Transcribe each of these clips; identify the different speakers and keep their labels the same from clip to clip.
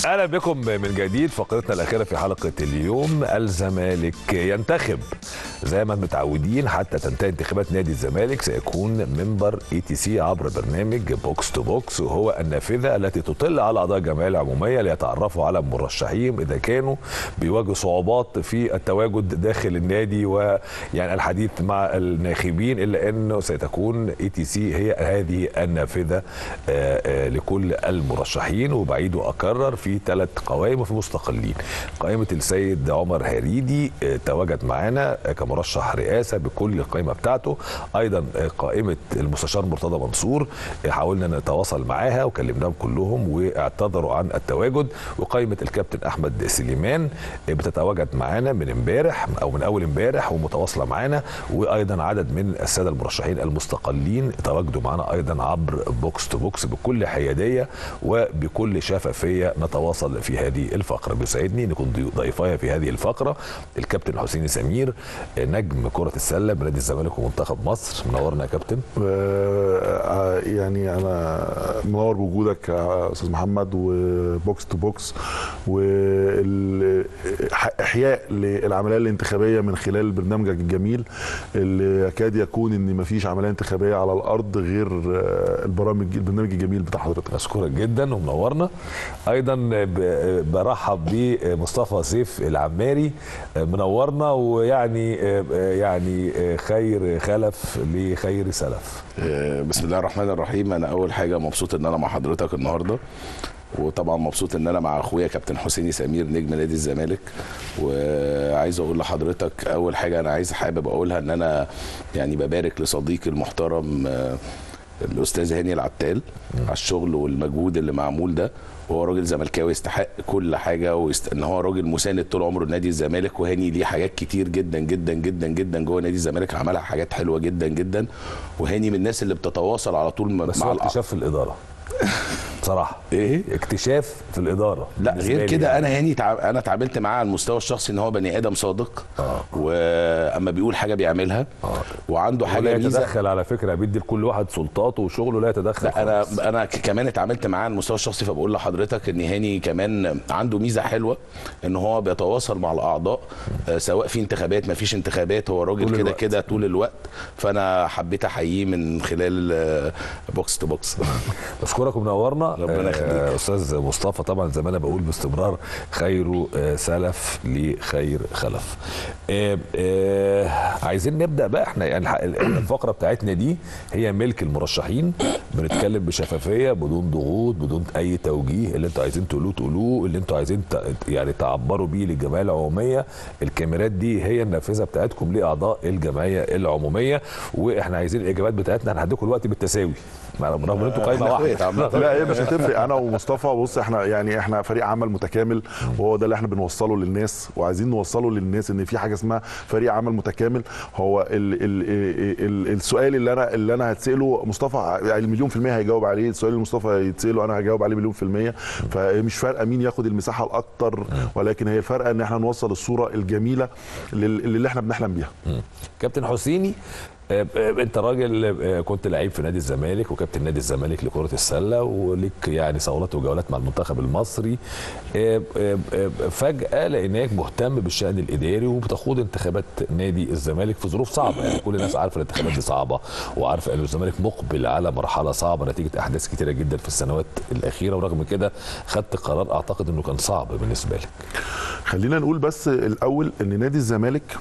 Speaker 1: اهلا بكم من جديد فقرتنا الاخيره في حلقه اليوم الزمالك ينتخب زي ما متعودين حتى تنتهي انتخابات نادي الزمالك سيكون منبر اي تي سي عبر برنامج بوكس تو بوكس وهو النافذه التي تطل على اعضاء الجمعيه العموميه ليتعرفوا على المرشحين اذا كانوا بيواجهوا صعوبات في التواجد داخل النادي ويعني الحديث مع الناخبين الا انه ستكون اي تي سي هي هذه النافذه آه، آه، لكل المرشحين وبعيد واكرر في ثلاث قوائم وفي مستقلين قائمه السيد عمر هريدي آه، تواجد معانا آه، كمرشح رئاسه بكل القائمه بتاعته ايضا آه، قائمه المستشار مرتضى منصور آه، حاولنا نتواصل معاها وكلمناهم كلهم واعتذروا عن التواجد وقائمه الكابتن احمد سليمان آه، بتتواجد معانا من امبارح او من اول امبارح ومتواصله معانا وايضا عدد من الساده المرشحين المستقلين تواجدوا معنا ايضا عبر بوكس تو بوكس بكل حياديه وبكل شفافيه نتواصل في هذه الفقره بيسعدني نكون ضي- ضيفايا في هذه الفقره الكابتن حسين سمير نجم كره السله بنادي الزمالك ومنتخب مصر منورنا يا كابتن
Speaker 2: آه، يعني انا منور بوجودك يا استاذ محمد وبوكس تو بوكس واحياء للعمليه الانتخابيه من خلال برنامجك الجميل اللي يكاد يكون ان مفيش عمليه انتخابيه على الارض غير آه، البرامج البرنامج الجميل بتاع حضرتك
Speaker 1: اشكرك جدا ومنورنا ايضا ب- برحب بمصطفى سيف العماري منورنا ويعني يعني خير خلف لخير سلف
Speaker 3: آه، بسم الله الرحمن الرحيم انا اول حاجه مبسوط ان انا مع حضرتك النهارده وطبعا مبسوط ان انا مع اخويا كابتن حسيني سمير نجم نادي الزمالك وعايز اقول لحضرتك اول حاجه انا عايز حابب اقولها ان انا يعني ببارك لصديقي المحترم آه، الاستاذ هاني العتال على الشغل والمجهود اللي معمول ده وهو راجل زملكاوي يستحق كل حاجه ويست... ان هو راجل مساند طول عمره لنادي الزمالك وهاني ليه حاجات كتير جدا جدا جدا جدا جوه نادي الزمالك عملها حاجات حلوه جدا جدا وهاني من الناس اللي بتتواصل على طول م-
Speaker 1: بس
Speaker 3: مع
Speaker 1: هو
Speaker 3: الأ-
Speaker 1: اكتشاف في الاداره بصراحه
Speaker 3: ايه
Speaker 1: اكتشاف في الاداره
Speaker 3: لا
Speaker 1: بالنسبة
Speaker 3: غير
Speaker 1: لي
Speaker 3: كده
Speaker 1: يعني.
Speaker 3: انا هاني تع... انا اتعاملت معاه على المستوى الشخصي ان هو بني ادم صادق
Speaker 1: آه.
Speaker 3: واما بيقول حاجه بيعملها وعنده
Speaker 1: ولا
Speaker 3: حاجه ميزه
Speaker 1: يتدخل على فكره بيدي لكل واحد سلطاته وشغله لا يتدخل
Speaker 3: لا انا
Speaker 1: خالص.
Speaker 3: انا ك- كمان اتعاملت معاه على المستوى الشخصي فبقول لحضرتك ان هاني كمان عنده ميزه حلوه ان هو بيتواصل مع الاعضاء آه، سواء في انتخابات ما فيش انتخابات هو راجل
Speaker 1: طول
Speaker 3: كده
Speaker 1: الوقت.
Speaker 3: كده طول الوقت فانا حبيت احييه من خلال آه، بوكس تو بوكس
Speaker 1: بشكرك ومنورنا
Speaker 3: ربنا يخليك.
Speaker 1: آه، استاذ مصطفى طبعا زي ما انا بقول باستمرار خير آه، سلف لخير خلف آه، آه، عايزين نبدا بقى احنا يعني الح- الفقره بتاعتنا دي هي ملك المرشحين بنتكلم بشفافيه بدون ضغوط بدون اي توجيه اللي انتوا عايزين تقولوه تقولوه اللي انتوا عايزين ت- يعني تعبروا بيه للجمعيه العموميه الكاميرات دي هي النافذه بتاعتكم لاعضاء الجمعيه العموميه واحنا عايزين الاجابات بتاعتنا هنديكم الوقت بالتساوي رغم ان انتوا قايمه
Speaker 3: إحنا
Speaker 1: واحده
Speaker 3: إخوات عامة.
Speaker 2: لا هي مش هتفرق انا ومصطفى بص احنا يعني احنا فريق عمل متكامل وهو ده اللي احنا بنوصله للناس وعايزين نوصله للناس ان في حاجه اسمها فريق عمل متكامل هو ال ال ال السؤال اللي انا اللي انا هتساله مصطفى يعني المليون في المية هيجاوب عليه السؤال اللي مصطفى يتساله انا هجاوب عليه مليون في المية فمش فارقه مين ياخد المساحه الاكتر ولكن هي فارقه ان احنا نوصل الصوره الجميله لل- اللي احنا بنحلم بيها
Speaker 1: كابتن حسيني آه، آه، انت راجل آه، كنت لعيب في نادي الزمالك وكابتن نادي الزمالك لكره السله وليك يعني صولات وجولات مع المنتخب المصري آه، آه، آه، فجاه لقيناك مهتم بالشان الاداري وبتخوض انتخابات نادي الزمالك في ظروف صعبه يعني كل الناس عارفه الانتخابات دي صعبه وعارفه ان الزمالك مقبل على مرحله صعبه نتيجه احداث كتيره جدا في السنوات الاخيره ورغم كده خدت قرار اعتقد انه كان صعب بالنسبه لك
Speaker 2: خلينا نقول بس الاول ان نادي الزمالك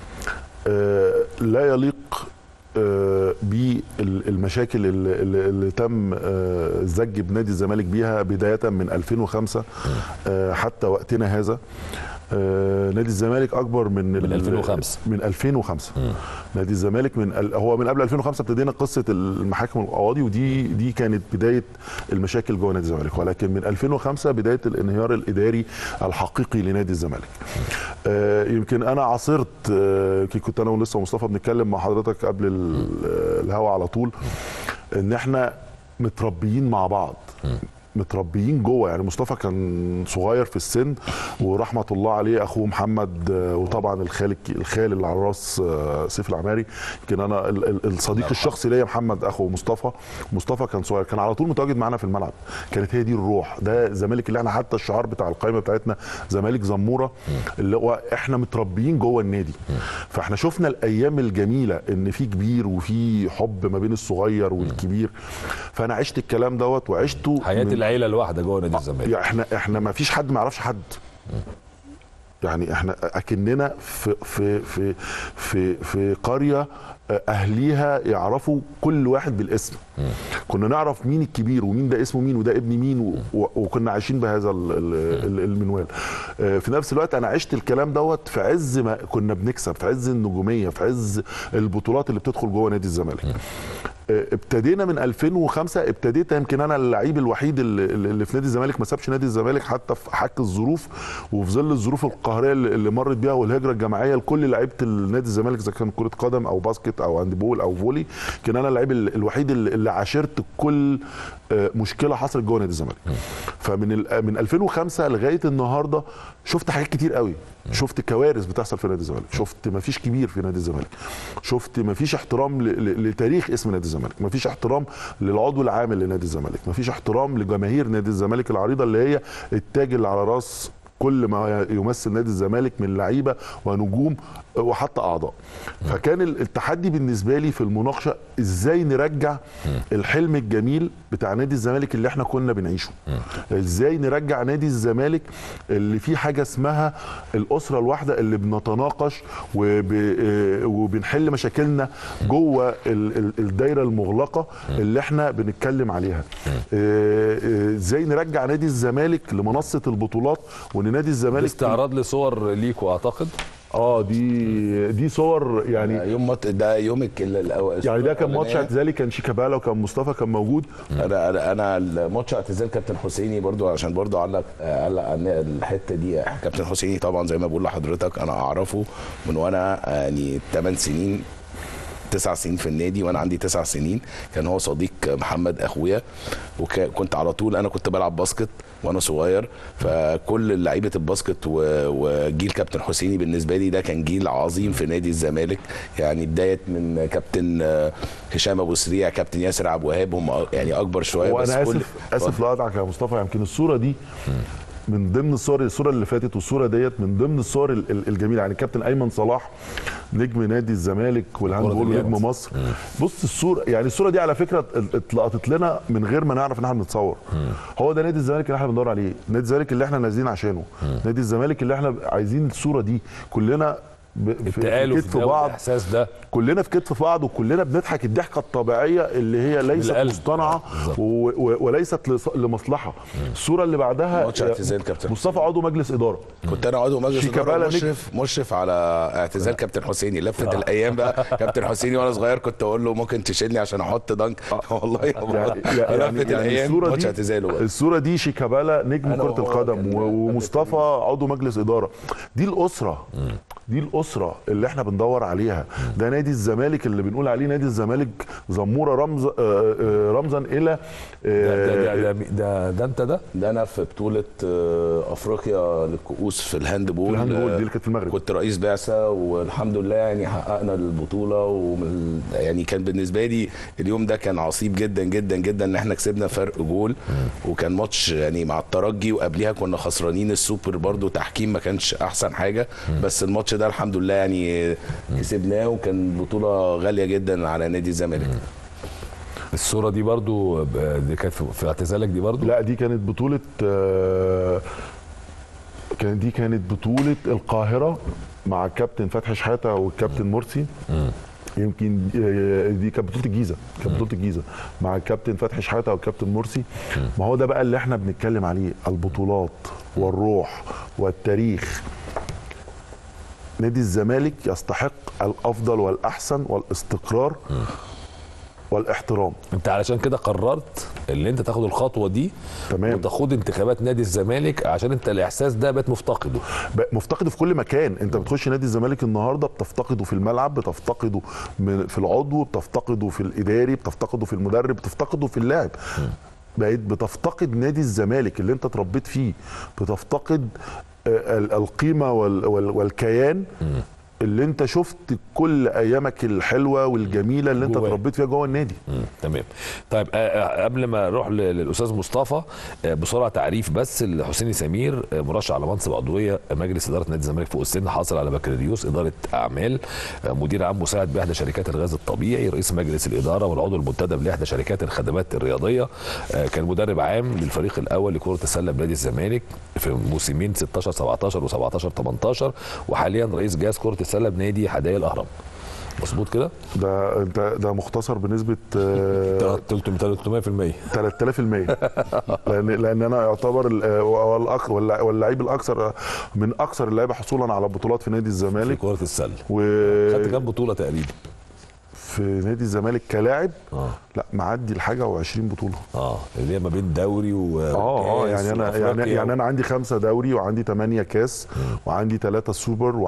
Speaker 2: آه، لا يليق آه، بالمشاكل اللي, اللي اللي تم آه، الزج بنادي الزمالك بيها بدايه من 2005 آه، حتى وقتنا هذا آه، نادي الزمالك اكبر من
Speaker 1: من
Speaker 2: ال-
Speaker 1: 2005.
Speaker 2: من 2005 نادي الزمالك من ال- هو من قبل 2005 ابتدينا قصه المحاكم والقواضي ودي دي كانت بدايه المشاكل جوه نادي الزمالك ولكن من 2005 بدايه الانهيار الاداري الحقيقي لنادي الزمالك آه، يمكن انا عاصرت آه، يمكن كنت انا ولسه مصطفى بنتكلم مع حضرتك قبل ال- الهوا على طول ان احنا متربيين مع بعض متربيين جوه يعني مصطفى كان صغير في السن ورحمه الله عليه اخوه محمد آه، وطبعا الخال الخال اللي على راس آه، سيف العماري يمكن انا ال- ال- الصديق الشخصي ليا محمد اخو مصطفى مصطفى كان صغير كان على طول متواجد معانا في الملعب كانت هي دي الروح ده الزمالك اللي احنا حتى الشعار بتاع القائمه بتاعتنا زمالك زموره اللي هو احنا متربيين جوه النادي فاحنا شفنا الايام الجميله ان في كبير وفي حب ما بين الصغير والكبير فانا عشت الكلام دوت وعشته
Speaker 1: حياه
Speaker 2: من-
Speaker 1: العيله الواحده جوه نادي الزمالك
Speaker 2: يعني احنا احنا ما فيش حد ما يعرفش حد يعني احنا اكننا في في في في في قريه اهليها يعرفوا كل واحد بالاسم كنا نعرف مين الكبير ومين ده اسمه مين وده ابن مين و- و- وكنا عايشين بهذا ال- ال- ال- المنوال آه، في نفس الوقت انا عشت الكلام دوت في عز ما كنا بنكسب في عز النجوميه في عز البطولات اللي بتدخل جوه نادي الزمالك آه، ابتدينا من 2005 ابتديت يمكن انا اللعيب الوحيد اللي, اللي في نادي الزمالك ما سابش نادي الزمالك حتى في حك الظروف وفي ظل الظروف القهريه اللي اللي مرت بيها والهجره الجماعيه لكل لعيبه النادي الزمالك اذا كان كره قدم او باسكت او هاندبول او فولي كان انا اللعيب ال- الوحيد اللي اللي عاشرت كل آه، مشكله حصلت جوه نادي الزمالك فمن ال- من 2005 لغايه النهارده شفت حاجات كتير قوي شفت كوارث بتحصل في نادي الزمالك شفت ما فيش كبير في نادي الزمالك شفت ما فيش احترام ل- ل- لتاريخ اسم نادي الزمالك ما فيش احترام للعضو العام لنادي الزمالك ما فيش احترام لجماهير نادي الزمالك العريضه اللي هي التاج اللي على راس كل ما يمثل نادي الزمالك من لعيبه ونجوم وحتى اعضاء فكان ال- التحدي بالنسبه لي في المناقشه ازاي نرجع الحلم الجميل بتاع نادي الزمالك اللي احنا كنا بنعيشه ازاي نرجع نادي الزمالك اللي فيه حاجه اسمها الاسره الواحده اللي بنتناقش وب... آه، وبنحل مشاكلنا جوه ال- ال- الدايره المغلقه اللي احنا بنتكلم عليها آه، آه، ازاي نرجع نادي الزمالك لمنصه البطولات وان نادي الزمالك
Speaker 1: استعراض لصور ليكوا اعتقد
Speaker 2: اه دي دي صور يعني
Speaker 3: يوم مط... ده يومك ال- الأول
Speaker 2: يعني ده كان ماتش اعتزالي كان شيكابالا وكان مصطفى كان موجود
Speaker 3: انا انا انا الماتش اعتزال كابتن حسيني برضو عشان برضو علق علق عن الحته دي كابتن حسيني طبعا زي ما بقول لحضرتك انا اعرفه من وانا يعني 8 سنين تسع سنين في النادي وانا عندي تسع سنين كان هو صديق محمد اخويا وكنت على طول انا كنت بلعب باسكت وانا صغير فكل لعيبه الباسكت و- وجيل كابتن حسيني بالنسبه لي ده كان جيل عظيم في نادي الزمالك يعني بدايه من كابتن آه، هشام ابو سريع كابتن ياسر عبد الوهاب هم أ- يعني اكبر شويه
Speaker 2: وانا
Speaker 3: كل-
Speaker 2: اسف اسف لاقطعك يا مصطفى يمكن الصوره دي من ضمن الصور الصوره اللي فاتت والصوره ديت من ضمن الصور ال- ال- الجميله يعني كابتن ايمن صلاح نجم نادي الزمالك والهاندبول
Speaker 1: اليد.
Speaker 2: ونجم مصر بص الصوره يعني الصوره دي على فكره ات- اتلقطت لنا من غير ما نعرف ان احنا بنتصور هو ده نادي الزمالك اللي احنا بندور عليه نادي الزمالك اللي احنا نازلين عشانه نادي الزمالك اللي احنا عايزين الصوره دي كلنا ب- في- في
Speaker 1: التآلف
Speaker 2: كتف
Speaker 1: ده
Speaker 2: بعض
Speaker 1: والاحساس ده
Speaker 2: كلنا في كتف بعض وكلنا بنضحك الضحكه الطبيعيه اللي هي ليست
Speaker 1: القلب.
Speaker 2: مصطنعه
Speaker 1: بالظبط.
Speaker 2: و- و- وليست لص- لمصلحه الصوره اللي بعدها
Speaker 3: ماتش اعتزال كابتن
Speaker 2: مصطفى عضو مجلس اداره
Speaker 3: كنت انا عضو مجلس
Speaker 2: شيكابالا
Speaker 3: اداره
Speaker 2: نجم.
Speaker 3: مشرف مشرف على اعتزال كابتن حسيني لفت الايام بقى كابتن حسيني وانا صغير كنت اقول له ممكن تشيلني عشان احط دنك والله يا
Speaker 2: يعني,
Speaker 3: يعني
Speaker 2: يعني,
Speaker 3: لفت
Speaker 2: يعني
Speaker 3: الايام
Speaker 2: الصوره
Speaker 3: ماتش
Speaker 2: دي
Speaker 3: اعتزاله بقى
Speaker 2: الصوره دي شيكابالا نجم
Speaker 3: أنا
Speaker 2: كره
Speaker 3: وهو
Speaker 2: القدم
Speaker 3: كان
Speaker 2: و-
Speaker 3: قبل
Speaker 2: ومصطفى عضو مجلس اداره دي الاسره دي الاسره اللي احنا بندور عليها ده نادي الزمالك اللي بنقول عليه نادي الزمالك زموره رمز آه، آه، رمزا الى
Speaker 1: ده, ده,
Speaker 2: آه،
Speaker 1: ده, ده, ده, ده انت ده
Speaker 3: ده انا في بطوله آه، افريقيا للكؤوس في الهاندبول
Speaker 2: في الهاندبول
Speaker 3: آه،
Speaker 2: دي اللي كانت في المغرب.
Speaker 3: كنت رئيس بعثه والحمد لله يعني حققنا البطوله ومن يعني كان بالنسبه لي اليوم ده كان عصيب جدا جدا جدا ان احنا كسبنا فرق جول وكان ماتش يعني مع الترجي وقبليها كنا خسرانين السوبر برضو تحكيم ما كانش احسن حاجه بس الماتش ده الحمد لله يعني كسبناه وكان بطوله غاليه جدا على نادي الزمالك
Speaker 1: الصوره دي برضو ب- دي كانت في- في اعتزالك دي برضو
Speaker 2: لا دي كانت بطولة آه، كانت دي كانت بطولة القاهرة مع الكابتن فتحي شحاتة والكابتن مرسي يمكن آه، دي كانت بطولة الجيزة كانت بطولة الجيزة مع الكابتن فتحي شحاتة والكابتن مرسي ما هو ده بقى اللي احنا بنتكلم عليه البطولات والروح والتاريخ نادي الزمالك يستحق الافضل والاحسن والاستقرار والاحترام
Speaker 1: انت علشان كده قررت ان انت تاخد الخطوه دي
Speaker 2: تمام.
Speaker 1: وتاخد انتخابات نادي الزمالك عشان انت الاحساس ده بقيت مفتقده
Speaker 2: ب- مفتقده في كل مكان انت بتخش نادي الزمالك النهارده بتفتقده في الملعب بتفتقده من- في العضو بتفتقده في الاداري بتفتقده في المدرب بتفتقده في اللاعب بقيت بتفتقد نادي الزمالك اللي انت اتربيت فيه بتفتقد آه، ال- القيمه وال- وال- والكيان اللي انت شفت كل ايامك الحلوه والجميله اللي انت
Speaker 1: جواه.
Speaker 2: اتربيت فيها جوه النادي
Speaker 1: مم. تمام طيب آه، آه، قبل ما اروح ل- للاستاذ مصطفى آه، بسرعه تعريف بس لحسين سمير آه، مرشح على منصب عضويه مجلس اداره نادي الزمالك فوق السن حاصل على بكالوريوس اداره اعمال آه، مدير عام مساعد باحدى شركات الغاز الطبيعي رئيس مجلس الاداره والعضو المنتدب لاحدى شركات الخدمات الرياضيه آه، كان مدرب عام للفريق الاول لكره السله بنادي الزمالك في موسمين 16 17 و17 18 وحاليا رئيس جهاز كره السله بنادي حدائق الاهرام مظبوط كده؟
Speaker 2: ده انت ده مختصر بنسبه آه،
Speaker 1: 300%
Speaker 2: 3000% لان لان انا يعتبر ال- آه، هو الأك- واللع- واللعيب الاكثر من اكثر اللعيبه حصولا على بطولات في نادي
Speaker 1: في
Speaker 2: الزمالك
Speaker 1: كرة السله خدت
Speaker 2: وفي
Speaker 1: كام بطولة تقريبا؟
Speaker 2: نادي الزمالك كلاعب
Speaker 1: اه
Speaker 2: لا معدي الحاجه و20 بطوله
Speaker 1: اه اللي هي ما بين دوري و
Speaker 2: اه اه
Speaker 1: وكاس
Speaker 2: يعني انا يعني,
Speaker 1: وأفريقيا
Speaker 2: يعني
Speaker 1: و-
Speaker 2: انا عندي خمسه دوري وعندي ثمانيه كاس وعندي ثلاثه سوبر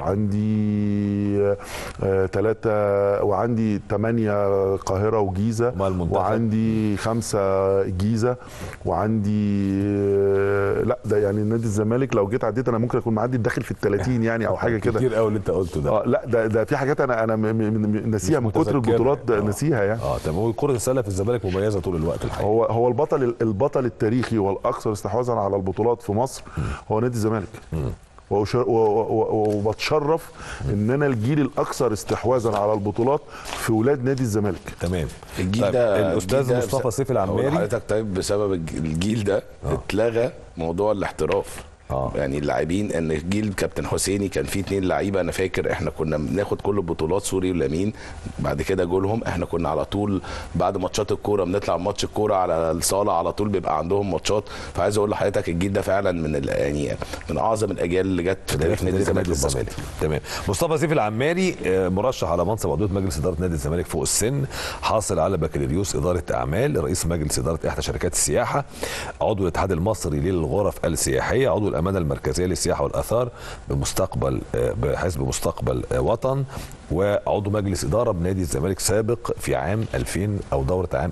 Speaker 2: وعندي ثلاثه وعندي ثمانيه قاهره وجيزه
Speaker 1: ومع المنتخب.
Speaker 2: وعندي خمسه جيزه وعندي آه، لا ده يعني نادي الزمالك لو جيت عديت انا ممكن اكون معدي داخل في ال 30 يعني او حاجه كده
Speaker 1: كتير قوي اللي انت قلته ده
Speaker 2: اه لا ده ده في حاجات انا انا م- م- م- ناسيها
Speaker 1: مش
Speaker 2: من كتر
Speaker 1: متذكرها.
Speaker 2: البطولات ده
Speaker 1: آه.
Speaker 2: ناسيها يعني
Speaker 1: اه تمام هو كرة السلة في الزمالك مميزة طول الوقت الحقيقة
Speaker 2: هو هو البطل البطل التاريخي والاكثر استحواذا على البطولات في مصر هو نادي الزمالك وأش- و- و- و- وبتشرف ان انا الجيل الاكثر استحواذا على البطولات في ولاد نادي الزمالك
Speaker 1: تمام
Speaker 3: الجيل
Speaker 1: طيب،
Speaker 3: ده
Speaker 1: الاستاذ
Speaker 3: الجيل ده
Speaker 1: مصطفى
Speaker 3: بس-
Speaker 1: سيف
Speaker 3: أقول
Speaker 1: العماري
Speaker 3: لحضرتك طيب بسبب الج- الجيل ده اتلغى موضوع الاحتراف
Speaker 1: آه.
Speaker 3: يعني اللاعبين ان جيل كابتن حسيني كان فيه اتنين لعيبه انا فاكر احنا كنا بناخد كل البطولات سوري ولامين بعد كده جولهم احنا كنا على طول بعد ماتشات الكوره بنطلع ماتش الكوره على الصاله على طول بيبقى عندهم ماتشات فعايز اقول لحضرتك الجيل ده فعلا من ال- يعني من اعظم الاجيال اللي جت في تاريخ نادي الزمالك
Speaker 1: نادي الزمالك
Speaker 3: للباسكت.
Speaker 1: تمام مصطفى سيف العماري آه، مرشح على منصب عضويه مجلس اداره نادي الزمالك فوق السن حاصل على بكالوريوس اداره اعمال رئيس مجلس اداره احدى شركات السياحه عضو الاتحاد المصري للغرف السياحيه عضو الامانه المركزيه للسياحه والاثار بمستقبل آه، بحزب مستقبل آه، وطن وعضو مجلس اداره بنادي الزمالك سابق في عام 2000 او دوره عام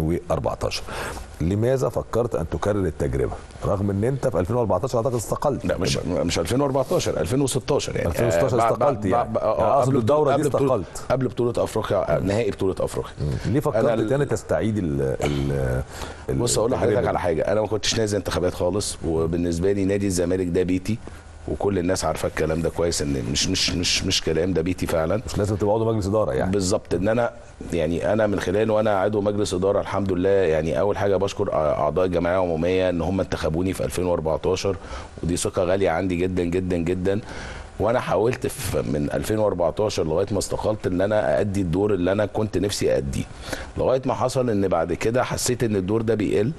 Speaker 1: 2014 لماذا فكرت ان تكرر التجربه رغم ان انت في 2014 اعتقد استقلت
Speaker 3: لا مش مش 2014 2016 يعني
Speaker 1: 2016
Speaker 3: آه، بعد-
Speaker 1: استقلت
Speaker 3: بعد-
Speaker 1: يعني.
Speaker 3: بعد- آه،
Speaker 1: يعني أقصد
Speaker 3: قبل
Speaker 1: الدورة دي
Speaker 3: قبل بطولة-
Speaker 1: استقلت.
Speaker 3: قبل بطوله افريقيا آه، نهائي بطوله افريقيا
Speaker 1: ليه فكرت
Speaker 3: أنا ال-
Speaker 1: تاني تستعيد ال ال ال-
Speaker 3: بص اقول
Speaker 1: التجربة
Speaker 3: لحضرتك
Speaker 1: دي؟
Speaker 3: على حاجه انا ما كنتش نازل انتخابات خالص وبالنسبه لي نادي الزمالك ده بيتي وكل الناس عارفه الكلام ده كويس ان مش مش مش مش كلام ده بيتي فعلا
Speaker 1: مش لازم تبقى عضو مجلس اداره يعني
Speaker 3: بالظبط ان انا يعني انا من خلال وانا عضو مجلس اداره الحمد لله يعني اول حاجه بشكر اعضاء الجمعيه العموميه ان هم انتخبوني في 2014 ودي ثقه غاليه عندي جدا جدا جدا وانا حاولت في من 2014 لغايه ما استقلت ان انا ادي الدور اللي انا كنت نفسي اديه لغايه ما حصل ان بعد كده حسيت ان الدور ده بيقل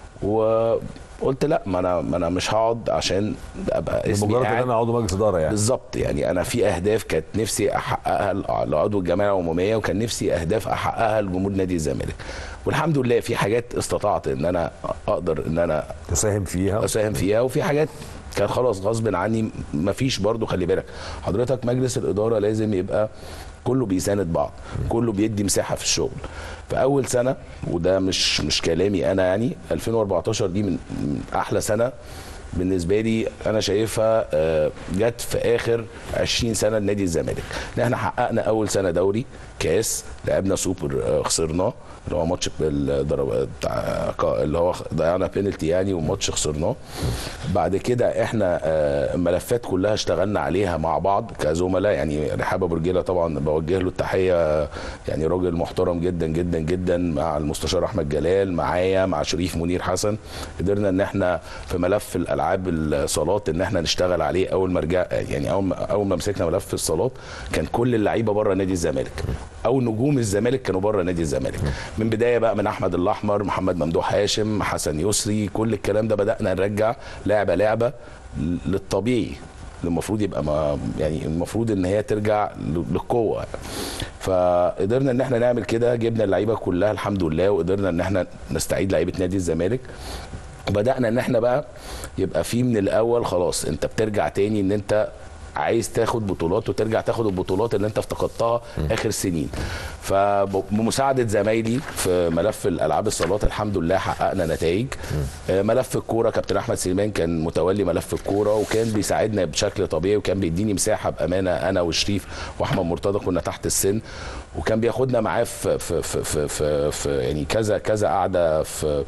Speaker 3: وقلت لا ما انا ما انا مش هقعد عشان ابقى اسمي
Speaker 1: بمجرد ان
Speaker 3: قاعد
Speaker 1: انا عضو مجلس اداره يعني
Speaker 3: بالظبط يعني انا في اهداف كانت نفسي احققها لعضو الجمعيه العموميه وكان نفسي اهداف احققها لجمهور نادي الزمالك والحمد لله في حاجات استطعت ان انا اقدر ان انا
Speaker 1: تساهم فيها
Speaker 3: اساهم فيها وفي حاجات كان خلاص غصب عني مفيش برضو خلي بالك حضرتك مجلس الاداره لازم يبقى كله بيساند بعض كله بيدي مساحه في الشغل في اول سنه وده مش مش كلامي انا يعني 2014 دي من من احلى سنه بالنسبه لي انا شايفها آه، جت في اخر 20 سنه لنادي الزمالك ان احنا حققنا اول سنه دوري كاس لعبنا سوبر آه، خسرناه اللي هو ماتش بالضرب بتاع كا- اللي هو ضيعنا بينالتي يعني وماتش خسرناه بعد كده احنا آه، الملفات كلها اشتغلنا عليها مع بعض كزملاء يعني رحاب ابو رجيله طبعا بوجه له التحيه يعني راجل محترم جدا جدا جدا مع المستشار احمد جلال معايا مع شريف منير حسن قدرنا ان احنا في ملف الالعاب الصالات ان احنا نشتغل عليه اول ما رجع يعني اول ما اول ما مسكنا ملف الصالات كان كل اللعيبه بره نادي الزمالك او نجوم الزمالك كانوا بره نادي الزمالك من بدايه بقى من احمد الاحمر محمد ممدوح هاشم حسن يسري كل الكلام ده بدانا نرجع لعبه لعبه للطبيعي اللي المفروض يبقى ما يعني المفروض ان هي ترجع ل- للقوه فقدرنا ان احنا نعمل كده جبنا اللعيبه كلها الحمد لله وقدرنا ان احنا نستعيد لعيبه نادي الزمالك وبدانا ان احنا بقى يبقى في من الاول خلاص انت بترجع تاني ان انت عايز تاخد بطولات وترجع تاخد البطولات اللي انت افتقدتها اخر سنين فبمساعده زمايلي في ملف الالعاب الصالات الحمد لله حققنا نتائج آه، ملف الكوره كابتن احمد سليمان كان متولي ملف الكوره وكان بيساعدنا بشكل طبيعي وكان بيديني مساحه بامانه انا وشريف واحمد مرتضى كنا تحت السن وكان بياخدنا معاه في في في في, في, في يعني كذا كذا قعده في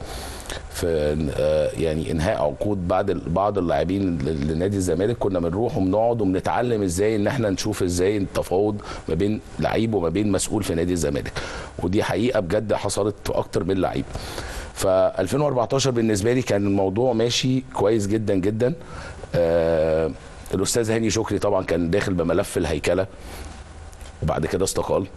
Speaker 3: في آه، يعني انهاء عقود بعد ال- بعض اللاعبين ل- لنادي الزمالك كنا بنروح وبنقعد وبنتعلم ازاي ان احنا نشوف ازاي التفاوض ما بين لعيب وما بين مسؤول في نادي الزمالك ودي حقيقه بجد حصلت في اكتر من لعيب ف 2014 بالنسبه لي كان الموضوع ماشي كويس جدا جدا آه الاستاذ هاني شكري طبعا كان داخل بملف الهيكله وبعد كده استقال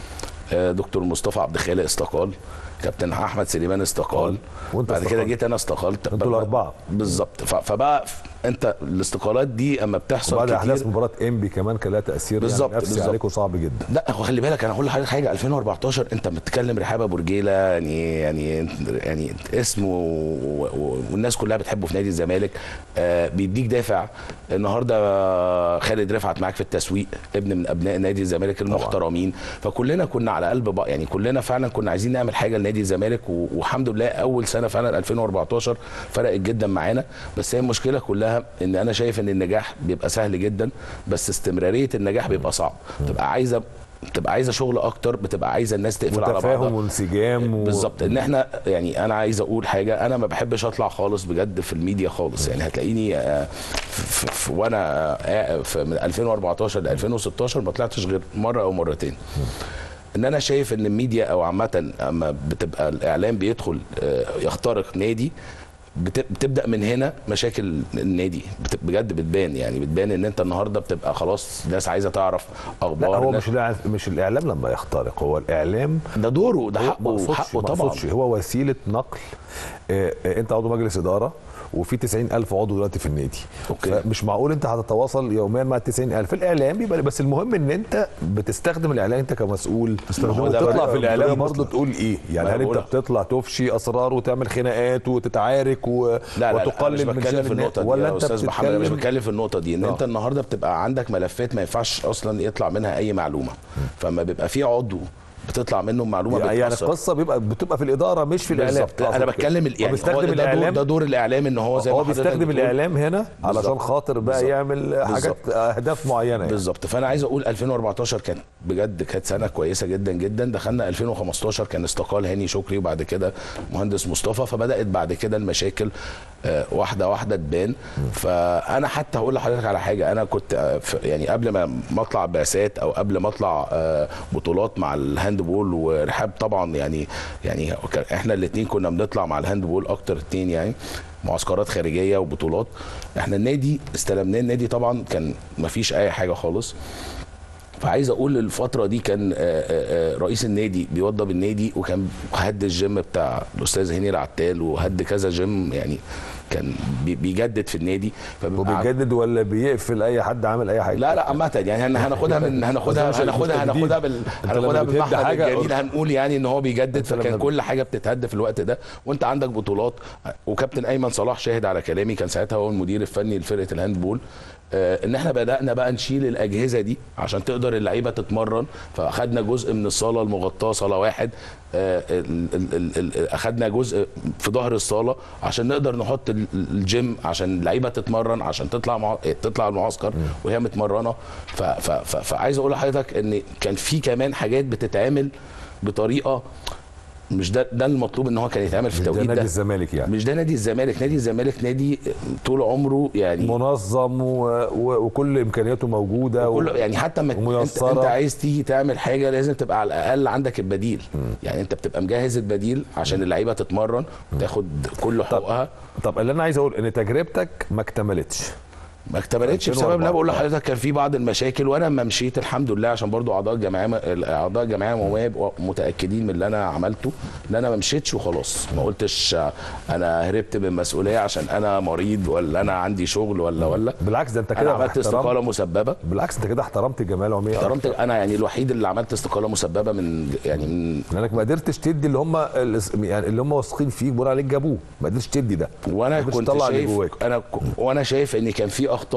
Speaker 3: آه، دكتور مصطفى عبد الخالق استقال كابتن احمد سليمان استقال
Speaker 1: وأنت
Speaker 3: بعد كده
Speaker 1: استقلت.
Speaker 3: جيت انا استقلت
Speaker 1: انتوا الاربعه
Speaker 3: بالظبط ف- فبقى ف- انت الاستقالات دي اما بتحصل
Speaker 1: وبعد
Speaker 3: كتير
Speaker 1: احداث مباراه انبي كمان كان لها تاثير
Speaker 3: بالظبط،
Speaker 1: يعني نفسي
Speaker 3: بالظبط.
Speaker 1: عليكم صعب جدا
Speaker 3: لا هو خلي بالك انا هقول لحضرتك حاجه 2014 انت بتتكلم رحاب ابو رجيله يعني يعني يعني اسم و... و... والناس كلها بتحبه في نادي الزمالك آه بيديك دافع النهارده آه، خالد رفعت معاك في التسويق ابن من ابناء نادي الزمالك المحترمين فكلنا كنا على قلب بقى يعني كلنا فعلا كنا عايزين نعمل حاجه لنادي الزمالك و... والحمد لله اول سنه فعلا 2014 فرقت جدا معانا بس هي المشكله كلها ان انا شايف ان النجاح بيبقى سهل جدا بس استمراريه النجاح بيبقى صعب بتبقى عايزه بتبقى عايزه شغل اكتر بتبقى عايزه الناس تقفل على بعضها
Speaker 1: وتفاهم وانسجام و...
Speaker 3: بالظبط ان احنا يعني انا عايز اقول حاجه انا ما بحبش اطلع خالص بجد في الميديا خالص يعني هتلاقيني آه، في في وانا آه، في من 2014 ل 2016 ما طلعتش غير مره او مرتين ان انا شايف ان الميديا او عامه اما بتبقى الاعلام بيدخل آه، يخترق نادي بت- بتبدا من هنا مشاكل النادي بت- بجد بتبان يعني بتبان ان انت النهارده بتبقى خلاص الناس عايزه تعرف
Speaker 1: لا
Speaker 3: اخبار
Speaker 1: هو
Speaker 3: الناس-
Speaker 1: مش الإع- مش الاعلام لما يخترق هو الاعلام
Speaker 3: ده دوره ده
Speaker 1: هو- ما
Speaker 3: حقه
Speaker 1: أقصدش-
Speaker 3: حقه
Speaker 1: ما
Speaker 3: طبعا
Speaker 1: أقصدش، هو وسيله نقل آه، آه، انت عضو مجلس اداره وفي 90 ألف عضو دلوقتي في النادي
Speaker 3: أوكي.
Speaker 1: مش معقول انت هتتواصل يوميا مع ال 90 ألف الاعلام بيبقى بس المهم ان انت بتستخدم الاعلام انت كمسؤول
Speaker 3: هو ده
Speaker 1: وتطلع
Speaker 3: بقى-
Speaker 1: في الاعلام
Speaker 2: بطريقة
Speaker 1: برضه
Speaker 2: مثلى.
Speaker 1: تقول ايه يعني
Speaker 3: ما
Speaker 1: هل
Speaker 3: أنا
Speaker 1: انت
Speaker 3: بقولك.
Speaker 1: بتطلع تفشي اسرار وتعمل خناقات وتتعارك و...
Speaker 3: لا لا لا
Speaker 1: وتقلل
Speaker 3: أنا مش
Speaker 1: من
Speaker 3: بتكلم
Speaker 1: شأن
Speaker 3: في
Speaker 1: الناس؟
Speaker 3: النقطه دي
Speaker 1: ولا
Speaker 3: يا
Speaker 1: انت
Speaker 3: استاذ محمد انا مش
Speaker 1: بتتكلم
Speaker 3: بتكلم في النقطه دي ان
Speaker 1: آه.
Speaker 3: انت النهارده بتبقى عندك ملفات ما ينفعش اصلا يطلع منها اي معلومه فما بيبقى في عضو بتطلع منه معلومه
Speaker 1: يعني يعني
Speaker 3: بتأثر.
Speaker 1: القصه بيبقى بتبقى في الاداره مش في الاعلام
Speaker 3: بالظبط انا
Speaker 1: أقصد
Speaker 3: بتكلم ال-
Speaker 1: كده.
Speaker 3: يعني
Speaker 1: هو
Speaker 3: هو
Speaker 1: بيستخدم
Speaker 3: ده, دور
Speaker 1: الاعلام
Speaker 3: ده دور الاعلام ان هو زي ما
Speaker 1: هو
Speaker 3: حضرتك
Speaker 1: بيستخدم
Speaker 3: بتقول.
Speaker 1: الاعلام هنا علشان
Speaker 3: بالظبط.
Speaker 1: خاطر بقى
Speaker 3: بالظبط.
Speaker 1: يعمل حاجات
Speaker 3: بالظبط.
Speaker 1: اهداف معينه يعني.
Speaker 3: بالظبط فانا عايز اقول 2014 كانت بجد كانت سنه كويسه جدا جدا دخلنا 2015 كان استقال هاني شكري وبعد كده مهندس مصطفى فبدات بعد كده المشاكل آه، واحده واحده تبان فانا حتى هقول لحضرتك على حاجه انا كنت آه، في- يعني قبل ما ما اطلع بعثات او قبل ما اطلع آه، بطولات مع الهاندبول ورحاب طبعا يعني يعني كان- احنا الاثنين كنا بنطلع مع الهاندبول اكتر اتنين يعني معسكرات خارجيه وبطولات احنا النادي استلمناه النادي طبعا كان ما فيش اي حاجه خالص فعايز اقول الفتره دي كان آه، آه، آه، رئيس النادي بيوضب النادي وكان هد الجيم بتاع الاستاذ هاني العتال وهد كذا جيم يعني كان بي- بيجدد في النادي فبيبقى
Speaker 1: وبيجدد ولا بيقفل اي حد عامل اي حاجه
Speaker 3: لا لا عامة يعني هن- هناخدها من هناخدها
Speaker 1: بس مش-
Speaker 3: هناخدها
Speaker 1: مش تجديد.
Speaker 3: هناخدها بال
Speaker 1: أنت
Speaker 3: هناخدها
Speaker 1: لما بتهد
Speaker 3: بالمحمد
Speaker 1: حاجة
Speaker 3: الجميل
Speaker 1: قول-
Speaker 3: هنقول يعني ان هو بيجدد
Speaker 1: أنت لما
Speaker 3: فكان
Speaker 1: بت-
Speaker 3: كل حاجة بتتهد في الوقت ده وانت عندك بطولات وكابتن ايمن صلاح شاهد على كلامي كان ساعتها هو المدير الفني لفرقة الهاندبول آه، ان احنا بدانا بقى نشيل الاجهزه دي عشان تقدر اللعيبه تتمرن فاخدنا جزء من الصاله المغطاه صاله واحد آه، ال- ال- ال- ال- اخدنا جزء في ظهر الصاله عشان نقدر نحط ال- الجيم عشان اللعيبه تتمرن عشان تطلع مع... تطلع المعسكر وهي متمرنه ف... ف... ف... فعايز اقول لحضرتك ان كان في كمان حاجات بتتعمل بطريقه مش ده ده المطلوب ان هو كان يتعمل في
Speaker 1: مش ده
Speaker 3: التوقيت
Speaker 1: نادي
Speaker 3: ده
Speaker 1: الزمالك يعني
Speaker 3: مش ده نادي الزمالك نادي الزمالك نادي طول عمره يعني
Speaker 1: منظم و... و... وكل امكانياته موجوده و...
Speaker 3: كله يعني حتى ما انت,
Speaker 1: وميسرة.
Speaker 3: انت عايز تيجي تعمل حاجه لازم تبقى على الاقل عندك البديل يعني انت بتبقى مجهز البديل عشان اللعيبه تتمرن وتاخد كل حقوقها
Speaker 1: طب اللي انا عايز اقول ان تجربتك ما اكتملتش
Speaker 3: ما اكتملتش بسبب ان انا بقول لحضرتك كان في بعض المشاكل وانا لما مشيت الحمد لله عشان برضو اعضاء الجمعيه اعضاء الجمعيه العموميه يبقوا متاكدين من اللي انا عملته ان انا ما مشيتش وخلاص ما قلتش انا هربت من مسؤوليه عشان انا مريض ولا انا عندي شغل ولا ولا
Speaker 1: بالعكس ده انت
Speaker 3: انا
Speaker 1: كده
Speaker 3: عملت
Speaker 1: احترمت-
Speaker 3: استقاله مسببه
Speaker 1: بالعكس انت كده احترمت الجمعيه العموميه
Speaker 3: احترمت انا يعني الوحيد اللي عملت استقاله مسببه من يعني من
Speaker 1: لانك ما قدرتش تدي اللي هم يعني اللي هم واثقين فيك بيقولوا عليك جابوه ما قدرتش تدي ده
Speaker 3: وانا
Speaker 1: ما قدرتش
Speaker 3: كنت
Speaker 1: تطلع اللي
Speaker 3: شايف
Speaker 1: جواك
Speaker 3: انا ك- وانا شايف ان كان في اخطاء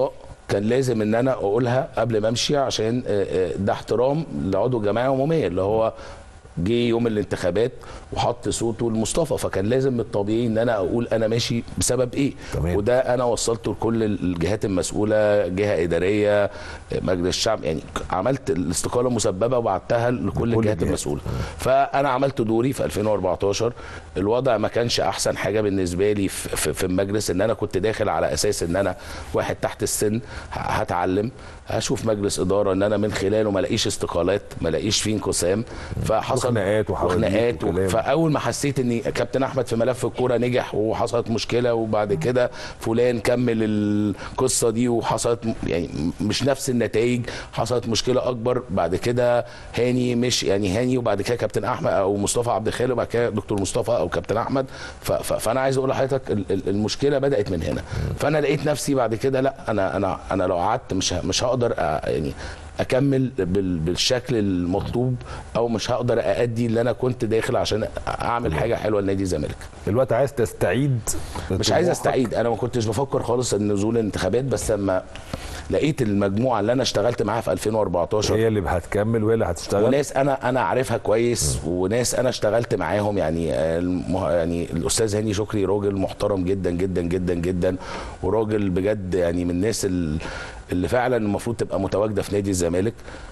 Speaker 3: كان لازم ان انا اقولها قبل ما امشي عشان آه، آه، ده احترام لعضو الجمعيه العموميه اللي هو جه يوم الانتخابات وحط صوته لمصطفى فكان لازم من الطبيعي ان انا اقول انا ماشي بسبب ايه
Speaker 1: تمام.
Speaker 3: وده انا وصلته لكل الجهات المسؤوله جهه اداريه مجلس الشعب يعني عملت الاستقاله مسببه وبعتها لكل
Speaker 1: لكل
Speaker 3: الجهات
Speaker 1: الجهات.
Speaker 3: المسؤوله فانا عملت دوري في 2014 الوضع ما كانش احسن حاجه بالنسبه لي في, في, في المجلس ان انا كنت داخل على اساس ان انا واحد تحت السن ه- هتعلم هشوف مجلس اداره ان انا من خلاله ما الاقيش استقالات ما الاقيش فيه انقسام فحصل
Speaker 1: وخناقات وحواديت
Speaker 3: وخناقات و...
Speaker 1: وكلام.
Speaker 3: فاول ما حسيت ان كابتن احمد في ملف الكوره نجح وحصلت مشكله وبعد كده فلان كمل القصه دي وحصلت م- يعني مش نفس النتائج حصلت مشكله اكبر بعد كده هاني مش يعني هاني وبعد كده كابتن احمد او مصطفى عبد الخالق وبعد كده دكتور مصطفى او كابتن احمد ف... ف... فانا عايز اقول لحضرتك ال- ال- المشكله بدات من هنا فانا لقيت نفسي بعد كده لا انا انا انا لو قعدت مش ه- مش هقدر أ... يعني اكمل بال- بالشكل المطلوب او مش هقدر اادي اللي انا كنت داخل عشان اعمل حاجه حلوه لنادي الزمالك
Speaker 1: الوقت عايز تستعيد
Speaker 3: مش عايز
Speaker 1: طموحك.
Speaker 3: استعيد انا ما كنتش بفكر خالص ان نزول الانتخابات بس لما لقيت المجموعه اللي انا اشتغلت معاها في 2014
Speaker 1: هي اللي هتكمل وهي اللي هتشتغل
Speaker 3: وناس انا انا عارفها كويس وناس انا اشتغلت معاهم يعني آه، المه... يعني الاستاذ هاني شكري راجل محترم جدا جدا جدا جدا وراجل بجد يعني من الناس ال- اللي فعلا المفروض تبقى متواجده في نادي الزمالك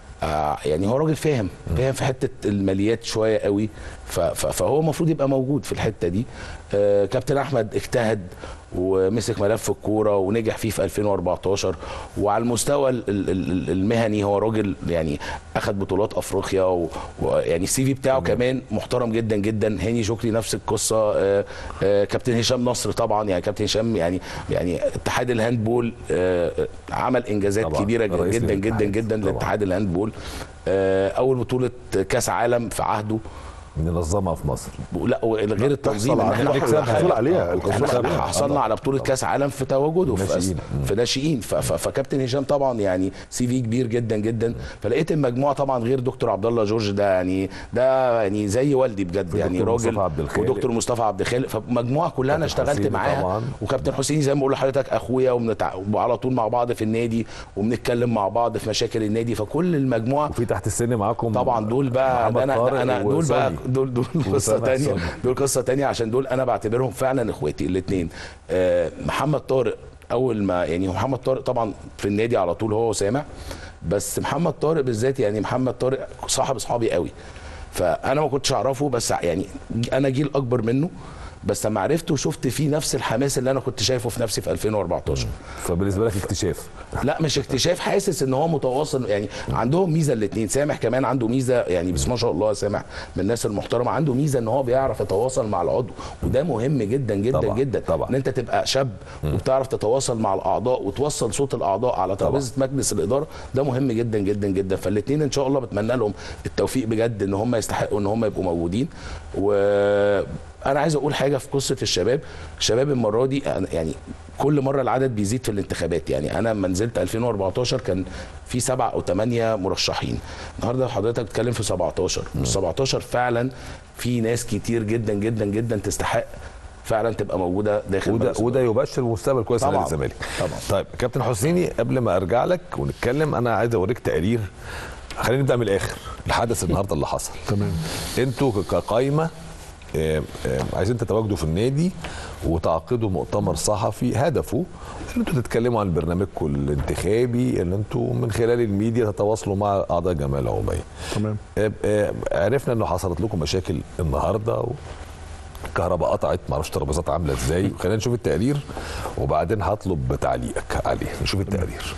Speaker 3: آه يعني هو راجل فاهم فاهم في حته الماليات شويه قوي ف- ف- فهو المفروض يبقى موجود في الحته دي آه كابتن احمد اجتهد ومسك ملف الكوره ونجح فيه في 2014 وعلى المستوى ال- ال- ال- المهني هو راجل يعني اخذ بطولات افريقيا و- ويعني السي في بتاعه كمان محترم جدا جدا هاني شكري نفس القصه آه، آه، كابتن هشام نصر طبعا يعني كابتن هشام يعني يعني اتحاد الهاندبول آه، آه، عمل انجازات
Speaker 1: طبعاً،
Speaker 3: كبيره
Speaker 1: رئيس
Speaker 3: جدا جدا
Speaker 1: الاتحاد،
Speaker 3: جدا
Speaker 1: طبعاً.
Speaker 3: لاتحاد الهاندبول آه، اول بطوله كاس عالم في عهده
Speaker 1: ننظمها في مصر
Speaker 3: لا غير التنظيم
Speaker 2: تحصل
Speaker 3: ان احنا
Speaker 2: على-
Speaker 1: نكسبها.
Speaker 2: الحصول عليها الحصول
Speaker 3: احنا
Speaker 2: عليها
Speaker 3: حصلنا على بطوله كاس عالم في تواجده في
Speaker 1: ناشئين.
Speaker 3: أس- في ناشئين ف- ف- فكابتن هشام طبعا يعني سي في كبير جدا جدا فلقيت المجموعه طبعا غير دكتور عبد الله جورج ده يعني ده يعني زي والدي بجد يعني
Speaker 1: ودكتور
Speaker 3: راجل
Speaker 1: مصطفى عبد الخالق.
Speaker 3: ودكتور مصطفى عبد الخالق فمجموعه كلها انا
Speaker 1: كابتن
Speaker 3: اشتغلت
Speaker 1: حسيني
Speaker 3: معاها
Speaker 1: طبعاً.
Speaker 3: وكابتن حسيني زي ما بقول لحضرتك اخويا وبنتع... وعلى طول مع بعض في النادي وبنتكلم مع بعض في مشاكل النادي فكل المجموعه
Speaker 1: وفي تحت السن معاكم
Speaker 3: طبعا دول بقى
Speaker 1: محمد
Speaker 3: ده انا
Speaker 1: طارق
Speaker 3: انا دول بقى
Speaker 1: وسوني.
Speaker 3: دول دول قصه
Speaker 1: وسامح
Speaker 3: تانية
Speaker 1: سوني.
Speaker 3: دول قصه تانية عشان دول انا بعتبرهم فعلا اخواتي الاثنين آه محمد طارق اول ما يعني محمد طارق طبعا في النادي على طول هو وسامع بس محمد طارق بالذات يعني محمد طارق صاحب اصحابي قوي فانا ما كنتش اعرفه بس يعني انا جيل اكبر منه بس لما عرفته وشفت فيه نفس الحماس اللي انا كنت شايفه في نفسي في 2014
Speaker 1: فبالنسبه لك اكتشاف
Speaker 3: لا مش اكتشاف حاسس ان هو متواصل يعني عندهم ميزه الاثنين سامح كمان عنده ميزه يعني بسم ما شاء الله سامح من الناس المحترمه عنده ميزه ان هو بيعرف يتواصل مع العضو وده مهم جدا جدا
Speaker 1: طبعاً،
Speaker 3: جدا
Speaker 1: طبعاً.
Speaker 3: ان انت تبقى شاب وبتعرف تتواصل مع الاعضاء وتوصل صوت الاعضاء على ترابيزه مجلس الاداره ده مهم جدا جدا جدا فالاثنين ان شاء الله بتمنى لهم التوفيق بجد ان هم يستحقوا ان هم يبقوا موجودين و انا عايز اقول حاجه في قصه الشباب الشباب المره دي أنا- يعني كل مره العدد بيزيد في الانتخابات يعني انا لما نزلت 2014 كان في سبع او ثمانيه مرشحين النهارده حضرتك بتتكلم في 17 مش 17 فعلا في ناس كتير جدا جدا جدا تستحق فعلا تبقى موجوده داخل
Speaker 1: وده
Speaker 3: مجلس
Speaker 1: وده يبشر مستقبل كويس
Speaker 3: طبعاً.
Speaker 1: لنادي الزمالك
Speaker 3: طبعاً.
Speaker 1: طيب كابتن حسيني قبل ما ارجع لك ونتكلم انا عايز اوريك تقرير خلينا نبدا من الاخر الحدث النهارده اللي حصل
Speaker 2: تمام
Speaker 1: انتوا ك- كقايمه آم، آم، عايزين تتواجدوا في النادي وتعقدوا مؤتمر صحفي هدفه ان انتوا تتكلموا عن برنامجكم الانتخابي ان انتوا من خلال الميديا تتواصلوا مع اعضاء الجمعيه العموميه
Speaker 2: تمام
Speaker 1: آم، آم، عرفنا انه حصلت لكم مشاكل النهارده و... الكهرباء قطعت معرفش ترابيزات عامله ازاي خلينا نشوف التقرير وبعدين هطلب تعليقك عليه نشوف التقرير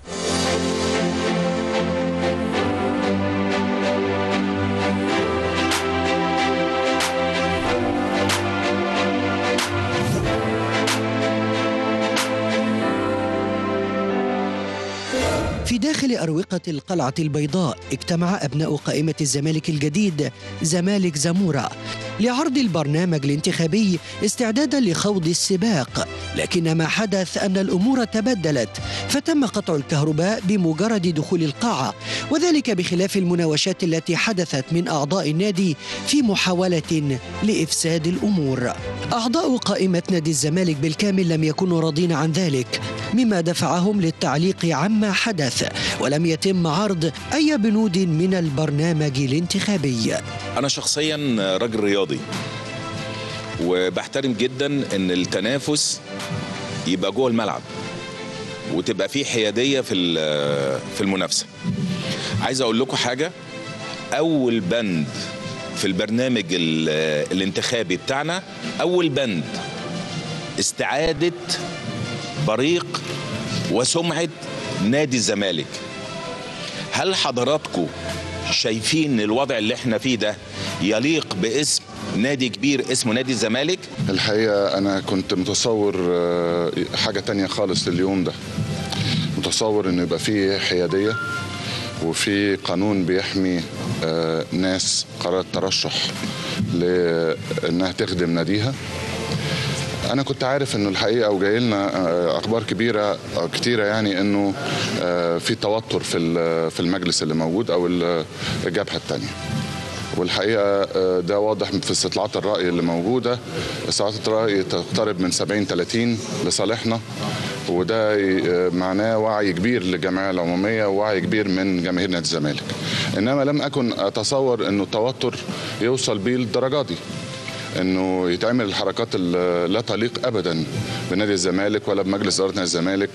Speaker 4: في داخل أروقة القلعة البيضاء اجتمع أبناء قائمة الزمالك الجديد زمالك زمورة لعرض البرنامج الانتخابي استعدادا لخوض السباق لكن ما حدث أن الأمور تبدلت فتم قطع الكهرباء بمجرد دخول القاعة وذلك بخلاف المناوشات التي حدثت من أعضاء النادي في محاولة لإفساد الأمور أعضاء قائمة نادي الزمالك بالكامل لم يكونوا راضين عن ذلك مما دفعهم للتعليق عما حدث ولم يتم عرض أي بنود من البرنامج الانتخابي
Speaker 5: انا شخصيا راجل رياضي وبحترم جدا ان التنافس يبقى جوه الملعب وتبقى فيه حياديه في ال- في المنافسه عايز اقول لكم حاجه اول بند في البرنامج ال- الانتخابي بتاعنا اول بند استعاده بريق وسمعه نادي الزمالك هل حضراتكم شايفين ان الوضع اللي احنا فيه ده يليق باسم نادي كبير اسمه نادي الزمالك
Speaker 6: الحقيقة أنا كنت متصور آه، حاجة تانية خالص لليوم ده متصور إنه يبقى فيه حيادية وفي قانون بيحمي آه، ناس قررت ترشح لإنها تخدم ناديها أنا كنت عارف إنه الحقيقة وجاي لنا آه، أخبار كبيرة آه، كتيرة يعني إنه آه، في توتر في ال- في المجلس اللي موجود أو ال- الجبهة التانية والحقيقه آه، ده واضح في استطلاعات الراي اللي موجوده استطلاعات الراي تقترب من 70 30 لصالحنا وده ي- معناه وعي كبير للجمعيه العموميه ووعي كبير من جماهير نادي الزمالك انما لم اكن اتصور انه التوتر يوصل بيه للدرجه دي انه يتعمل الحركات اللي لا تليق ابدا بنادي الزمالك ولا بمجلس اداره نادي الزمالك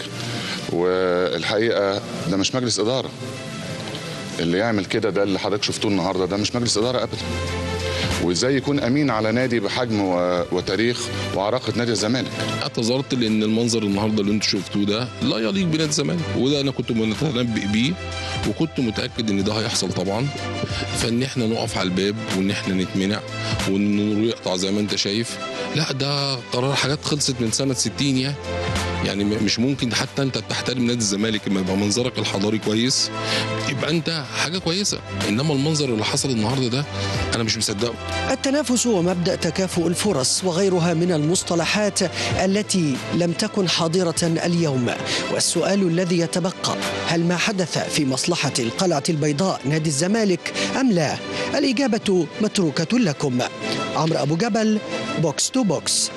Speaker 6: والحقيقه ده مش مجلس اداره اللي يعمل كده ده اللي حضرتك شفتوه النهارده ده مش مجلس اداره ابدا وازاي يكون امين على نادي بحجم و- وتاريخ وعراقه نادي الزمالك
Speaker 7: اعتذرت لان المنظر النهارده اللي انتم شفتوه ده لا يليق بنادي الزمالك وده انا كنت متنبئ بيه وكنت متاكد ان ده هيحصل طبعا فان احنا نقف على الباب وان احنا نتمنع وان النور يقطع زي ما انت شايف لا ده قرار حاجات خلصت من سنه 60 يعني يعني م- مش ممكن حتى انت تحترم نادي الزمالك لما يبقى منظرك الحضاري كويس يبقى انت حاجه كويسه انما المنظر اللي حصل النهارده ده انا مش مصدقه
Speaker 4: التنافس ومبدأ تكافؤ الفرص وغيرها من المصطلحات التي لم تكن حاضرة اليوم والسؤال الذي يتبقى هل ما حدث في مصلحة القلعة البيضاء نادي الزمالك أم لا الإجابة متروكة لكم عمرو أبو جبل بوكس تو بوكس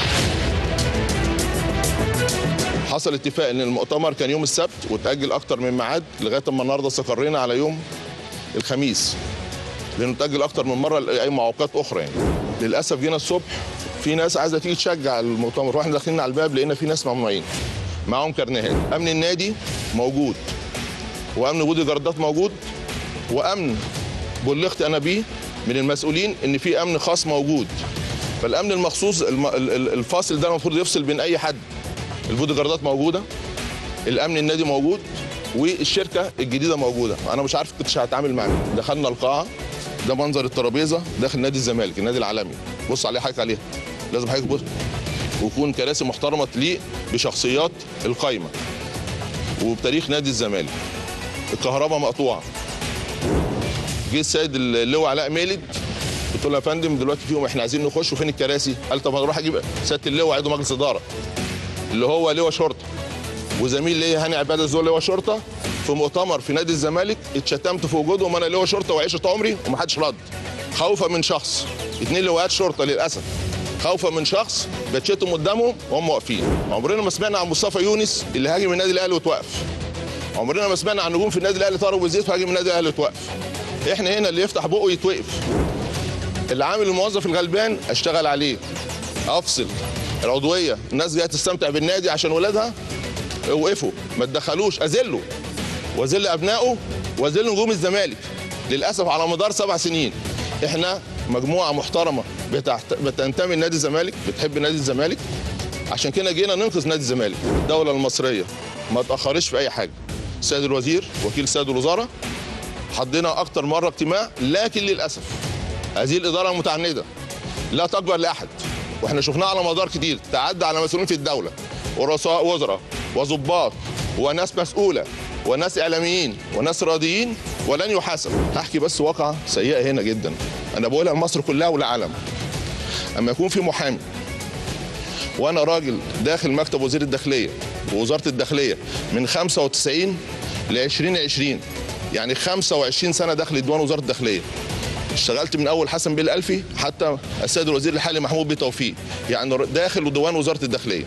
Speaker 8: حصل اتفاق ان المؤتمر كان يوم السبت وتاجل اكتر من ميعاد لغايه اما النهارده استقرينا على يوم الخميس لانه تاجل اكتر من مره لاي معوقات اخرى يعني للاسف جينا الصبح في ناس عايزه تيجي تشجع المؤتمر واحنا داخلين على الباب لقينا في ناس ممنوعين معاهم كارنيهات امن النادي موجود وامن بودي جاردات موجود وامن بلغت انا بيه من المسؤولين ان في امن خاص موجود فالامن المخصوص الم- ال- ال- الفاصل ده المفروض يفصل بين اي حد البودي جاردات موجوده الامن النادي موجود والشركه الجديده موجوده انا مش عارف كنتش هتعامل مع مين دخلنا القاعه ده منظر الترابيزه داخل نادي الزمالك النادي العالمي بص عليه حضرتك عليها لازم حضرتك تبص ويكون كراسي محترمه تليق بشخصيات القايمه وبتاريخ نادي الزمالك الكهرباء مقطوعه جه السيد اللواء علاء ميلد قلت له يا فندم دلوقتي فيهم احنا عايزين نخش وفين الكراسي؟ قال طب هنروح اجيب سياده اللواء عضو مجلس اداره اللي هو لواء شرطه وزميل ليا هاني عباده زول لواء شرطه في مؤتمر في نادي الزمالك اتشتمت في وجودهم انا لواء شرطه وعيشه عمري ومحدش رد خوفا من شخص اتنين لواءات شرطه للاسف خوفا من شخص بتشتم قدامهم وهم واقفين عمرنا ما سمعنا عن مصطفى يونس اللي هاجم النادي الاهلي وتوقف عمرنا ما سمعنا عن نجوم في النادي الاهلي طاروا وزيت وهاجم النادي الاهلي وتوقف احنا هنا اللي يفتح بقه يتوقف العامل الموظف الغلبان اشتغل عليه افصل العضويه الناس جايه تستمتع بالنادي عشان ولادها اوقفوا ما تدخلوش اذله واذل ابنائه واذل نجوم الزمالك للاسف على مدار سبع سنين احنا مجموعه محترمه بتعت... بتنتمي لنادي الزمالك بتحب نادي الزمالك عشان كده جينا ننقذ نادي الزمالك الدوله المصريه ما تاخرش في اي حاجه السيد الوزير وكيل السيد الوزراء حضينا اكتر مره اجتماع لكن للاسف هذه الاداره المتعنده لا تقبل لاحد واحنا شفناها على مدار كتير تعدى على مسؤولين في الدوله ورؤساء وزراء وظباط وناس مسؤوله وناس اعلاميين وناس راضيين ولن يحاسب هحكي بس واقعه سيئه هنا جدا انا بقولها لمصر كلها والعالم اما يكون في محامي وانا راجل داخل مكتب وزير الداخليه ووزاره الداخليه من 95 ل 2020 يعني 25 سنه داخل ديوان وزاره الداخليه اشتغلت من اول حسن بيه الالفي حتى السيد الوزير الحالي محمود بيه توفيق يعني داخل ديوان وزاره الداخليه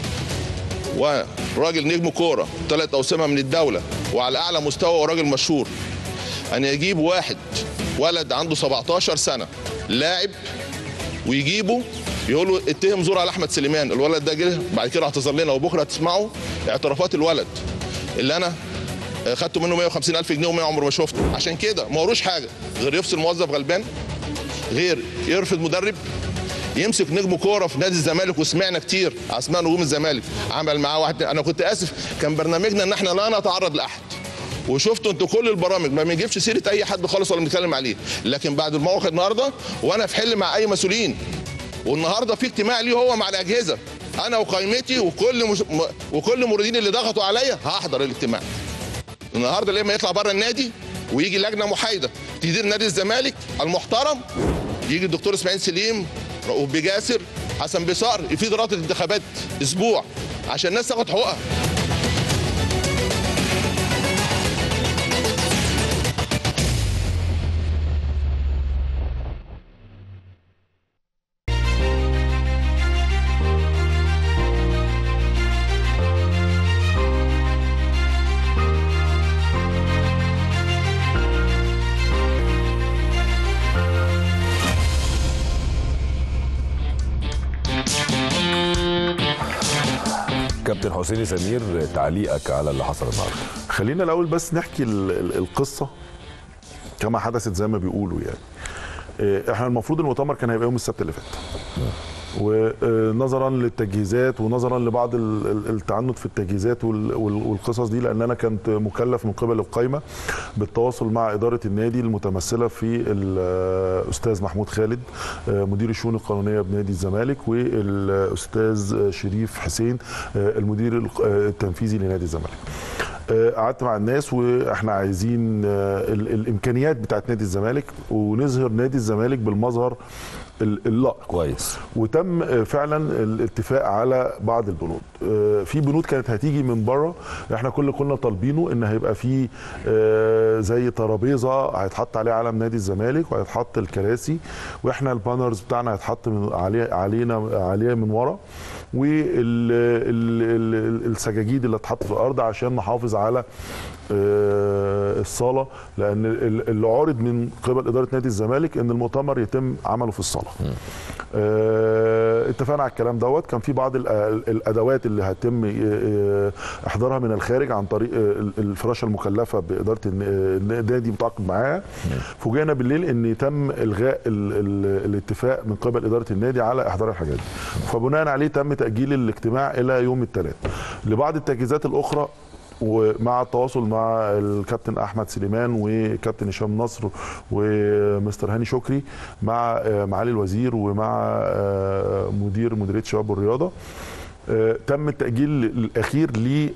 Speaker 8: وراجل نجم كوره ثلاث اوسمه من الدوله وعلى اعلى مستوى وراجل مشهور ان يجيب واحد ولد عنده 17 سنه لاعب ويجيبه يقول له اتهم زور على احمد سليمان الولد ده جه بعد كده اعتذر لنا وبكره هتسمعوا اعترافات الولد اللي انا خدته منه 150 الف جنيه وما عمره ما شفته عشان كده ما وروش حاجه غير يفصل موظف غلبان غير يرفض مدرب يمسك نجم كوره في نادي الزمالك وسمعنا كتير اسماء نجوم الزمالك عمل معاه واحد انا كنت اسف كان برنامجنا ان احنا لا نتعرض لاحد وشفتوا انتوا كل البرامج ما بنجيبش سيره اي حد خالص ولا بنتكلم عليه لكن بعد الموقف النهارده وانا في حل مع اي مسؤولين والنهارده في اجتماع ليه هو مع الاجهزه انا وقائمتي وكل مش... م... وكل الموردين اللي ضغطوا عليا هحضر الاجتماع النهارده لما يطلع بره النادي ويجي لجنه محايده تدير نادي الزمالك المحترم يجي الدكتور اسماعيل سليم رؤوف بجاسر حسن بصقر يفيد رابطه الانتخابات اسبوع عشان الناس تاخد حقوقها
Speaker 1: كابتن حسيني سمير تعليقك على اللي حصل النهارده
Speaker 2: خلينا الاول بس نحكي ال- ال- القصه كما حدثت زي ما بيقولوا يعني إيه، احنا المفروض المؤتمر كان هيبقى يوم السبت اللي فات ونظرا للتجهيزات ونظرا لبعض ال- ال- التعنت في التجهيزات وال- وال- والقصص دي لان انا كنت مكلف من قبل القايمه بالتواصل مع اداره النادي المتمثله في الاستاذ محمود خالد آه، مدير الشؤون القانونيه بنادي الزمالك والاستاذ شريف حسين آه، المدير الق- آه، التنفيذي لنادي الزمالك آه، قعدت مع الناس واحنا عايزين آه، ال- الامكانيات بتاعت نادي الزمالك ونظهر نادي الزمالك بالمظهر ال- اللائق
Speaker 1: كويس
Speaker 2: وتم آه، فعلا الاتفاق على بعض البنود آه، في بنود كانت هتيجي من بره احنا كل كنا طالبينه ان هيبقى في آه، زي ترابيزه هيتحط عليها علم نادي الزمالك وهيتحط الكراسي واحنا البانرز بتاعنا هيتحط من عليه علينا عليه من ورا والسجاجيد اللي هتحط في الارض عشان نحافظ على آه، الصاله لان ال- اللي عرض من قبل اداره نادي الزمالك ان المؤتمر يتم عمله في الصاله آه، اتفقنا على الكلام دوت كان في بعض ال- الادوات اللي هيتم آه، احضارها من الخارج عن طريق آه، ال- الفراشه المكلفه باداره الن- آه، النادي متعاقد معاها فوجئنا بالليل ان تم الغاء ال- ال- الاتفاق من قبل اداره النادي على احضار الحاجات دي فبناء عليه تم تاجيل الاجتماع الى يوم الثلاث لبعض التجهيزات الاخرى ومع التواصل مع الكابتن احمد سليمان وكابتن هشام نصر ومستر هاني شكري مع آه، معالي الوزير ومع آه، مدير مديريه الشباب والرياضه آه، تم التاجيل الاخير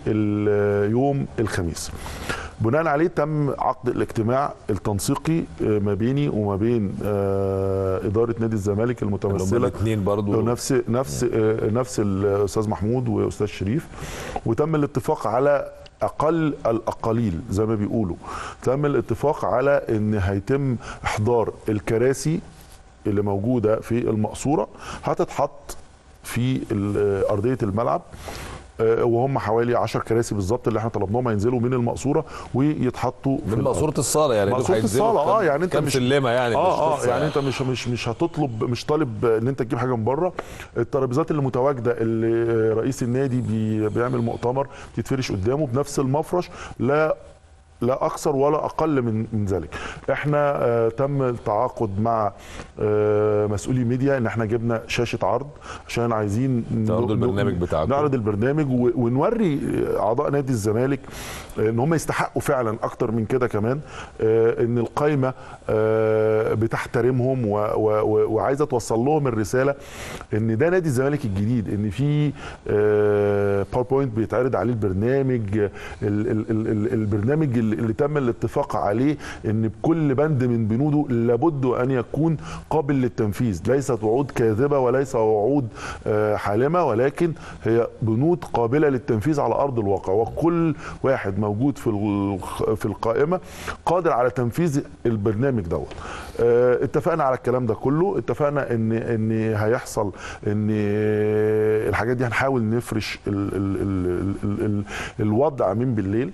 Speaker 2: ليوم الخميس بناء عليه تم عقد الاجتماع التنسيقي آه، ما بيني وما بين آه، اداره نادي الزمالك
Speaker 1: اللي هم
Speaker 2: المتمثله
Speaker 1: الاثنين برضو
Speaker 2: نفس نفس آه، نفس الاستاذ محمود واستاذ شريف وتم الاتفاق على اقل الاقاليل زي ما بيقولوا تم الاتفاق على ان هيتم احضار الكراسي اللي موجوده في المقصوره هتتحط في ال- ارضيه الملعب آه، وهم حوالي 10 كراسي بالظبط اللي احنا طلبناهم هينزلوا من المقصوره ويتحطوا في
Speaker 1: من
Speaker 2: الأرض.
Speaker 1: مقصوره الصاله يعني دول
Speaker 2: مقصوره
Speaker 1: هينزلوا
Speaker 2: الصاله اه
Speaker 1: كام-
Speaker 2: يعني انت
Speaker 1: كام
Speaker 2: مش
Speaker 1: سلمه يعني مش
Speaker 2: اه اه
Speaker 1: قصة
Speaker 2: يعني انت مش مش مش هتطلب مش طالب ان انت تجيب حاجه من بره الترابيزات اللي متواجده اللي رئيس النادي بي بيعمل مؤتمر بتتفرش قدامه بنفس المفرش لا لا اكثر ولا اقل من من ذلك احنا آه تم التعاقد مع آه مسؤولي ميديا ان احنا جبنا شاشه عرض عشان عايزين
Speaker 1: تعرضوا
Speaker 2: ن-
Speaker 1: البرنامج
Speaker 2: ن-
Speaker 1: بتاعكم.
Speaker 2: نعرض البرنامج و- ونوري اعضاء نادي الزمالك آه، ان هم يستحقوا فعلا اكتر من كده كمان آه، ان القايمه آه، بتحترمهم و- و- و- وعايزه توصل لهم الرساله ان ده نادي الزمالك الجديد ان في باوربوينت بيتعرض عليه البرنامج ال- ال- ال- ال- البرنامج اللي اللي تم الاتفاق عليه ان بكل بند من بنوده لابد ان يكون قابل للتنفيذ ليست وعود كاذبه وليس وعود آه، حالمه ولكن هي بنود قابله للتنفيذ على ارض الواقع وكل واحد موجود في الخ- في القائمه قادر على تنفيذ البرنامج دوت آه، اتفقنا على الكلام ده كله اتفقنا ان ان هيحصل ان الحاجات دي هنحاول نفرش ال ال ال ال ال الوضع من بالليل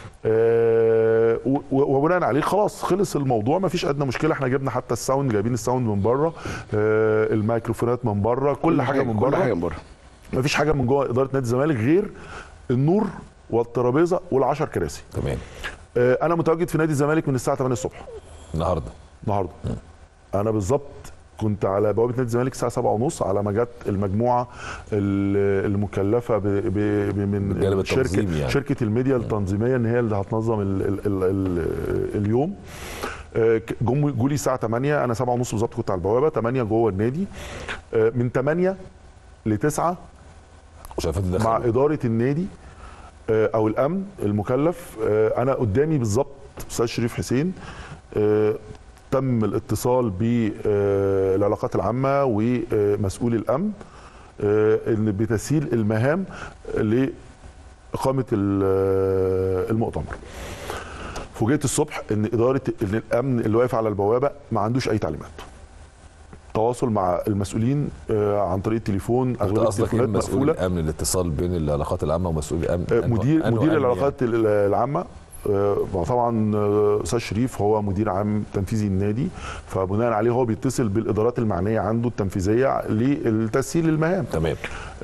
Speaker 2: آه، و- وبناء عليه خلاص خلص الموضوع ما فيش ادنى مشكله احنا جبنا حتى الساوند جايبين الساوند من بره آه، الميكروفونات من بره كل حاجه من
Speaker 3: كل حاجه
Speaker 2: بره
Speaker 3: من بره
Speaker 2: ما فيش حاجه من جوه اداره نادي الزمالك غير النور والترابيزه والعشر كراسي
Speaker 1: تمام
Speaker 2: آه، انا متواجد في نادي الزمالك من الساعه 8 الصبح
Speaker 1: النهارده
Speaker 2: النهارده انا بالظبط كنت على بوابه نادي الزمالك الساعه 7 ونص على ما جت المجموعه ال- المكلفه ب ب ب من
Speaker 1: بالجانب
Speaker 2: شركه
Speaker 1: التنظيمي يعني.
Speaker 2: شركه الميديا التنظيميه ان هي اللي هتنظم ال ال ال ال اليوم آه، ك- جم جولي الساعه 8 انا 7 ونص بالظبط كنت على البوابه 8 جوه النادي آه، من 8 ل 9
Speaker 1: شايفين
Speaker 2: مع
Speaker 1: دخل
Speaker 2: اداره النادي آه، او الامن المكلف آه، انا قدامي بالظبط استاذ شريف حسين آه، تم الاتصال بالعلاقات العامه ومسؤول الامن آه، ان بتسهيل المهام لاقامه ال- المؤتمر فوجئت الصبح ان اداره ان الامن اللي واقف على البوابه ما عندوش اي تعليمات تواصل مع المسؤولين آه، عن طريق التليفون
Speaker 1: انت
Speaker 2: اغلبيه
Speaker 1: قصدك ايه
Speaker 2: التليفونات
Speaker 1: مسؤول
Speaker 2: مقفوله
Speaker 1: الامن الاتصال بين العلاقات العامه ومسؤول الامن
Speaker 2: آه،
Speaker 1: أنه-
Speaker 2: مدير
Speaker 1: أنه
Speaker 2: مدير
Speaker 1: أمن
Speaker 2: العلاقات ال- العامه آه، طبعا آه، استاذ شريف هو مدير عام تنفيذي النادي فبناء عليه هو بيتصل بالادارات المعنيه عنده التنفيذيه لتسهيل المهام
Speaker 1: تمام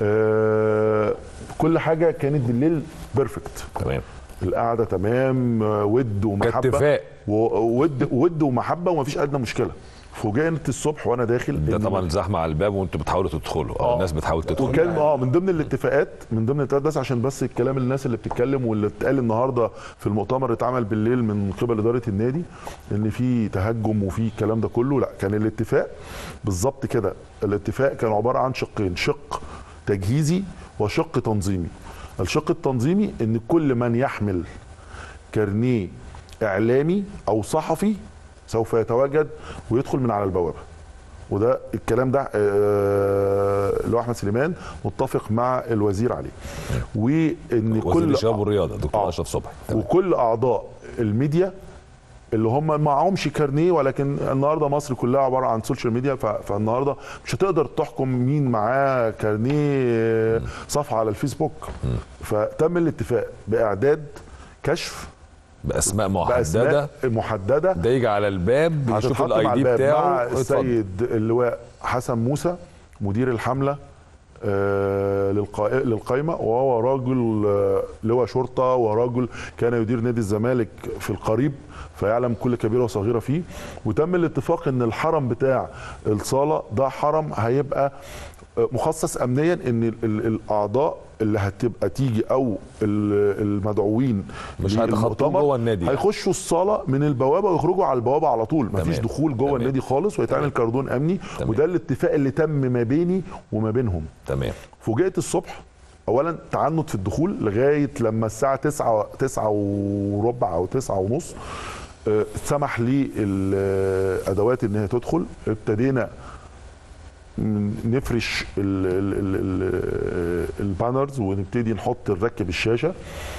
Speaker 2: آه، كل حاجه كانت بالليل بيرفكت
Speaker 1: تمام
Speaker 2: القعده تمام آه، ود ومحبه
Speaker 1: كاتفاق.
Speaker 2: وود ود ومحبه ومفيش ادنى مشكله فوجئت الصبح وانا داخل
Speaker 1: ده
Speaker 2: إن
Speaker 1: طبعا زحمه على الباب وانتوا بتحاولوا تدخلوا او
Speaker 2: آه.
Speaker 1: الناس بتحاول تدخل
Speaker 2: وكان اه من ضمن الاتفاقات من ضمن الاتفاقات بس عشان بس الكلام الناس اللي بتتكلم واللي اتقال النهارده في المؤتمر اللي اتعمل بالليل من قبل اداره النادي ان في تهجم وفي الكلام ده كله لا كان الاتفاق بالظبط كده الاتفاق كان عباره عن شقين شق تجهيزي وشق تنظيمي الشق التنظيمي ان كل من يحمل كارنيه اعلامي او صحفي سوف يتواجد ويدخل من على البوابه وده الكلام ده آه، اللي هو احمد سليمان متفق مع الوزير عليه وان
Speaker 1: وزير
Speaker 2: كل
Speaker 1: الشباب والرياضه دكتور
Speaker 2: آه.
Speaker 1: اشرف صبحي تمام.
Speaker 2: وكل اعضاء الميديا اللي هم معهمش كارنيه ولكن النهارده مصر كلها عباره عن سوشيال ميديا ف- فالنهارده مش هتقدر تحكم مين معاه كارنيه صفحه على الفيسبوك فتم الاتفاق باعداد كشف
Speaker 1: باسماء محدده
Speaker 2: باسماء محدده
Speaker 1: ده يجي على الباب يشوف
Speaker 2: هتتحط مع
Speaker 1: الاي دي
Speaker 2: الباب
Speaker 1: بتاعه
Speaker 2: مع
Speaker 1: اتفضل.
Speaker 2: السيد اللواء حسن موسى مدير الحمله آه، للقا- للقايمه وهو راجل آه، لواء شرطه ورجل كان يدير نادي الزمالك في القريب فيعلم كل كبيره وصغيره فيه وتم الاتفاق ان الحرم بتاع الصاله ده حرم هيبقى آه، مخصص امنيا ان ال- ال- الاعضاء اللي هتبقى تيجي او ال- المدعوين
Speaker 1: مش هيتخطوا
Speaker 2: للمؤتمر
Speaker 1: جوه النادي يعني.
Speaker 2: هيخشوا الصاله من البوابه ويخرجوا على البوابه على طول مفيش
Speaker 1: تمام.
Speaker 2: دخول جوه
Speaker 1: تمام.
Speaker 2: النادي خالص ويتعمل كاردون امني
Speaker 1: تمام.
Speaker 2: وده الاتفاق اللي تم ما بيني وما بينهم
Speaker 1: تمام
Speaker 2: فوجئت الصبح اولا تعنت في الدخول لغايه لما الساعه 9 9 وربع او 9 ونص آه، سمح لي الادوات ان هي تدخل ابتدينا ن- نفرش ال- ال- ال- ال- البانرز ونبتدي نحط نركب الشاشه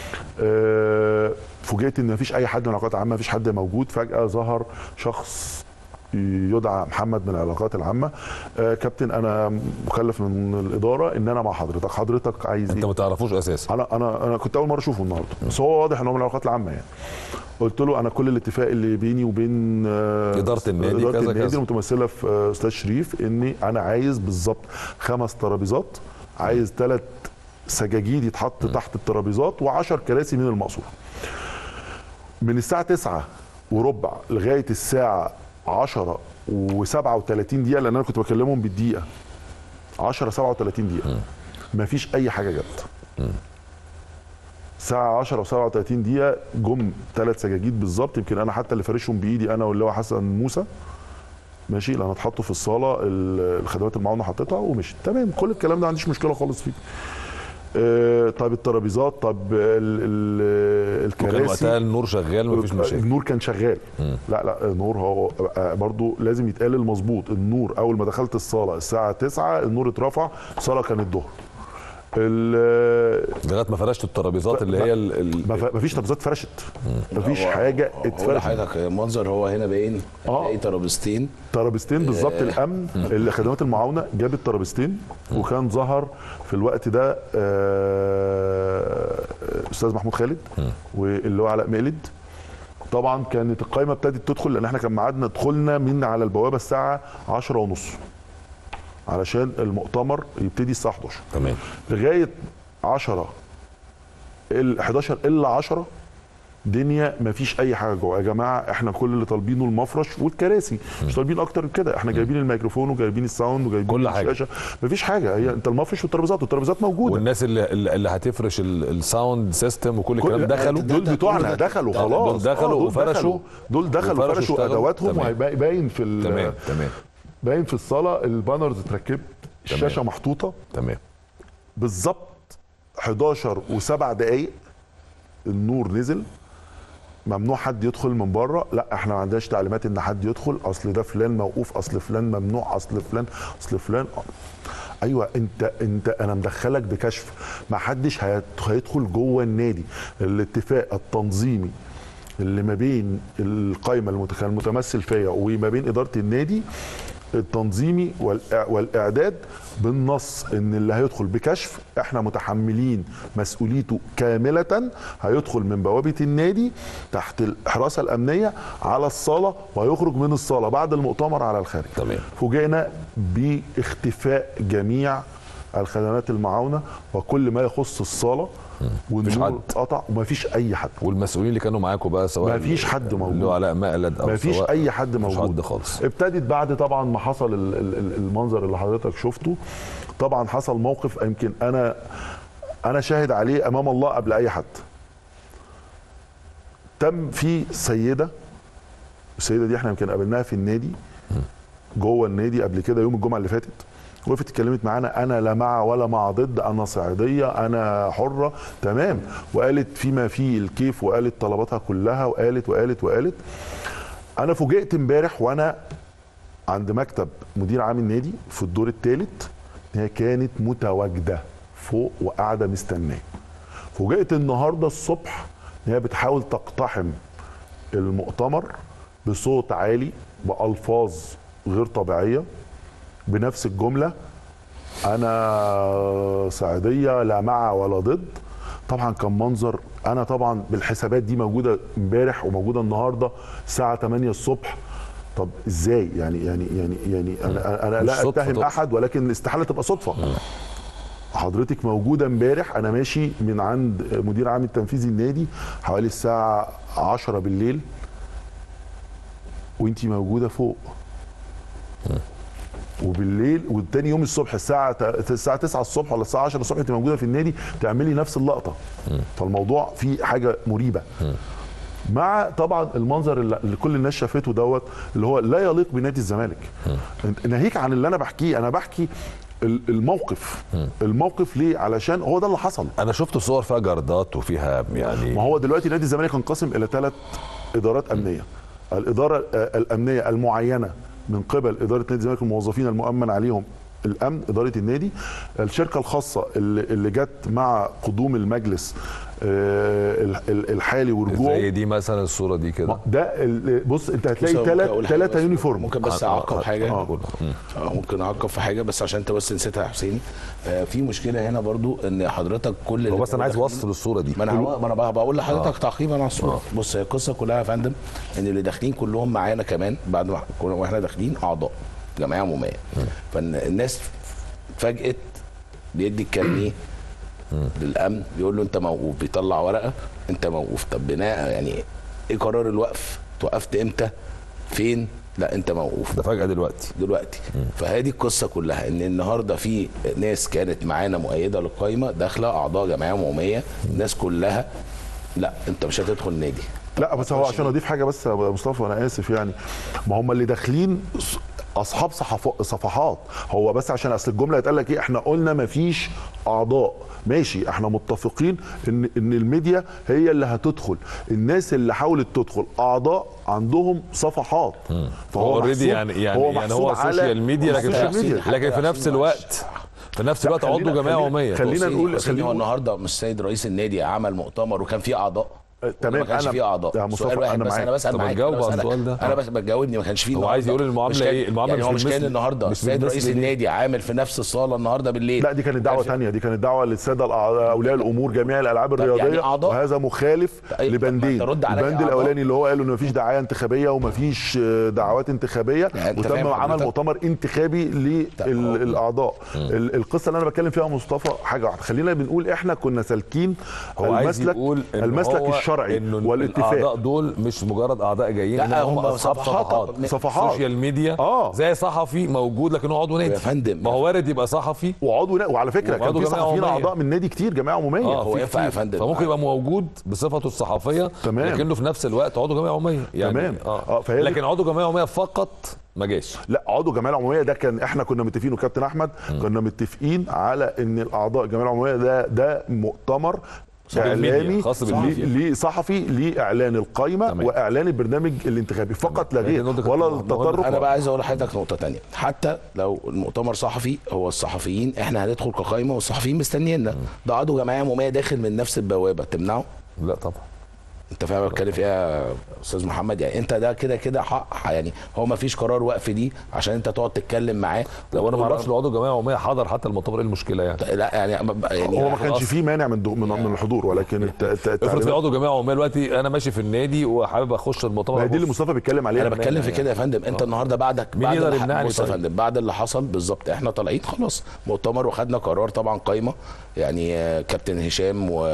Speaker 2: آه، فوجئت ان مفيش اي حد من العلاقات العامه مفيش حد موجود فجاه ظهر شخص يدعى محمد من العلاقات العامه آه كابتن انا مكلف من الاداره ان انا مع حضرتك حضرتك عايز
Speaker 1: انت
Speaker 2: ايه
Speaker 1: ما تعرفوش اساسا
Speaker 2: انا انا انا كنت اول مره اشوفه النهارده بس هو واضح ان هو من العلاقات العامه يعني قلت له انا كل الاتفاق اللي بيني وبين آه،
Speaker 1: إدارة النادي
Speaker 2: اداره
Speaker 1: كذا
Speaker 2: النادي
Speaker 1: كذا.
Speaker 2: المتمثله في آه، استاذ شريف اني انا عايز بالظبط خمس ترابيزات عايز ثلاث سجاجيد يتحط تحت الترابيزات و10 كراسي من المقصوره من الساعه 9 وربع لغايه الساعه 10 و37 دقيقه لان انا كنت بكلمهم بالدقيقه 10 37 دقيقه مفيش اي حاجه جت الساعة 10 و37 دقيقة جم ثلاث سجاجيد بالظبط يمكن أنا حتى اللي فارشهم بإيدي أنا واللي هو حسن موسى ماشي لأن اتحطوا في الصالة ال- الخدمات المعاونة حطيتها ومشي تمام كل الكلام ده ما عنديش مشكلة خالص فيه آه، طب الترابيزات طب ال- ال-
Speaker 1: وكان
Speaker 2: الكراسي
Speaker 1: وقتها النور شغال مفيش مشاكل
Speaker 2: النور كان شغال لا لا النور هو آه، برضو لازم يتقال المظبوط النور اول ما دخلت الصاله الساعه 9 النور اترفع الصاله كانت ظهر ال-
Speaker 1: لغايه ما فرشت الترابيزات اللي هي ال- ال-
Speaker 2: ما ف- مفيش ترابيزات فرشت مفيش
Speaker 3: هو-
Speaker 2: حاجه
Speaker 3: هقول
Speaker 2: اتفرشت
Speaker 3: لحضرتك المنظر هو هنا باين
Speaker 2: آه.
Speaker 3: هتلاقي ترابيزتين
Speaker 2: ترابيزتين بالظبط الامن الخدمات المعاونه جابت ترابيزتين وكان ظهر في الوقت ده آه، استاذ محمود خالد واللي هو علاء مقلد طبعا كانت القائمه ابتدت تدخل لان احنا كان ميعادنا دخولنا من على البوابه الساعه 10 ونص علشان المؤتمر يبتدي الساعه 11
Speaker 1: تمام
Speaker 2: لغايه 10 ال 11 الا 10 دنيا ما فيش اي حاجه جوه يا جماعه احنا كل اللي طالبينه المفرش والكراسي مش طالبين اكتر من كده احنا جايبين الميكروفون وجايبين الساوند وجايبين
Speaker 1: كل حاجة.
Speaker 2: الشاشه ما فيش حاجه هي انت المفرش والترابيزات والترابيزات موجوده
Speaker 1: والناس اللي اللي هتفرش ال- الساوند سيستم وكل
Speaker 2: كل-
Speaker 1: الكلام دخلوا
Speaker 2: دول بتوعنا دخلوا خلاص
Speaker 1: دول دخلوا
Speaker 2: آه، دول
Speaker 1: وفرشوا
Speaker 2: دول دخلوا
Speaker 1: وفرشوا
Speaker 2: وفرشوا
Speaker 1: اشتغلوا.
Speaker 2: ادواتهم
Speaker 1: تمام.
Speaker 2: وهيبقى باين في ال-
Speaker 1: تمام تمام
Speaker 2: باين في الصاله البانرز اتركبت الشاشه محطوطه
Speaker 1: تمام
Speaker 2: بالظبط 11 و7 دقايق النور نزل ممنوع حد يدخل من بره لا احنا ما عندناش تعليمات ان حد يدخل اصل ده فلان موقوف اصل فلان ممنوع اصل فلان اصل فلان ايوه انت انت انا مدخلك بكشف ما حدش هيت- هيدخل جوه النادي الاتفاق التنظيمي اللي ما بين القائمه المتخ- المتمثل فيا وما بين اداره النادي التنظيمي والإع- والاعداد بالنص ان اللي هيدخل بكشف احنا متحملين مسؤوليته كامله هيدخل من بوابه النادي تحت الحراسه الامنيه على الصاله وهيخرج من الصاله بعد المؤتمر على الخارج
Speaker 1: تمام.
Speaker 2: فوجئنا باختفاء جميع الخدمات المعاونه وكل ما يخص الصاله والنور
Speaker 1: حد.
Speaker 2: اتقطع ومفيش اي حد
Speaker 1: والمسؤولين اللي كانوا معاكم بقى سواء
Speaker 2: مفيش حد موجود.
Speaker 1: اللي هو علاء مقلد او
Speaker 2: ما فيش
Speaker 1: سواء
Speaker 2: اي حد
Speaker 1: مفيش
Speaker 2: موجود
Speaker 1: حد خالص
Speaker 2: ابتدت بعد طبعا ما حصل ال- ال- ال- المنظر اللي حضرتك شفته طبعا حصل موقف يمكن انا انا شاهد عليه امام الله قبل اي حد تم في سيده السيده دي احنا يمكن قابلناها في النادي جوه النادي قبل كده يوم الجمعه اللي فاتت وقفت اتكلمت معانا انا لا مع ولا مع ضد انا صعيديه انا حره تمام وقالت فيما فيه الكيف وقالت طلباتها كلها وقالت وقالت وقالت انا فوجئت امبارح وانا عند مكتب مدير عام النادي في الدور الثالث هي كانت متواجده فوق وقاعده مستناه فوجئت النهارده الصبح ان هي بتحاول تقتحم المؤتمر بصوت عالي بالفاظ غير طبيعيه بنفس الجمله انا صعيديه لا مع ولا ضد طبعا كان منظر انا طبعا بالحسابات دي موجوده امبارح وموجوده النهارده الساعه 8 الصبح طب ازاي يعني يعني يعني يعني انا انا
Speaker 1: مش
Speaker 2: لا
Speaker 1: صدفة
Speaker 2: اتهم
Speaker 1: طبعا.
Speaker 2: احد ولكن استحاله تبقى صدفه حضرتك موجوده امبارح انا ماشي من عند مدير عام التنفيذي النادي حوالي الساعه 10 بالليل وانتي موجوده فوق وبالليل والتاني يوم الصبح الساعه الساعه 9 الصبح ولا الساعه 10 الصبح انت موجوده في النادي تعملي نفس اللقطه فالموضوع فيه حاجه مريبه مع طبعا المنظر اللي اللي كل الناس شافته دوت اللي هو لا يليق بنادي الزمالك انت- ناهيك عن اللي انا بحكيه انا بحكي ال- الموقف الموقف ليه علشان هو ده اللي حصل
Speaker 1: انا شفت صور فيها جردات وفيها يعني
Speaker 2: ما هو دلوقتي نادي الزمالك انقسم الى ثلاث ادارات امنيه الاداره آه، الامنيه المعينه من قبل اداره نادي الزمالك الموظفين المؤمن عليهم الامن اداره النادي الشركه الخاصه اللي, اللي جت مع قدوم المجلس آه، ال- ال- الحالي ورجوعه
Speaker 1: زي دي مثلا الصوره دي كده
Speaker 2: ده ال- بص انت هتلاقي
Speaker 3: بص، ممكن
Speaker 2: ثلاث
Speaker 3: أقول حاجة
Speaker 2: ثلاثه
Speaker 3: بس-
Speaker 2: يونيفورم
Speaker 3: ممكن بس اعقب حاجه
Speaker 2: آه.
Speaker 3: آه، ممكن اعقب في حاجه بس عشان انت بس نسيتها يا حسين آه، في مشكله هنا برضو ان حضرتك كل
Speaker 1: هو
Speaker 3: اللي
Speaker 1: بس انا عايز
Speaker 3: داخلين-
Speaker 1: اوصل الصوره دي
Speaker 3: ما انا هو- ما انا بقى بقول لحضرتك تعقيبا على الصوره بص هي القصه كلها يا فندم ان اللي داخلين كلهم معانا كمان بعد ما كنا- واحنا داخلين اعضاء جمعيه عموميه فالناس اتفاجئت بيدي الكارنيه للامن بيقول له انت موقوف بيطلع ورقه انت موقوف طب بناء يعني ايه قرار الوقف توقفت امتى فين لا انت موقوف
Speaker 1: ده فجاه دلوقتي
Speaker 3: دلوقتي فهذه القصه كلها ان النهارده في ناس كانت معانا مؤيده للقائمه داخله اعضاء جمعيه عموميه الناس كلها لا انت مش هتدخل نادي
Speaker 2: لا بس هو عشان اضيف حاجه بس يا مصطفى انا اسف يعني ما هم اللي داخلين اصحاب صحف- صفحات هو بس عشان اصل الجمله اتقال لك ايه احنا قلنا ما فيش اعضاء ماشي احنا متفقين ان ان الميديا هي اللي هتدخل الناس اللي حاولت تدخل اعضاء عندهم صفحات
Speaker 1: هو اوريدي
Speaker 2: محسوب-
Speaker 1: يعني يعني يعني
Speaker 2: محسوب
Speaker 1: هو
Speaker 2: على
Speaker 1: السوشيال ميديا لكن
Speaker 2: السوشيال
Speaker 1: في
Speaker 2: ميديا.
Speaker 1: لكن في نفس الوقت في نفس الوقت عضو
Speaker 2: خلينا-
Speaker 1: جمعيه
Speaker 2: خلينا-
Speaker 1: عموميه
Speaker 2: خلينا
Speaker 3: حسيني-
Speaker 2: نقول-
Speaker 3: حسيني
Speaker 2: خلينا
Speaker 3: هو
Speaker 2: نقول-
Speaker 3: النهارده مش السيد رئيس النادي عمل مؤتمر وكان فيه اعضاء ولا
Speaker 2: تمام،
Speaker 3: ما كانش
Speaker 2: أنا-
Speaker 3: فيه اعضاء
Speaker 2: يا مصطفى،
Speaker 3: سؤال واحد
Speaker 2: أنا
Speaker 3: بس
Speaker 2: معاك.
Speaker 3: انا بسال
Speaker 1: طب
Speaker 3: معاك
Speaker 1: نجاوب
Speaker 3: أنا
Speaker 1: على
Speaker 3: بسألك.
Speaker 1: السؤال ده.
Speaker 3: انا بس بتجاوبني ما كانش فيه
Speaker 1: هو
Speaker 3: النهاردة.
Speaker 1: عايز يقول المعاملة
Speaker 3: مش كان-
Speaker 1: إيه؟ المعاملة
Speaker 3: يعني
Speaker 1: مش
Speaker 3: هو مش كان
Speaker 1: بالمثل-
Speaker 3: النهارده
Speaker 1: مش
Speaker 3: السيد
Speaker 1: بالمثل
Speaker 3: رئيس
Speaker 1: ليه؟
Speaker 3: النادي عامل في نفس الصاله النهارده بالليل
Speaker 2: لا دي كانت دعوه
Speaker 3: كان في-
Speaker 2: ثانيه دي كانت دعوه للساده الأع- اولياء الامور جميع الالعاب
Speaker 3: يعني
Speaker 2: الرياضيه
Speaker 3: أعضاء؟
Speaker 2: وهذا مخالف
Speaker 3: طيب،
Speaker 2: لبندين
Speaker 3: ترد عليا
Speaker 2: البند
Speaker 3: أعضاء؟
Speaker 2: الاولاني اللي هو قالوا ان مفيش دعايه انتخابيه ومفيش آه، دعوات انتخابيه
Speaker 3: يعني أنت
Speaker 2: وتم
Speaker 3: فاهم
Speaker 2: عمل
Speaker 3: حضرتك؟
Speaker 2: مؤتمر انتخابي
Speaker 3: طب هو-
Speaker 2: للاعضاء ال- القصه اللي انا بتكلم فيها مصطفى حاجه واحده خلينا بنقول احنا كنا سالكين
Speaker 1: هو عايز
Speaker 2: المسلك
Speaker 1: يقول إن
Speaker 2: المسلك
Speaker 1: هو
Speaker 2: الشرعي
Speaker 1: إنه
Speaker 2: والاتفاق
Speaker 1: الاعضاء دول مش مجرد اعضاء جايين
Speaker 3: لا،
Speaker 1: إنما هم
Speaker 3: هم
Speaker 1: اصحاب
Speaker 3: صفحات.
Speaker 1: صفحات
Speaker 2: صفحات.
Speaker 1: سوشيال ميديا
Speaker 2: آه.
Speaker 1: زي صحفي موجود لكن هو عضو نادي
Speaker 3: يا فندم.
Speaker 1: ما هو وارد يبقى صحفي
Speaker 2: وعضو وعلى فكره كان
Speaker 1: وعضو
Speaker 2: في
Speaker 1: جمعية
Speaker 2: صحفيين
Speaker 1: عمومية.
Speaker 2: اعضاء من نادي كتير جمعيه عموميه
Speaker 1: اه
Speaker 3: هو
Speaker 1: في
Speaker 3: ينفع يا
Speaker 1: كتير.
Speaker 3: فندم.
Speaker 1: فممكن يبقى موجود بصفته الصحفيه
Speaker 2: تمام.
Speaker 1: لكنه في نفس الوقت عضو جمعيه عموميه يعني
Speaker 2: تمام.
Speaker 1: اه,
Speaker 2: آه، فهي دي-
Speaker 1: لكن عضو جمعيه عموميه فقط ما جاش
Speaker 2: لا عضو الجمعيه العموميه ده كان احنا كنا متفقين وكابتن احمد كنا متفقين على ان الاعضاء الجمعيه العموميه ده ده مؤتمر
Speaker 1: بالميديا،
Speaker 2: اعلامي
Speaker 1: خاص
Speaker 2: ليه-
Speaker 1: بالميديا.
Speaker 2: ليه صحفي لاعلان القائمه
Speaker 1: تمام.
Speaker 2: واعلان البرنامج الانتخابي فقط لا
Speaker 1: لكن
Speaker 2: غير
Speaker 1: نقطة كانت
Speaker 2: ولا
Speaker 1: مهمة.
Speaker 2: التطرف
Speaker 3: انا بقى عايز اقول لحضرتك نقطه تانية حتى لو المؤتمر صحفي هو الصحفيين احنا هندخل كقائمه والصحفيين مستنيينا ده عضو جمعيه عموميه داخل من نفس البوابه تمنعه
Speaker 1: لا طبعا
Speaker 3: انت فاهم بتكلم فيها يا استاذ محمد يعني انت ده كده كده حق يعني هو ما فيش قرار وقف دي عشان انت تقعد تتكلم معاه
Speaker 1: لو انا ما
Speaker 3: وتقول
Speaker 1: اعرفش لو عضو جمعيه عموميه حضر حتى المؤتمر ايه المشكله يعني
Speaker 3: لا يعني يعني
Speaker 2: هو ما كانش فيه مانع من دو- من من الحضور ولكن الت- الت-
Speaker 1: افرض في
Speaker 2: التعليمات-
Speaker 1: عضو جمعيه عموميه دلوقتي انا ماشي في النادي وحابب اخش المؤتمر
Speaker 2: ما هي دي اللي
Speaker 1: أبص.
Speaker 2: مصطفى بيتكلم عليها
Speaker 3: انا بتكلم في كده يا فندم انت النهارده بعدك
Speaker 1: مين
Speaker 3: بعد
Speaker 1: يقدر
Speaker 3: اللي ح-
Speaker 1: يمنعني
Speaker 3: بص يا
Speaker 1: طيب؟
Speaker 3: فندم بعد اللي حصل بالظبط احنا طالعين خلاص مؤتمر وخدنا قرار طبعا قايمه يعني آه، كابتن هشام و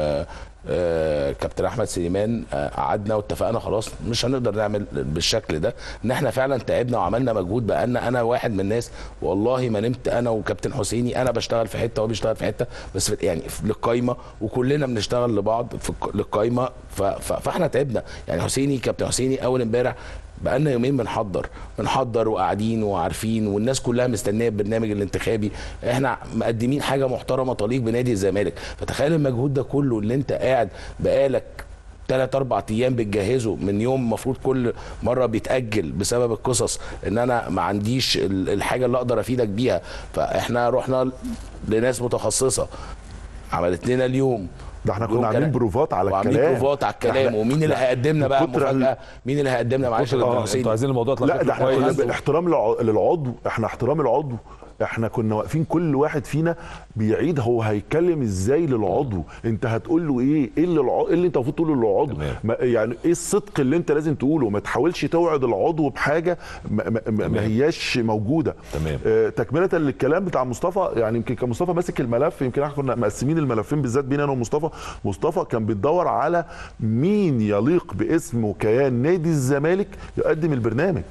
Speaker 3: آه، كابتن احمد سليمان آه، قعدنا واتفقنا خلاص مش هنقدر نعمل بالشكل ده ان احنا فعلا تعبنا وعملنا مجهود بقى انا انا واحد من الناس والله ما نمت انا وكابتن حسيني انا بشتغل في حته وهو بيشتغل في حته بس في يعني في- للقايمه وكلنا بنشتغل لبعض في الق- للقايمه ف- ف- فاحنا تعبنا يعني حسيني كابتن حسيني اول امبارح بقالنا يومين بنحضر بنحضر وقاعدين وعارفين والناس كلها مستنيه البرنامج الانتخابي احنا مقدمين حاجه محترمه تليق بنادي الزمالك فتخيل المجهود ده كله اللي انت قاعد بقالك ثلاث اربع ايام بتجهزه من يوم المفروض كل مره بيتاجل بسبب القصص ان انا ما عنديش ال- الحاجه اللي اقدر افيدك بيها فاحنا رحنا لناس متخصصه عملت لنا اليوم
Speaker 2: ده احنا
Speaker 3: يوم
Speaker 2: كنا عاملين
Speaker 3: كلام.
Speaker 2: بروفات على
Speaker 3: وعاملين
Speaker 2: الكلام
Speaker 3: بروفات على الكلام
Speaker 2: إحنا-
Speaker 3: ومين اللي هيقدمنا بقى
Speaker 2: كتر ال-
Speaker 3: مفاجاه مين اللي هيقدمنا معلش يا
Speaker 1: آه،
Speaker 3: كابتن حسين
Speaker 1: انتوا عايزين الموضوع يطلع
Speaker 2: لا
Speaker 1: شكله
Speaker 2: ده احنا كنا
Speaker 1: كويس
Speaker 2: باحترام الع- للعضو احنا احترام العضو احنا كنا واقفين كل واحد فينا بيعيد هو هيتكلم ازاي للعضو انت هتقول له ايه ايه اللي الع... ايه اللي انت المفروض تقوله للعضو
Speaker 1: تمام.
Speaker 2: ما يعني ايه الصدق اللي انت لازم تقوله ما تحاولش توعد العضو بحاجه ما, ما, ما, ما هياش موجوده
Speaker 1: تمام.
Speaker 2: آه تكمله للكلام بتاع مصطفى يعني يمكن كان مصطفى ماسك الملف يمكن احنا كنا مقسمين الملفين بالذات بينا انا ومصطفى مصطفى كان بيدور على مين يليق باسم وكيان نادي الزمالك يقدم البرنامج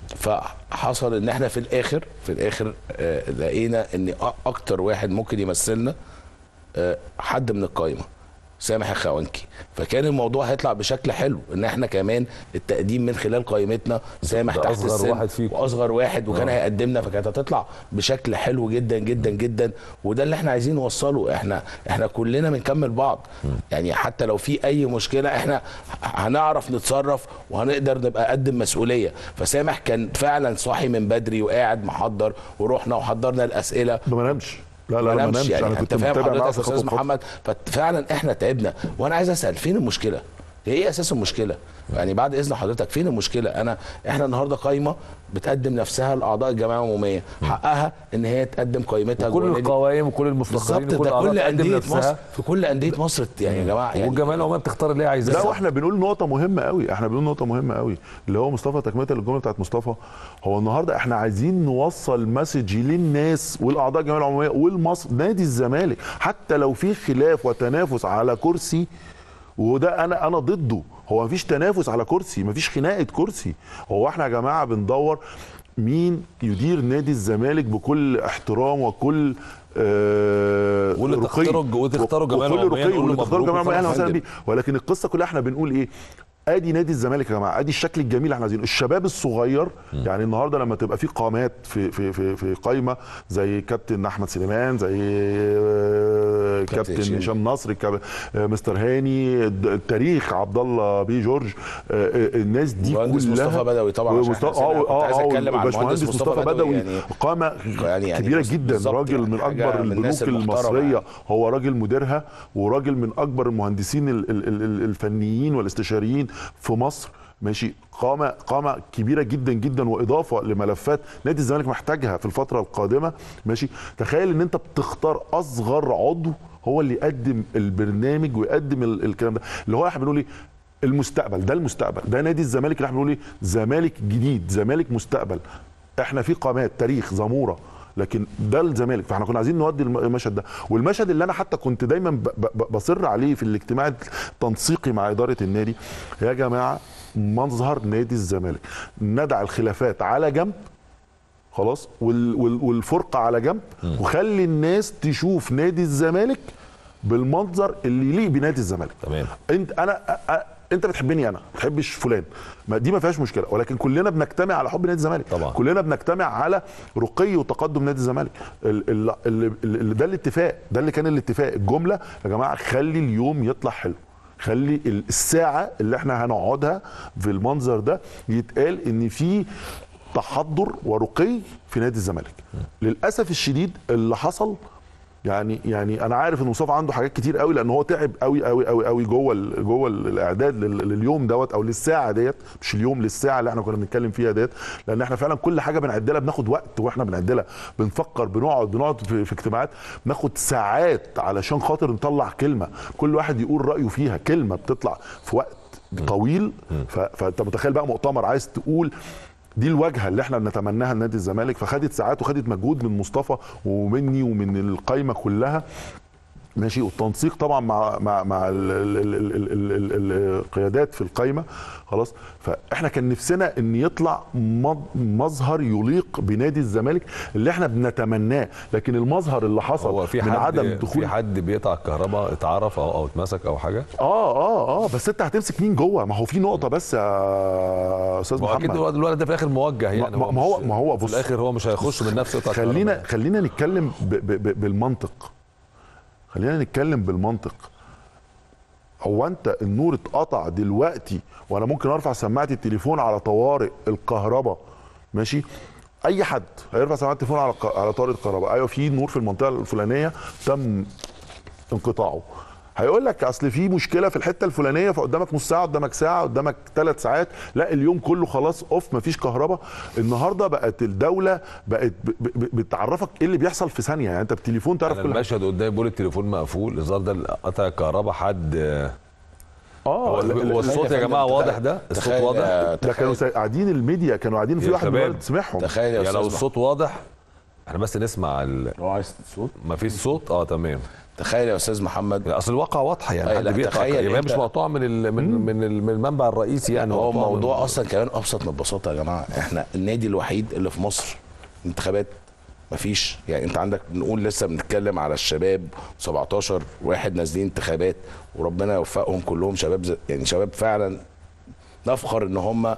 Speaker 3: فحصل ان احنا في الاخر في الاخر آه، لقينا ان أ- اكتر واحد ممكن يمثلنا آه، حد من القايمه سامح الخوانكي فكان الموضوع هيطلع بشكل حلو ان احنا كمان التقديم من خلال قائمتنا سامح
Speaker 1: ده
Speaker 3: تحت
Speaker 1: أصغر
Speaker 3: السن
Speaker 1: واحد فيكم.
Speaker 3: واصغر واحد وكان
Speaker 1: آه.
Speaker 3: هيقدمنا فكانت هتطلع بشكل حلو جدا جدا جدا وده اللي احنا عايزين نوصله احنا احنا كلنا بنكمل بعض يعني حتى لو في اي مشكله احنا هنعرف نتصرف وهنقدر نبقى قد مسؤوليه فسامح كان فعلا صاحي من بدري وقاعد محضر ورحنا وحضرنا الاسئله
Speaker 2: ده ما نامش لا لا
Speaker 3: ما
Speaker 2: لا ما
Speaker 3: نامش
Speaker 2: نامش
Speaker 3: يعني
Speaker 2: انا
Speaker 3: انت
Speaker 2: كنت
Speaker 3: فاهم
Speaker 2: متابع معاه
Speaker 3: حضرتك يا
Speaker 2: في خطوة
Speaker 3: استاذ
Speaker 2: بخطوة.
Speaker 3: محمد ففعلا احنا تعبنا وانا عايز اسال فين المشكله؟ ايه اساس المشكله؟ يعني بعد اذن حضرتك فين المشكله؟ انا احنا النهارده قايمه بتقدم نفسها لاعضاء الجمعيه العموميه حقها ان هي تقدم قائمتها
Speaker 1: كل
Speaker 3: جوه النادي.
Speaker 1: القوائم وكل المستقرين
Speaker 3: بالظبط
Speaker 1: وكل
Speaker 3: ده
Speaker 1: الأعضاء
Speaker 3: كل
Speaker 1: تقدم
Speaker 3: انديه
Speaker 1: نفسها.
Speaker 3: مصر في كل انديه مصر يعني يا جماعه يعني
Speaker 1: والجمعيه العموميه بتختار اللي هي عايزاه
Speaker 2: لا واحنا بنقول نقطة مهمة قوي احنا بنقول نقطة مهمة قوي اللي هو مصطفى تكملة للجملة بتاعت مصطفى هو النهاردة احنا عايزين نوصل مسج للناس والاعضاء الجمعية العمومية والمصر نادي الزمالك حتى لو في خلاف وتنافس على كرسي وده انا انا ضده هو مفيش تنافس على كرسي مفيش خناقة كرسي هو احنا يا جماعة بندور مين يدير نادي الزمالك بكل احترام وكل آه
Speaker 1: واللي
Speaker 2: رقي.
Speaker 1: تختاروا- واللي تختاروا الجمعية
Speaker 2: وكل
Speaker 1: العمومية
Speaker 2: رقي
Speaker 1: نقول له
Speaker 2: واللي تختاروا
Speaker 1: مبروك
Speaker 2: الجمعية العمومية اهلا
Speaker 1: وخلاص.
Speaker 2: وسهلا بيه ولكن القصه كلها احنا بنقول ايه ادي نادي الزمالك يا جماعه ادي الشكل الجميل اللي احنا عايزينه الشباب الصغير يعني النهارده لما تبقى في قامات في في في في قايمه زي كابتن احمد سليمان زي آه،
Speaker 3: كابتن
Speaker 2: كابتن
Speaker 3: هشام.
Speaker 2: هشام نصر كاب- آه، مستر هاني الد- التاريخ عبد الله بي جورج آه، آه، الناس دي
Speaker 3: مهندس
Speaker 2: كلها
Speaker 3: مصطفى بدوي طبعا عشان
Speaker 2: ومصطفى-
Speaker 3: احنا سمعنا. كنت عايز اتكلم عن
Speaker 2: باشمهندس
Speaker 3: المهندس
Speaker 2: مصطفى بدوي
Speaker 3: يعني
Speaker 2: قامه
Speaker 3: يعني- يعني
Speaker 2: كبيره
Speaker 3: بص-
Speaker 2: جدا
Speaker 3: بالظبط
Speaker 2: راجل
Speaker 3: يعني
Speaker 2: من
Speaker 3: حاجة
Speaker 2: اكبر
Speaker 3: من الناس
Speaker 2: البنوك
Speaker 3: المحترمة
Speaker 2: المصريه
Speaker 3: يعني.
Speaker 2: هو راجل مديرها وراجل من اكبر المهندسين ال- ال- ال- الفنيين والاستشاريين في مصر ماشي قامه قامه كبيره جدا جدا واضافه لملفات نادي الزمالك محتاجها في الفتره القادمه ماشي تخيل ان انت بتختار اصغر عضو هو اللي يقدم البرنامج ويقدم ال- الكلام ده اللي هو احنا بنقول ايه المستقبل ده المستقبل ده نادي الزمالك اللي احنا بنقول ايه زمالك جديد زمالك مستقبل احنا في قامات تاريخ زموره لكن ده الزمالك فاحنا كنا عايزين نودي الم- المشهد ده والمشهد اللي انا حتى كنت دايما ب- ب- بصر عليه في الاجتماع التنسيقي مع اداره النادي يا جماعه منظر نادي الزمالك ندع الخلافات على جنب خلاص وال وال والفرقه على جنب وخلي الناس تشوف نادي الزمالك بالمنظر اللي يليق بنادي الزمالك
Speaker 1: تمام.
Speaker 2: انت انا أ- أ- انت بتحبني انا ما بتحبش فلان ما دي ما فيهاش مشكله ولكن كلنا بنجتمع على حب نادي الزمالك
Speaker 1: طبعا.
Speaker 2: كلنا بنجتمع على رقي وتقدم نادي الزمالك ال- ال- ال- ال- ده الاتفاق ده اللي كان الاتفاق الجمله يا جماعه خلي اليوم يطلع حلو خلي ال- الساعه اللي احنا هنقعدها في المنظر ده يتقال ان في تحضر ورقي في نادي الزمالك للاسف الشديد اللي حصل يعني يعني انا عارف ان مصطفى عنده حاجات كتير قوي لان هو تعب قوي قوي قوي قوي جوه ال- جوه ال- الاعداد لل- لليوم دوت او للساعه ديت مش اليوم للساعه اللي احنا كنا بنتكلم فيها ديت لان احنا فعلا كل حاجه بنعد لها بناخد وقت واحنا بنعد لها بنفكر بنقعد بنقعد في, في اجتماعات بناخد ساعات علشان خاطر نطلع كلمه كل واحد يقول رايه فيها كلمه بتطلع في وقت طويل ف- فانت متخيل بقى مؤتمر عايز تقول دي الواجهه اللي احنا بنتمناها لنادي الزمالك فخدت ساعات وخدت مجهود من مصطفى ومني ومن القايمه كلها ماشي والتنسيق طبعا مع مع مع ال- ال- ال- ال- ال- ال- القيادات في القايمه خلاص فاحنا كان نفسنا ان يطلع مظ- مظهر يليق بنادي الزمالك اللي احنا بنتمناه لكن المظهر اللي حصل
Speaker 1: هو في
Speaker 2: من
Speaker 1: حد
Speaker 2: عدم دخول
Speaker 1: في حد بيقطع الكهرباء اتعرف او او اتمسك او حاجه
Speaker 2: اه اه اه بس انت هتمسك مين جوه ما هو في نقطه بس يا استاذ
Speaker 1: ما هو اكيد
Speaker 2: محمد
Speaker 1: الولد الولد ده في الاخر موجه يعني
Speaker 2: ما- ما هو-
Speaker 1: مش-
Speaker 2: ما هو
Speaker 1: في
Speaker 2: بص-
Speaker 1: الاخر هو مش هيخش من نفسه يقطع
Speaker 2: خلينا
Speaker 1: الكهرباء.
Speaker 2: خلينا نتكلم ب ب ب بالمنطق خلينا نتكلم بالمنطق هو انت النور اتقطع دلوقتي وانا ممكن ارفع سماعه التليفون على طوارئ الكهرباء ماشي اي حد هيرفع سماعه التليفون على ق- على طوارئ الكهرباء ايوه في نور في المنطقه الفلانيه تم انقطاعه هيقول لك اصل في مشكله في الحته الفلانيه فقدامك نص ساعه قدامك ساعه قدامك ثلاث ساعات لا اليوم كله خلاص اوف مفيش كهرباء النهارده بقت الدوله بقت ب- ب- بتعرفك ايه اللي بيحصل في ثانيه يعني انت بالتليفون تعرف
Speaker 1: انا
Speaker 2: كل حاجه
Speaker 1: المشهد قدامي بيقول التليفون مقفول الظاهر ده قطع الكهرباء حد
Speaker 2: اه لا- لا-
Speaker 1: هو الصوت يا جماعه
Speaker 3: فندم،
Speaker 1: واضح
Speaker 3: تخيل-
Speaker 1: ده الصوت
Speaker 3: تخيل-
Speaker 1: واضح
Speaker 3: آه،
Speaker 2: ده كانوا
Speaker 3: تخيل-
Speaker 2: سا- قاعدين الميديا كانوا قاعدين في
Speaker 1: يا
Speaker 2: واحد من
Speaker 1: شباب.
Speaker 2: الولد سمعهم
Speaker 3: تخيل يا
Speaker 1: يعني لو
Speaker 3: استاذ
Speaker 1: الصوت واضح احنا بس نسمع ال...
Speaker 3: لو عايز صوت
Speaker 1: ما فيش صوت اه تمام
Speaker 3: تخيل يا استاذ محمد
Speaker 1: اصل الواقع واضحه يعني
Speaker 3: أي
Speaker 1: حد
Speaker 3: لا،
Speaker 1: بيقطع
Speaker 3: تخيل
Speaker 1: يبقى هي مش
Speaker 3: أنت-
Speaker 1: مقطوعه من ال... من من, ال... من المنبع الرئيسي يعني
Speaker 3: هو
Speaker 1: مقطوعة من-
Speaker 3: موضوع اصلا كمان ابسط من البساطه يا جماعه احنا النادي الوحيد اللي في مصر انتخابات مفيش يعني انت عندك نقول لسه بنتكلم على الشباب 17 واحد نازلين انتخابات وربنا يوفقهم كلهم شباب ز- يعني شباب فعلا نفخر ان هم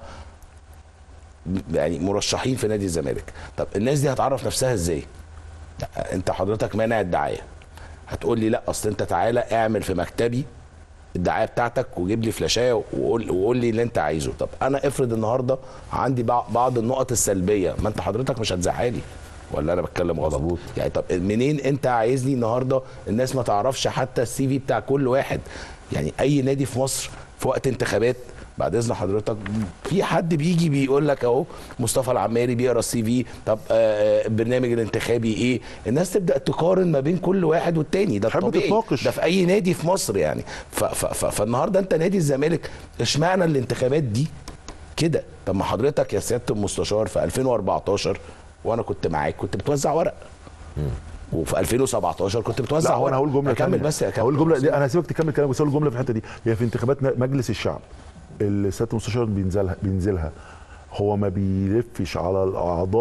Speaker 3: يعني مرشحين في نادي الزمالك طب الناس دي هتعرف نفسها ازاي لا، انت حضرتك مانع الدعايه هتقول لي لا اصل انت تعالى اعمل في مكتبي الدعايه بتاعتك وجيب لي فلاشايه وقول وقول لي اللي انت عايزه طب انا افرض النهارده عندي بع- بعض النقط السلبيه ما انت حضرتك مش هتزعلي ولا انا بتكلم غلط يعني طب منين انت عايزني النهارده الناس ما تعرفش حتى السي في بتاع كل واحد يعني اي نادي في مصر في وقت انتخابات بعد اذن حضرتك في حد بيجي بيقول لك اهو مصطفى العماري بيقرا السي في طب آه، البرنامج الانتخابي ايه الناس تبدا تقارن ما بين كل واحد والتاني ده
Speaker 2: تحب
Speaker 3: الطبيعي
Speaker 2: تتناقش.
Speaker 3: ده في اي نادي في مصر يعني ف ف ف فالنهارده انت نادي الزمالك اشمعنى الانتخابات دي كده طب ما حضرتك يا سياده المستشار في 2014 وانا كنت معاك كنت بتوزع ورق وفي 2017 كنت بتوزع
Speaker 2: لا
Speaker 3: ورق
Speaker 2: وانا هقول جمله
Speaker 3: اكمل
Speaker 2: تانية.
Speaker 3: بس يا كابتن
Speaker 2: هقول جمله دي انا هسيبك تكمل كلامك بس هقول جمله في الحته دي هي في انتخابات ن- مجلس الشعب اللي سياده المستشار بينزلها بينزلها هو ما بيلفش على الاعضاء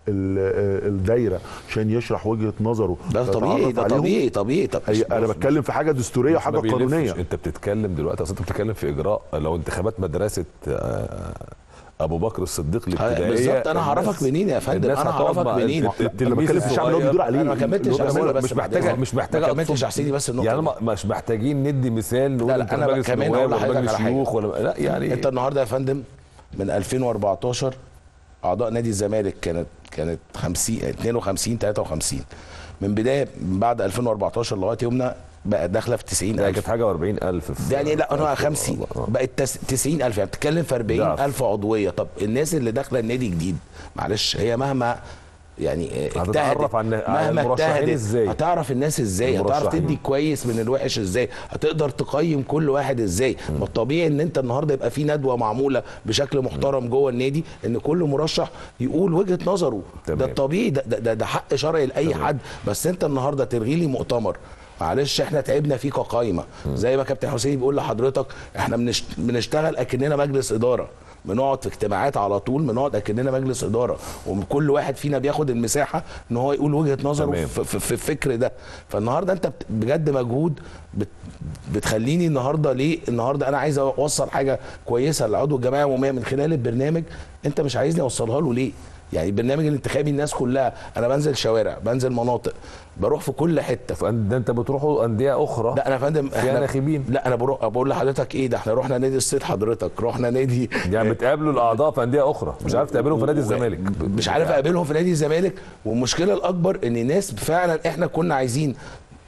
Speaker 2: ال- الدايره عشان يشرح وجهه نظره
Speaker 3: ده طبيعي
Speaker 2: يتعرف
Speaker 3: ده
Speaker 2: عليهم.
Speaker 3: طبيعي طبيعي طب
Speaker 2: هي انا بتكلم في حاجه دستوريه وحاجه
Speaker 1: ما بيلفش.
Speaker 2: قانونيه
Speaker 1: انت بتتكلم دلوقتي اصل انت بتتكلم في اجراء لو انتخابات مدرسه آه، ابو بكر الصديق الابتدائيه
Speaker 3: بالظبط انا
Speaker 1: الناس-
Speaker 3: هعرفك منين يا فندم
Speaker 1: الناس
Speaker 3: انا
Speaker 1: هتقعد
Speaker 3: هعرفك
Speaker 1: مع
Speaker 3: منين
Speaker 1: الت-
Speaker 2: اللي
Speaker 1: التلميذ
Speaker 2: بتكلم في الشعب اللي هو
Speaker 1: الصغير.
Speaker 2: بيدور عليه
Speaker 3: انا ما كملتش
Speaker 2: اللي هو
Speaker 3: انا بقول بس
Speaker 1: مش
Speaker 3: بعد
Speaker 1: محتاجه
Speaker 3: إذنك.
Speaker 1: مش محتاجه
Speaker 3: ما كملتش
Speaker 1: أقصد-
Speaker 3: يا حسيني بس النقطه
Speaker 1: يعني
Speaker 3: دي.
Speaker 1: ما- مش محتاجين ندي مثال نقول
Speaker 3: لا، لا،
Speaker 1: انت
Speaker 3: أنا
Speaker 1: مجلس
Speaker 3: كمان
Speaker 1: نواب
Speaker 3: أقول
Speaker 1: ولا
Speaker 3: لحضرتك
Speaker 1: مجلس
Speaker 3: على حاجة.
Speaker 1: شيوخ ولا لا يعني
Speaker 3: انت النهارده يا فندم من 2014 اعضاء نادي الزمالك كانت كانت 50 52 53 من بدايه من بعد 2014 لغايه يومنا بقى داخله في 90
Speaker 1: ده
Speaker 3: الف
Speaker 1: كانت حاجه و40 الف في
Speaker 3: ده يعني لا انا 50 بقت تس- 90 الف يعني بتتكلم في 40
Speaker 1: ضعف.
Speaker 3: الف عضويه طب الناس اللي داخله النادي جديد معلش هي مهما يعني اجتهدت
Speaker 1: هتتعرف عن- على
Speaker 3: مهما
Speaker 1: المرشحين
Speaker 3: اجتهدت
Speaker 1: إزاي؟
Speaker 3: هتعرف الناس ازاي هتعرف
Speaker 1: المرشحين.
Speaker 3: تدي كويس من الوحش ازاي هتقدر تقيم كل واحد ازاي ما الطبيعي ان انت النهارده يبقى في ندوه معموله بشكل محترم جوه النادي ان كل مرشح يقول وجهه نظره
Speaker 1: تمام.
Speaker 3: ده الطبيعي ده, ده, ده, ده حق شرعي لاي حد بس انت النهارده تلغي لي مؤتمر معلش احنا تعبنا فيه كقايمه زي ما كابتن حسين بيقول لحضرتك احنا بنشت- بنشتغل اكننا مجلس اداره بنقعد في اجتماعات على طول بنقعد اكننا مجلس اداره وكل واحد فينا بياخد المساحه ان هو يقول وجهه نظره
Speaker 1: تمام.
Speaker 3: في, في, في الفكر ده فالنهارده انت بت- بجد مجهود بت بتخليني النهارده ليه النهارده انا عايز اوصل حاجه كويسه لعضو الجمعيه العموميه من خلال البرنامج انت مش عايزني اوصلها له ليه يعني البرنامج الانتخابي الناس كلها انا بنزل شوارع بنزل مناطق بروح في كل حته
Speaker 1: فأن- ده انت بتروحوا انديه اخرى
Speaker 3: لا انا يا فندم
Speaker 1: فيها ناخبين
Speaker 3: لا انا بروح بقول لحضرتك ايه ده احنا رحنا نادي الصيد حضرتك رحنا نادي
Speaker 1: يعني بتقابلوا الاعضاء في انديه اخرى مش عارف تقابلهم في نادي الزمالك
Speaker 3: مش عارف اقابلهم في نادي الزمالك والمشكله الاكبر ان ناس فعلا احنا كنا عايزين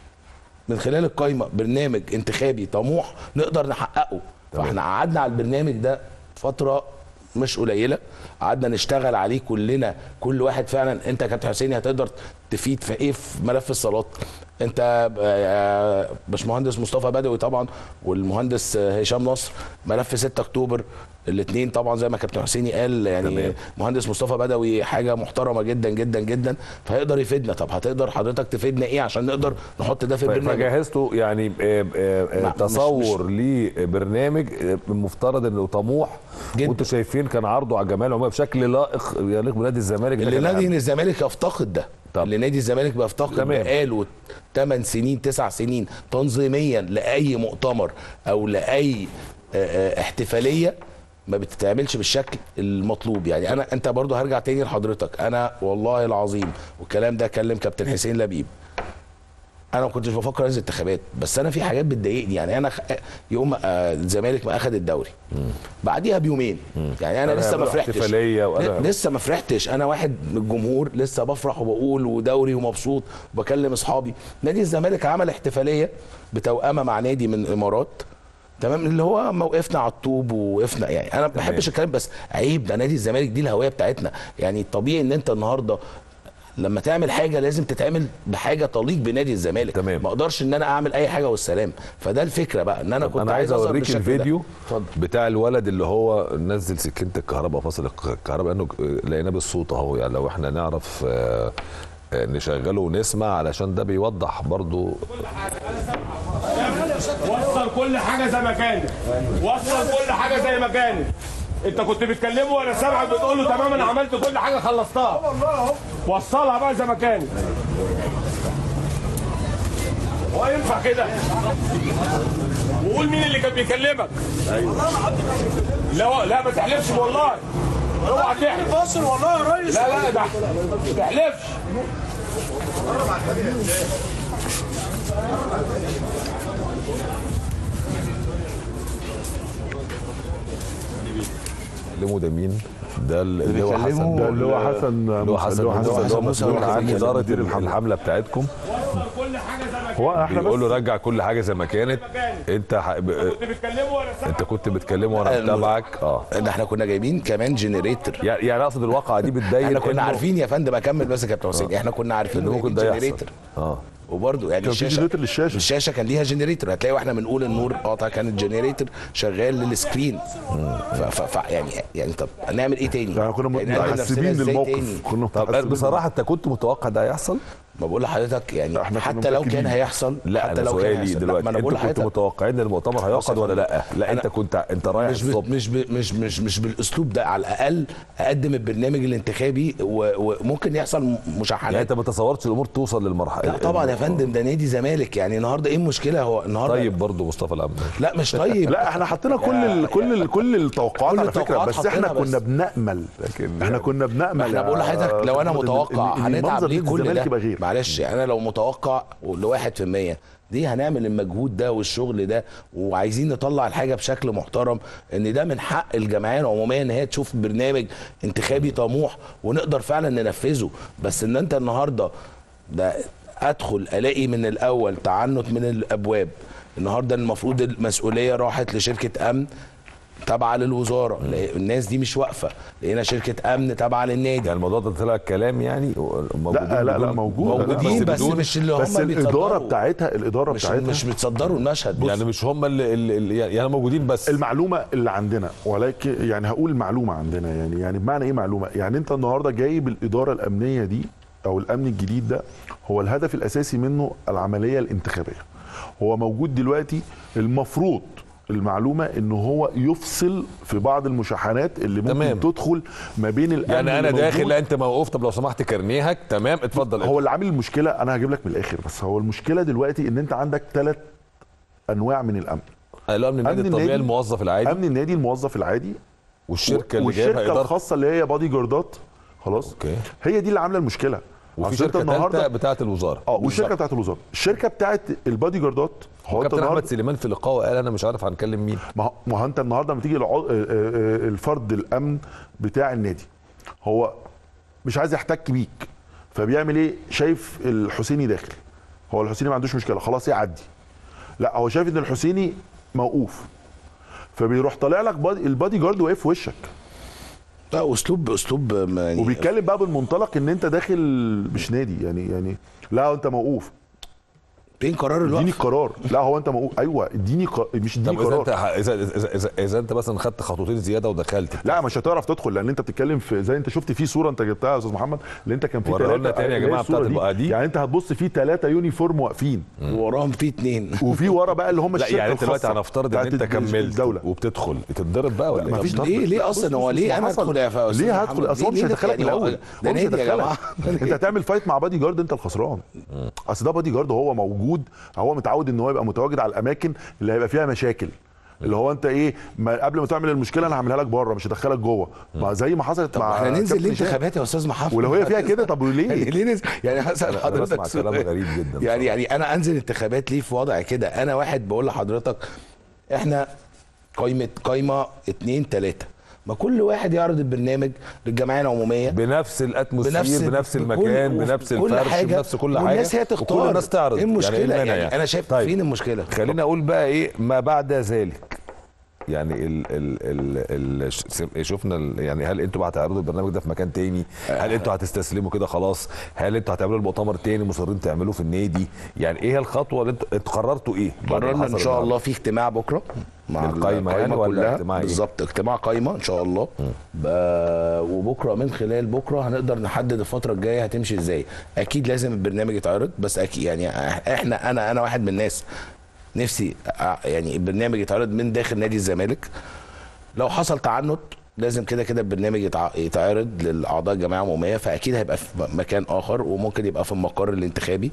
Speaker 3: من خلال القايمه برنامج انتخابي طموح نقدر نحققه فاحنا قعدنا على البرنامج ده فتره مش قليله قعدنا نشتغل عليه كلنا كل واحد فعلا انت كابتن حسين هتقدر تفيد في ايه في ملف الصالات انت آه، باشمهندس مصطفى بدوي طبعا والمهندس آه، هشام نصر ملف 6 اكتوبر الاثنين طبعا زي ما كابتن حسيني قال يعني
Speaker 1: تمام.
Speaker 3: مهندس مصطفى بدوي حاجه محترمه جدا جدا جدا فهيقدر يفيدنا طب هتقدر حضرتك تفيدنا ايه عشان نقدر نحط ده في
Speaker 1: ف-
Speaker 3: البرنامج
Speaker 1: فجهزتوا يعني آه، آه، آه،
Speaker 3: ما- مش-
Speaker 1: تصور لبرنامج آه، المفترض انه طموح
Speaker 3: جدا.
Speaker 1: وانتوا شايفين كان عرضه على الجمعيه العموميه بشكل لائق يليق بنادي الزمالك ده
Speaker 3: اللي
Speaker 1: كان
Speaker 3: نادي
Speaker 1: أهم.
Speaker 3: الزمالك يفتقد ده
Speaker 1: طب.
Speaker 3: اللي نادي الزمالك بيفتقد
Speaker 1: تمام.
Speaker 3: بقاله 8 سنين 9 سنين تنظيميا لاي مؤتمر او لاي آه، آه، احتفاليه ما بتتعملش بالشكل المطلوب يعني انا انت برضو هرجع تاني لحضرتك انا والله العظيم والكلام ده كلم كابتن حسين لبيب انا ما كنتش بفكر انزل انتخابات بس انا في حاجات بتضايقني يعني انا خ... يوم ما آه، الزمالك ما اخد الدوري بعديها بيومين يعني انا
Speaker 1: أنا
Speaker 3: لسه ما
Speaker 1: هعمل
Speaker 3: فرحتش
Speaker 1: احتفالية وأنا-
Speaker 3: ل- لسه ما فرحتش انا واحد من الجمهور لسه بفرح وبقول ودوري ومبسوط وبكلم اصحابي نادي الزمالك عمل احتفاليه بتوأمه مع نادي من الامارات تمام اللي هو ما وقفنا على الطوب ووقفنا يعني انا ما بحبش الكلام بس عيب ده نادي الزمالك دي الهويه بتاعتنا يعني طبيعي ان انت النهارده لما تعمل حاجه لازم تتعمل بحاجه تليق بنادي الزمالك
Speaker 1: تمام.
Speaker 3: ما اقدرش ان انا اعمل اي حاجه والسلام فده الفكره بقى ان انا كنت
Speaker 1: انا عايز
Speaker 3: أظهر
Speaker 1: اوريك
Speaker 3: بالشكل ده.
Speaker 1: الفيديو
Speaker 3: اتفضل
Speaker 1: بتاع الولد اللي هو نزل سكينه الكهرباء فصل الكهرباء انه لقيناه بالصوت اهو يعني لو احنا نعرف آه، آه، نشغله ونسمع علشان ده بيوضح برضو
Speaker 9: وصل كل حاجه زي ما كانت وصل كل حاجه زي ما كانت انت كنت بتكلمه وانا سامعك بتقول له تمام انا عملت كل حاجه خلصتها وصلها بقى زي ما كانت هو ينفع كده وقول مين اللي كان بيكلمك لا لا ما تحلفش والله اوعى تحلف فاصل والله يا ريس لا لا ده ما تحلفش
Speaker 1: كلمه ده مين؟ ده اللي هو
Speaker 3: بيكلمه
Speaker 1: حسن
Speaker 2: ده اللي هو حسن
Speaker 1: اللي هو حسن
Speaker 2: اللي هو
Speaker 1: اللي هو
Speaker 2: حسن
Speaker 1: حسن
Speaker 3: موسى
Speaker 1: مسؤول
Speaker 3: هو
Speaker 1: عن
Speaker 3: اللي
Speaker 1: اداره
Speaker 2: مدير الحملة.
Speaker 1: الحمله بتاعتكم
Speaker 9: كل حاجه زي ما كانت
Speaker 2: هو احنا
Speaker 1: بيقول له
Speaker 2: بس
Speaker 1: رجع كل حاجه زي ما كانت انت ح... ب...
Speaker 9: كنت بتكلمه وانا سامعك
Speaker 1: انت كنت بتكلمه وانا
Speaker 3: الم-
Speaker 1: متابعك اه
Speaker 3: ان احنا كنا جايبين كمان جنريتور
Speaker 1: يعني يعني اقصد الواقعه دي بتبين
Speaker 3: احنا كنا
Speaker 1: إنه-
Speaker 3: عارفين يا فندم اكمل بس يا كابتن حسين احنا كنا عارفين
Speaker 1: ان
Speaker 3: إنه
Speaker 1: ممكن
Speaker 3: جايبين
Speaker 1: ده يحصل
Speaker 3: جنريتور
Speaker 1: اه
Speaker 3: وبرده يعني
Speaker 2: كان في
Speaker 3: الشاشه
Speaker 2: جنريتور للشاشة.
Speaker 3: الشاشه كان ليها جنريتور هتلاقي واحنا بنقول النور قاطع كان الجنريتور شغال للسكرين ف ف ف يعني يعني طب نعمل ايه تاني؟
Speaker 2: يعني كنا
Speaker 3: يعني نعمل نفسنا
Speaker 2: متحسبين
Speaker 3: إزاي
Speaker 2: للموقف
Speaker 3: تاني؟
Speaker 2: كنا
Speaker 1: طب
Speaker 2: متحسبين
Speaker 1: بصراحه انت كنت متوقع ده هيحصل؟
Speaker 3: ما بقول لحضرتك يعني
Speaker 2: احنا كنا
Speaker 3: حتى لو كان
Speaker 2: متأكدين.
Speaker 3: هيحصل
Speaker 1: لا
Speaker 3: حتى
Speaker 1: انا
Speaker 3: لو كان
Speaker 1: سؤالي
Speaker 3: هيحصل. لا،
Speaker 1: دلوقتي
Speaker 3: ما انا بقول
Speaker 1: انتوا كنتوا
Speaker 3: لحضرتك
Speaker 1: متوقعين ان المؤتمر هيعقد ولا لا لا انت
Speaker 3: أنا-
Speaker 1: كنت انت رايح
Speaker 3: مش ب...
Speaker 1: الصبح
Speaker 3: مش ب... مش مش مش بالاسلوب ده على الاقل اقدم البرنامج الانتخابي و... وممكن يحصل
Speaker 1: يعني
Speaker 3: مشاحنات
Speaker 1: انت ما تصورتش الامور توصل للمرحله
Speaker 3: لا طبعا يا فندم ده نادي زمالك يعني النهارده ايه المشكله هو النهارده
Speaker 1: طيب برضه مصطفى العبد
Speaker 3: لا مش طيب
Speaker 2: لا احنا حطينا كل ال كل ال كل التوقعات
Speaker 3: كل
Speaker 2: على فكره
Speaker 3: التوقعات
Speaker 2: بس احنا
Speaker 3: حطينا بس.
Speaker 2: كنا بنامل
Speaker 1: لكن
Speaker 2: احنا كنا بنامل
Speaker 3: احنا بقول لحضرتك لو انا متوقع هنتعب ليه كل ده
Speaker 2: يبقى غير
Speaker 3: معلش انا لو متوقع لواحد في المية دي هنعمل المجهود ده والشغل ده وعايزين نطلع الحاجه بشكل محترم ان ده من حق الجمعيه العموميه ان هي تشوف برنامج انتخابي طموح ونقدر فعلا ننفذه بس ان انت النهارده ده ادخل الاقي من الاول تعنت من الابواب النهارده المفروض المسؤوليه راحت لشركه امن تابعه للوزاره لا- الناس دي مش واقفه لقينا شركه امن تابعه للنادي
Speaker 1: يعني الموضوع ده طلع كلام يعني موجودين
Speaker 2: لا لا لا
Speaker 1: بدون-
Speaker 2: موجود
Speaker 3: موجودين
Speaker 1: لا،
Speaker 3: بس
Speaker 1: بدون-
Speaker 3: مش اللي هم
Speaker 2: بس الاداره
Speaker 3: بيتصدروا.
Speaker 2: بتاعتها الاداره
Speaker 3: مش
Speaker 2: بتاعتها
Speaker 3: مش بتصدروا المشهد
Speaker 1: يعني مش هم اللي, اللي اللي- يعني موجودين بس
Speaker 2: المعلومه اللي عندنا ولكن يعني هقول معلومه عندنا يعني يعني بمعنى ايه معلومه يعني انت النهارده جايب الاداره الامنيه دي او الامن الجديد ده هو الهدف الاساسي منه العمليه الانتخابيه هو موجود دلوقتي المفروض المعلومه ان هو يفصل في بعض المشاحنات اللي ممكن
Speaker 1: تمام.
Speaker 2: تدخل ما بين الامن
Speaker 1: يعني انا
Speaker 2: اللي
Speaker 1: داخل
Speaker 2: موجود.
Speaker 1: لا انت موقوف طب لو سمحت كرنيهك تمام اتفضل
Speaker 2: هو اللي عامل المشكله انا هجيب لك من الاخر بس هو المشكله دلوقتي ان انت عندك ثلاث انواع من الامن
Speaker 1: الامن النادي
Speaker 2: أمن
Speaker 1: الطبيعي
Speaker 2: النادي-
Speaker 1: الموظف العادي
Speaker 2: امن النادي الموظف العادي
Speaker 1: والشركه اللي
Speaker 2: والشركه
Speaker 1: جايبها اداره
Speaker 2: الخاصه اللي هي بادي جاردات خلاص
Speaker 1: اوكي
Speaker 2: هي دي اللي عامله المشكله
Speaker 1: وفي
Speaker 2: عشان أنت
Speaker 1: شركه ثالثه بتاعه الوزاره
Speaker 2: اه والشركه بتاعت الوزاره الشركه بتاعت البادي جاردات هو انت
Speaker 1: كابتن احمد
Speaker 2: النهارده
Speaker 1: سليمان في لقائه قال انا مش عارف هنكلم مين
Speaker 2: ما هو- ما هو انت النهارده لما تيجي العض- آه، آه، آه، الفرد الامن بتاع النادي هو مش عايز يحتك بيك فبيعمل ايه شايف الحسيني داخل هو الحسيني ما عندوش مشكله خلاص يعدي لا هو شايف ان الحسيني موقوف فبيروح طالع لك بادي البادي جارد واقف في وشك
Speaker 3: لا اسلوب اسلوب ما يعني
Speaker 2: وبيتكلم بقى بالمنطلق ان انت داخل مش نادي يعني يعني لا انت موقوف
Speaker 3: فين قرار
Speaker 2: اديني
Speaker 3: الوقف
Speaker 2: قرار لا هو انت موقوف ايوه اديني ق... مش اديني
Speaker 1: طب اذا
Speaker 2: قرار
Speaker 1: انت اذا اذا اذا, إذا انت مثلا خدت خطوتين زياده ودخلت
Speaker 2: لا مش هتعرف تدخل لان انت بتتكلم في زي انت شفت في صوره انت جبتها يا استاذ محمد اللي انت كان في
Speaker 1: ورونا لنا
Speaker 2: ثلاثه
Speaker 1: تاني يا جماعة بتاعت البقعة دي.
Speaker 2: يعني انت هتبص في ثلاثه يونيفورم واقفين
Speaker 3: وراهم في اتنين
Speaker 2: وفي ورا بقى اللي هم
Speaker 1: لا
Speaker 2: الشركه
Speaker 1: يعني انت دلوقتي
Speaker 2: الخاصة
Speaker 1: هنفترض ان
Speaker 2: بتاعت
Speaker 1: انت
Speaker 2: الد-
Speaker 1: كملت
Speaker 2: الدوله
Speaker 1: وبتدخل تتضرب بقى ولا
Speaker 2: ما
Speaker 1: ايه؟
Speaker 2: فيش
Speaker 3: طب
Speaker 2: ضرب
Speaker 3: ليه ليه
Speaker 2: لا،
Speaker 3: اصلا
Speaker 2: بص-
Speaker 3: هو
Speaker 2: بص
Speaker 3: ليه
Speaker 2: ما
Speaker 3: انا
Speaker 2: حصل.
Speaker 3: ادخل يا فا- أستاذ
Speaker 2: ليه
Speaker 3: محمد؟
Speaker 2: هدخل اصل هو مش
Speaker 3: ليه
Speaker 2: هيدخلك
Speaker 3: يعني
Speaker 2: من
Speaker 3: هو-
Speaker 2: الاول
Speaker 3: ده
Speaker 2: هو مش
Speaker 3: نادي يا
Speaker 2: هيدخلك.
Speaker 3: جماعه
Speaker 2: انت هتعمل فايت مع بادي جارد انت الخسران اصل ده بادي جارد هو موجود هو متعود ان هو يبقى متواجد على الاماكن اللي هيبقى فيها مشاكل اللي هو انت ايه ما قبل ما تعمل المشكله انا هعملها لك بره مش هدخلك جوه ما زي ما حصلت
Speaker 3: طب
Speaker 2: مع
Speaker 3: احنا ننزل
Speaker 2: كابتن
Speaker 3: ليه
Speaker 2: هشام.
Speaker 3: انتخابات يا استاذ محمد
Speaker 2: ولو هي فيها كده طب
Speaker 3: يعني
Speaker 2: ليه
Speaker 3: ليه ننزل يعني هسال
Speaker 1: أنا
Speaker 3: حضرتك
Speaker 1: بسمع كلام
Speaker 3: سؤال.
Speaker 1: غريب جدا
Speaker 3: يعني يعني انا انزل انتخابات ليه في وضع كده انا واحد بقول لحضرتك احنا قايمه قايمه اتنين تلاته ما كل واحد يعرض البرنامج للجمعيه العموميه
Speaker 1: بنفس الاتموسفير
Speaker 3: بنفس-
Speaker 1: بنفس,
Speaker 3: بكل-
Speaker 1: المكان
Speaker 3: وفي
Speaker 1: بنفس
Speaker 3: كل
Speaker 1: الفرش
Speaker 3: حاجة،
Speaker 1: بنفس كل حاجه
Speaker 3: والناس هي تختار
Speaker 1: وكل الناس تعرض
Speaker 3: ايه المشكله
Speaker 1: يعني, إيه
Speaker 3: يعني,
Speaker 1: المانع
Speaker 3: انا شايف
Speaker 1: طيب.
Speaker 3: فين المشكله
Speaker 1: خلينا اقول بقى ايه ما بعد ذلك يعني ال ال ال ال ش- شفنا ال يعني هل انتوا بقى هتعرضوا البرنامج ده في مكان تاني؟ هل انتوا هتستسلموا كده خلاص؟ هل انتوا هتعملوا المؤتمر تاني مصرين تعملوه في النادي؟ يعني ايه الخطوه اللي انتوا انتوا قررتوا ايه؟ بعد ما
Speaker 3: قررنا ان
Speaker 1: حصل
Speaker 3: شاء
Speaker 1: النهاردة؟
Speaker 3: الله في اجتماع بكره مع
Speaker 1: للقايمة يعني ولا
Speaker 3: كلها
Speaker 1: اجتماع إيه؟
Speaker 3: بالظبط اجتماع قايمه ان شاء الله ب- وبكره من خلال بكره هنقدر نحدد الفتره الجايه هتمشي ازاي اكيد لازم البرنامج يتعرض بس اكيد يعني احنا انا انا واحد من الناس نفسي أ- يعني البرنامج يتعرض من داخل نادي الزمالك لو حصل تعنت لازم كده كده البرنامج يتع- يتعرض للاعضاء الجمعيه العموميه فاكيد هيبقى في مكان اخر وممكن يبقى في المقر الانتخابي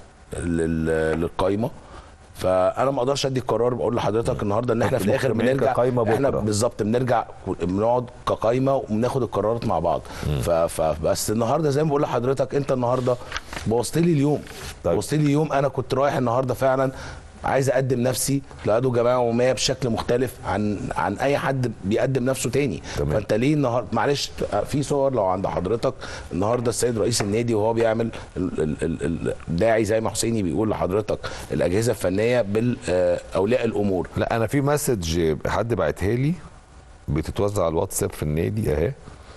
Speaker 3: لل- للقايمه فانا ما اقدرش ادي القرار بقول لحضرتك النهارده ان احنا في الاخر
Speaker 1: مجتمعين
Speaker 3: بنرجع
Speaker 1: كقايمة
Speaker 3: احنا
Speaker 1: بكرة.
Speaker 3: بالظبط بنرجع بنقعد كقايمه وبناخد القرارات مع بعض ف- فبس النهارده زي ما بقول لحضرتك انت النهارده بوظت لي اليوم
Speaker 1: طيب.
Speaker 3: بوظت لي اليوم انا كنت رايح النهارده فعلا عايز اقدم نفسي لعضو جمعيه عموميه بشكل مختلف عن عن اي حد بيقدم نفسه تاني
Speaker 1: تمام.
Speaker 3: فانت ليه النهارده معلش في صور لو عند حضرتك النهارده السيد رئيس النادي وهو بيعمل ال- ال- ال- الداعي زي ما حسيني بيقول لحضرتك الاجهزه الفنيه باولياء الامور
Speaker 1: لا انا في مسج حد بعتها لي بتتوزع على الواتساب في النادي اهي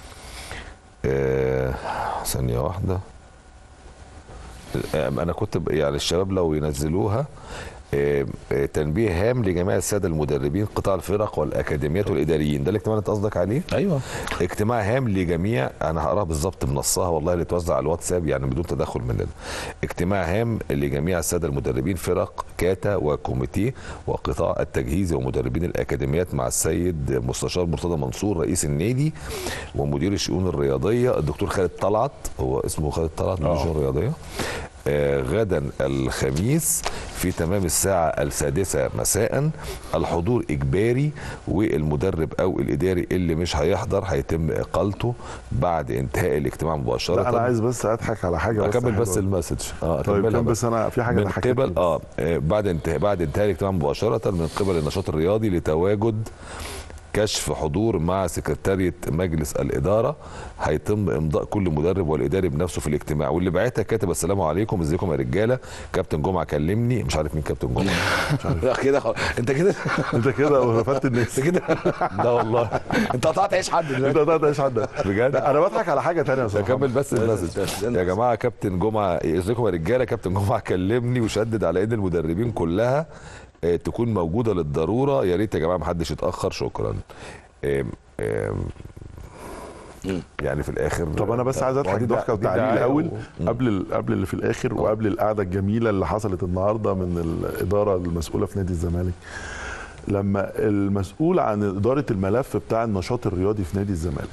Speaker 1: آه، ثانيه واحده آه، انا كنت ب- يعني الشباب لو ينزلوها آه، آه، تنبيه هام لجميع الساده المدربين قطاع الفرق والاكاديميات والاداريين ده الاجتماع اللي انت قصدك عليه
Speaker 3: ايوه
Speaker 1: اجتماع هام لجميع انا هقراها بالظبط بنصها والله اللي اتوزع على الواتساب يعني بدون تدخل مننا اجتماع هام لجميع الساده المدربين فرق كاتا وكوميتيه وقطاع التجهيز ومدربين الاكاديميات مع السيد مستشار مرتضى منصور رئيس النادي ومدير الشؤون الرياضيه الدكتور خالد طلعت هو اسمه خالد طلعت مدير الشؤون الرياضيه آه، غدا الخميس في تمام الساعة السادسة مساء الحضور إجباري والمدرب أو الإداري اللي مش هيحضر هيتم إقالته بعد انتهاء الاجتماع مباشرة
Speaker 2: لا انا عايز بس اضحك على حاجه بس
Speaker 1: اكمل بس
Speaker 2: حلوة.
Speaker 1: المسج اه
Speaker 2: طيب
Speaker 1: أكملها
Speaker 2: كم بس انا في حاجه
Speaker 1: من
Speaker 2: ضحكتني
Speaker 1: قبل
Speaker 2: بس.
Speaker 1: اه آه، بعد انتهاء بعد انتهاء الاجتماع مباشره من قبل النشاط الرياضي لتواجد كشف حضور مع سكرتارية مجلس الإدارة هيتم إمضاء كل مدرب والإداري بنفسه في الاجتماع واللي بعتها كاتب السلام عليكم ازيكم يا رجالة كابتن جمعة كلمني مش عارف مين كابتن جمعة
Speaker 3: لا كده خلاص انت كده
Speaker 2: انت كده رفدت الناس
Speaker 3: انت كده
Speaker 1: لا والله
Speaker 3: انت قطعت عيش حد
Speaker 2: انت
Speaker 3: دلوقتي
Speaker 2: ده ايش حد
Speaker 1: بجد
Speaker 2: لا انا بضحك على حاجه ثانيه يا استاذ
Speaker 1: اكمل
Speaker 2: محمد.
Speaker 1: بس المسج يا جماعه كابتن جمعه ازيكم يا رجاله كابتن جمعه كلمني وشدد على ان المدربين كلها آه، تكون موجوده للضروره يا ريت يا جماعه محدش يتاخر شكرا آم، آم، يعني في الاخر
Speaker 2: طب انا بس عايز اضحك
Speaker 1: دي
Speaker 2: ضحكه
Speaker 1: دعاية
Speaker 2: وتعليق
Speaker 1: و-
Speaker 2: الاول
Speaker 1: مم.
Speaker 2: قبل ال- قبل اللي في الاخر وقبل القعده الجميله اللي حصلت النهارده من الاداره المسؤوله في نادي الزمالك لما المسؤول عن اداره الملف بتاع النشاط الرياضي في نادي الزمالك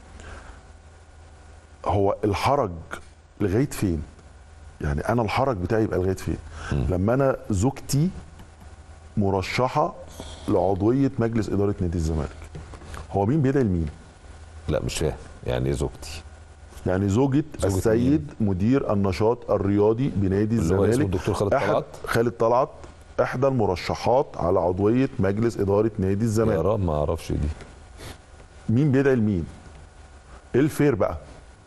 Speaker 2: هو الحرج لغايه فين يعني انا الحرج بتاعي يبقى لغايه فين لما انا زوجتي مرشحه لعضويه مجلس اداره نادي الزمالك هو مين بيدعي لمين
Speaker 1: لا مش فاهم يعني ايه زوجتي
Speaker 2: يعني زوجة
Speaker 1: زوجة
Speaker 2: السيد مدير النشاط الرياضي بنادي
Speaker 1: اللي هو اسمه
Speaker 2: الزمالك
Speaker 1: الدكتور خالد
Speaker 2: أحد-
Speaker 1: طلعت
Speaker 2: خالد طلعت احدى المرشحات على عضويه مجلس اداره نادي
Speaker 1: يا
Speaker 2: الزمالك
Speaker 1: رب ما اعرفش دي
Speaker 2: مين بيدعي لمين ايه الفير بقى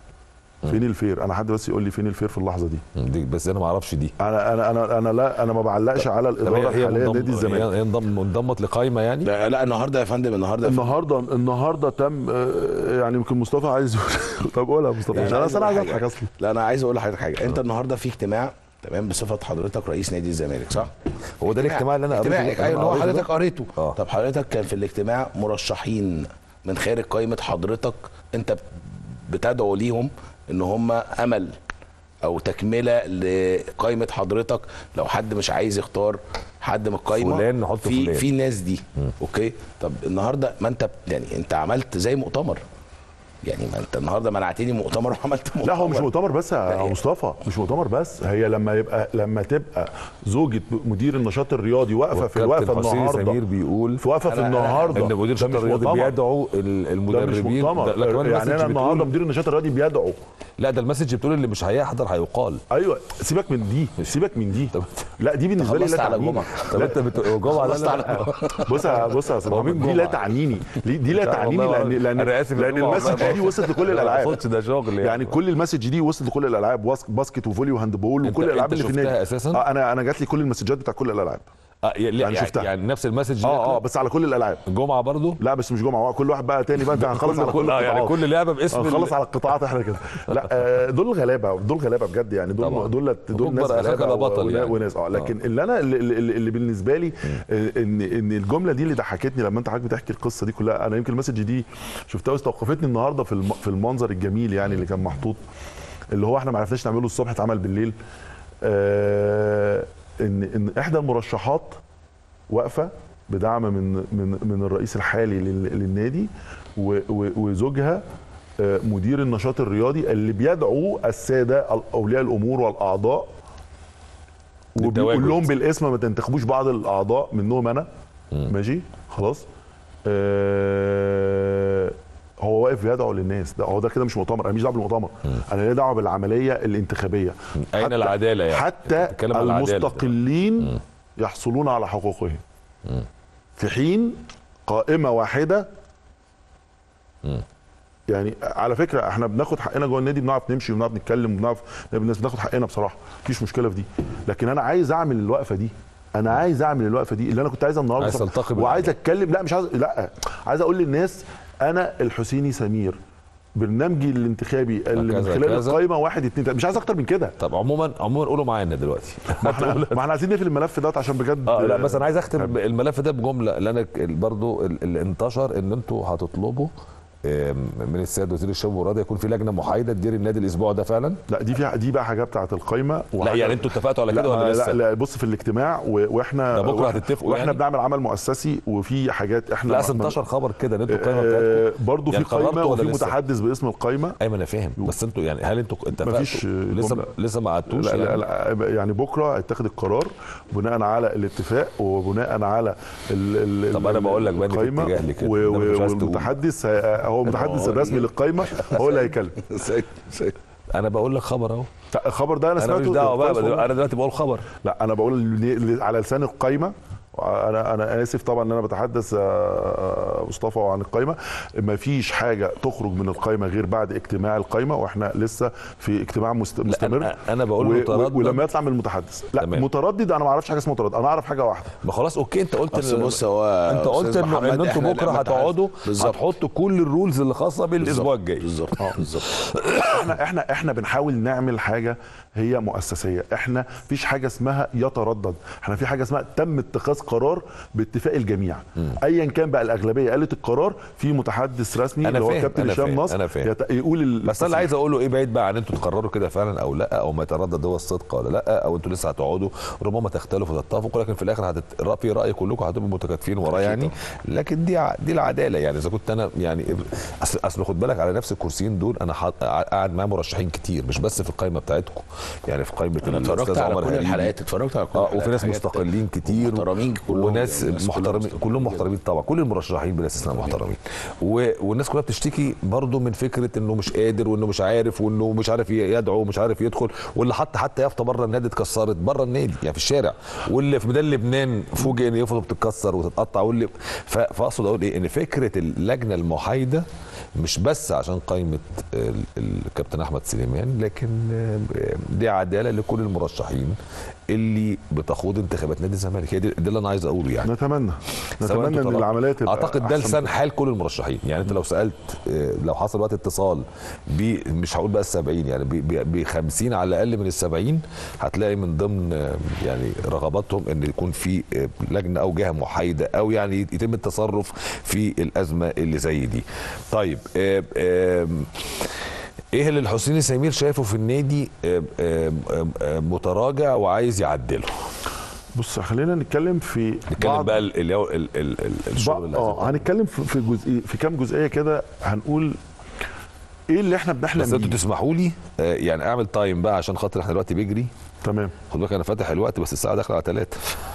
Speaker 2: فين الفير انا حد بس يقول لي فين الفير في اللحظه دي
Speaker 1: دي بس انا ما اعرفش دي
Speaker 2: انا انا انا انا لا انا ما بعلقش على
Speaker 1: طب
Speaker 2: الاداره
Speaker 1: هي هي
Speaker 2: الحاليه
Speaker 1: منضم-
Speaker 2: لنادي الزمالك
Speaker 1: هي هي انضم- انضمت لقائمه يعني
Speaker 3: لا, لا النهارده يا فندم النهارده
Speaker 2: النهارده النهارده تم آه، يعني يمكن مصطفى عايز يقول طب قولها يا مصطفى
Speaker 3: يعني
Speaker 2: عشان انا
Speaker 3: عايز
Speaker 2: أصل أنا
Speaker 3: أقول
Speaker 2: عايز
Speaker 3: حاجة.
Speaker 2: اضحك اصلا
Speaker 3: لا انا عايز اقول لحضرتك حاجه انت النهارده في اجتماع تمام بصفه حضرتك رئيس نادي الزمالك صح؟
Speaker 1: هو ده الاجتماع اللي انا قريته
Speaker 3: اجتماع
Speaker 1: اللي
Speaker 3: ايوه
Speaker 1: أنا
Speaker 3: اللي هو
Speaker 1: قريته ده؟
Speaker 3: حضرتك قريته
Speaker 1: آه.
Speaker 3: طب حضرتك كان في الاجتماع مرشحين من خارج قائمه حضرتك انت بتدعو ليهم ان هم امل او تكمله لقائمه حضرتك لو حد مش عايز يختار حد من القائمه
Speaker 1: فلان نحط
Speaker 3: في
Speaker 1: فلان.
Speaker 3: في ناس دي اوكي طب النهارده ما انت يعني انت عملت زي مؤتمر يعني ما انت النهارده منعتني مؤتمر وعملت مؤتمر
Speaker 2: لا هو مش مؤتمر بس يا
Speaker 3: هي-
Speaker 2: مصطفى مش مؤتمر بس هي لما يبقى لما تبقى زوجة مدير النشاط الرياضي واقفه في
Speaker 1: والكابتن
Speaker 2: الوقفه
Speaker 1: حسين
Speaker 2: النهارده
Speaker 1: سمير بيقول
Speaker 2: في واقفه في
Speaker 3: أنا- أنا-
Speaker 2: النهارده
Speaker 1: ان مدير
Speaker 2: ده
Speaker 1: الشرطه
Speaker 2: مش
Speaker 1: الرياضي
Speaker 2: مؤتمر.
Speaker 1: بيدعو ال-
Speaker 2: ده مش
Speaker 1: المدربين
Speaker 2: مؤتمر
Speaker 1: ده- لا كمان
Speaker 2: يعني
Speaker 1: المسج
Speaker 2: انا النهارده
Speaker 1: بتقول
Speaker 2: مدير النشاط الرياضي بيدعو
Speaker 1: لا ده المسج بتقول اللي مش هيحضر هيقال
Speaker 2: ايوه سيبك من دي سيبك من دي
Speaker 1: طب-
Speaker 2: لا دي بالنسبه لي لا
Speaker 3: خلصت على
Speaker 2: تعنيني
Speaker 3: جمعة.
Speaker 1: طب انت بتقول جمعه
Speaker 3: خلصت
Speaker 1: لا
Speaker 3: على
Speaker 1: لا
Speaker 2: بص يا بص يا استاذ
Speaker 1: هو
Speaker 2: محمد،
Speaker 1: مين
Speaker 2: دي لا
Speaker 1: جمعة؟
Speaker 2: تعنيني ليه- دي لا
Speaker 1: مش عارف
Speaker 2: تعنيني
Speaker 1: والله
Speaker 2: لان لان
Speaker 1: أنا آسف يا
Speaker 2: لان
Speaker 1: جمعة،
Speaker 2: المسج
Speaker 1: والله
Speaker 2: دي وصلت لكل
Speaker 1: لا، ما
Speaker 2: الالعاب
Speaker 1: اقصدش ده شغل يعني.
Speaker 2: يعني كل المسج دي وصلت لكل الالعاب واس- باسكت وفولي وهاندبول
Speaker 1: انت-
Speaker 2: وكل الالعاب
Speaker 1: انت
Speaker 2: اللي في
Speaker 1: شفتها
Speaker 2: النادي
Speaker 1: أساساً؟
Speaker 2: اه انا انا جات لي كل المسجات بتاع كل الالعاب
Speaker 1: آه يعني,
Speaker 2: يعني
Speaker 1: يعني,
Speaker 2: شفتها.
Speaker 1: يعني نفس المسج
Speaker 2: اه اه بس على كل الالعاب
Speaker 1: جمعه برضو
Speaker 2: لا بس مش جمعه هو كل واحد بقى تاني بقى انت هنخلص على كل
Speaker 1: آه يعني
Speaker 2: القطاعات.
Speaker 1: كل لعبه باسم
Speaker 2: هنخلص
Speaker 1: ال-
Speaker 2: على القطاعات احنا كده لا آه، دول غلابه دول غلابه بجد يعني
Speaker 1: طبعاً.
Speaker 2: دول دول دول
Speaker 1: وكبر
Speaker 2: ناس
Speaker 1: أخاك
Speaker 2: غلابه
Speaker 1: لا بطل
Speaker 2: ونا-
Speaker 1: يعني.
Speaker 2: وناس اه لكن اللي انا اللي, اللي اللي بالنسبه لي آه، ان ان الجمله دي اللي ضحكتني لما انت حضرتك بتحكي القصه دي كلها انا يمكن المسج دي شفتها واستوقفتني النهارده في الم- في المنظر الجميل يعني اللي كان محطوط اللي هو احنا ما عرفناش نعمله الصبح اتعمل بالليل آه ان ان احدى المرشحات واقفه بدعم من من من الرئيس الحالي لل- للنادي و- و- وزوجها آه، مدير النشاط الرياضي اللي بيدعو الساده اولياء الامور والاعضاء وبيقول
Speaker 1: للتواجد.
Speaker 2: لهم بالاسم ما تنتخبوش بعض الاعضاء منهم انا ماشي خلاص آه هو واقف بيدعو للناس ده هو ده كده مش مؤتمر انا مش دعوه بالمؤتمر انا ليا دعوه بالعمليه الانتخابيه
Speaker 1: أين
Speaker 2: حتى-
Speaker 1: العدالة يعني؟
Speaker 2: حتى
Speaker 1: بتتكلم عن العدالة.
Speaker 2: المستقلين يحصلون على حقوقهم في حين قائمه واحده يعني على فكره احنا بناخد حقنا جوه النادي بنعرف نمشي وبنعرف نتكلم وبنعرف الناس بناخد حقنا بصراحه مفيش مشكله في دي لكن انا عايز اعمل الوقفه دي انا عايز اعمل الوقفه دي اللي انا كنت عايزها النهارده
Speaker 1: عايز تلتقي
Speaker 2: وعايز
Speaker 1: بالأعضاء.
Speaker 2: اتكلم لا مش عايز لا عايز اقول للناس انا الحسيني سمير برنامجي الانتخابي اللي من
Speaker 1: كذا
Speaker 2: خلال
Speaker 1: كذا.
Speaker 2: القايمه واحد اتنين تلاته مش عايز اكتر من كده
Speaker 1: طب عموما عموما قولوا معانا دلوقتي
Speaker 2: ما احنا ما احنا عايزين نقفل الملف دوت عشان بجد
Speaker 1: اه لا بس انا عايز اختم الملف ده بجمله اللي انا برضو اللي انتشر ان انتوا هتطلبوا آم، من السيد وزير الشباب والرياضه يكون في لجنه محايده تدير النادي الاسبوع ده فعلا
Speaker 2: لا دي في دي بقى حاجه بتاعت القايمه
Speaker 1: لا يعني انتوا اتفقتوا على
Speaker 2: لا,
Speaker 1: كده ولا
Speaker 2: لا
Speaker 1: لسه
Speaker 2: لا بص في الاجتماع و- واحنا
Speaker 1: ده بكرة
Speaker 2: واحنا-
Speaker 1: هتتفقوا
Speaker 2: واحنا
Speaker 1: يعني؟
Speaker 2: بنعمل عمل مؤسسي وفي حاجات احنا
Speaker 1: لا
Speaker 2: ما-
Speaker 1: اصل
Speaker 2: ما-
Speaker 1: انتشر خبر كده ان انتوا القايمه
Speaker 2: آه،
Speaker 1: بتاعتكم
Speaker 2: برضه
Speaker 1: يعني
Speaker 2: في قايمه
Speaker 1: قررتوا ولا
Speaker 2: وفي
Speaker 1: لسه؟
Speaker 2: متحدث باسم القايمه
Speaker 1: ايوه انا فاهم بس انتوا يعني هل انتوا اتفقتوا
Speaker 2: مفيش
Speaker 1: لسه
Speaker 2: جملة.
Speaker 1: لسه ما قعدتوش
Speaker 2: لا, لا,
Speaker 1: يعني؟
Speaker 2: لا يعني بكره هيتخذ القرار بناء على الاتفاق وبناء على ال ال
Speaker 1: طب أنا بقول لك بقى إن في
Speaker 2: القايمة
Speaker 1: اتجاه لكده.
Speaker 2: و-
Speaker 1: ده مش
Speaker 2: و-
Speaker 1: عايز تقول.
Speaker 2: والمتحدث هي- هو المتحدث الرسمي للقايمه هو اللي هيكلم
Speaker 1: انا بقول لك خبر اهو
Speaker 2: لا، الخبر ده انا
Speaker 1: انا
Speaker 2: سمعته
Speaker 1: مش دعوه
Speaker 2: كويس
Speaker 1: بقى
Speaker 2: والله.
Speaker 1: انا دلوقتي بقول خبر
Speaker 2: لا انا بقول ل- على لسان القايمه انا انا اسف طبعا ان انا بتحدث آه، مصطفى عن القايمه ما فيش حاجه تخرج من القايمه غير بعد اجتماع القايمه واحنا لسه في اجتماع مست- مستمر
Speaker 1: أنا- أنا بقول
Speaker 2: و-
Speaker 1: متردد.
Speaker 2: ولما يطلع من المتحدث لا
Speaker 1: تمام.
Speaker 2: متردد انا ما اعرفش حاجه اسمها متردد انا اعرف حاجه واحده
Speaker 1: ما خلاص اوكي انت قلت
Speaker 3: أصل بص هو
Speaker 1: انت قلت
Speaker 3: أستاذ
Speaker 1: انه
Speaker 3: محمد
Speaker 1: ان انتوا
Speaker 3: إحنا
Speaker 1: بكره
Speaker 3: لما
Speaker 1: هتقعدوا
Speaker 3: بالظبط.
Speaker 1: هتحطوا كل الرولز اللي خاصه بالاسبوع الجاي
Speaker 3: بالظبط بالظبط
Speaker 2: احنا احنا احنا بنحاول نعمل حاجه هي مؤسسيه احنا فيش حاجه اسمها يتردد احنا في حاجه اسمها تم اتخاذ قرار باتفاق الجميع ايا كان بقى الاغلبيه قالت القرار في متحدث رسمي
Speaker 1: أنا
Speaker 2: اللي هو
Speaker 1: فاهم،
Speaker 2: كابتن
Speaker 1: أنا
Speaker 2: هشام
Speaker 1: فاهم،
Speaker 2: نصر
Speaker 1: أنا فاهم.
Speaker 2: يت- يقول ال-
Speaker 1: بس انا اللي عايز اقوله ايه بعيد بقى عن انتوا تقرروا كده فعلا او لا او ما يتردد هو الصدق ولا لا او انتوا لسه هتقعدوا ربما تختلفوا وتتفقوا لكن في الاخر هتت... في راي كلكم هتبقوا متكاتفين وراه يعني لكن دي ع- دي العداله يعني اذا كنت انا يعني اصل اصل خد بالك على نفس الكرسيين دول انا حاط- قاعد مع مرشحين كتير مش بس في القائمه بتاعتكم يعني في قائمه
Speaker 3: انا اتفرجت
Speaker 1: الأستاذ
Speaker 3: على
Speaker 1: عمر
Speaker 3: كل
Speaker 1: هريدي.
Speaker 3: الحلقات اتفرجت على كل
Speaker 1: اه
Speaker 3: الحلقات.
Speaker 1: وفي ناس
Speaker 3: حاجات
Speaker 1: مستقلين كتير
Speaker 3: محترمين كلهم
Speaker 1: وناس
Speaker 3: يعني، الناس كلها
Speaker 1: محترمين
Speaker 3: مستقلين
Speaker 1: كلهم
Speaker 3: جدا.
Speaker 1: محترمين طبعا كل المرشحين بلا استثناء محترمين و... والناس كلها بتشتكي برضه من فكره انه مش قادر وانه مش عارف وانه مش عارف يدعو ومش عارف يدخل واللي حط حتى يافطه بره النادي اتكسرت بره النادي يعني في الشارع واللي في ميدان لبنان فوجئ ان يافطه بتتكسر وتتقطع واللي ف... فاقصد اقول ايه ان فكره اللجنه المحايده مش بس عشان قائمه ال- الكابتن احمد سليمان لكن آه، دي عداله لكل المرشحين اللي بتخوض انتخابات نادي الزمالك هي دي, ده اللي انا عايز اقوله يعني
Speaker 2: نتمنى
Speaker 1: سواء
Speaker 2: نتمنى
Speaker 1: انتوا
Speaker 2: ان
Speaker 1: طلعتوا-
Speaker 2: العمليه تبقى
Speaker 1: اعتقد ده
Speaker 2: أحسن
Speaker 1: لسان حال كل المرشحين يعني انت لو سالت آه، لو حصل وقت اتصال ب مش هقول بقى ال 70 يعني ب 50 على الاقل من ال 70 هتلاقي من ضمن آه، يعني رغباتهم ان يكون في آه، لجنه او جهه محايده او يعني يتم التصرف في الازمه اللي زي دي. طيب آه، آم، ايه اللي الحسيني سمير شايفه في النادي آم، آم، آم، آم، متراجع وعايز يعدله؟
Speaker 2: بص خلينا نتكلم في
Speaker 1: نتكلم
Speaker 2: بعض-
Speaker 1: بقى ال- ال- ال- ال- ال- الشغل اللي
Speaker 2: اه
Speaker 1: عايزين
Speaker 2: هنتكلم في في جزئيه في كام جزئيه كده هنقول ايه اللي احنا بنحلم
Speaker 1: بس انتوا
Speaker 2: بيه
Speaker 1: تسمحوا لي آه، يعني اعمل تايم بقى عشان خاطر احنا دلوقتي بيجري
Speaker 2: تمام
Speaker 1: خد بالك انا فاتح الوقت بس الساعه داخله على 3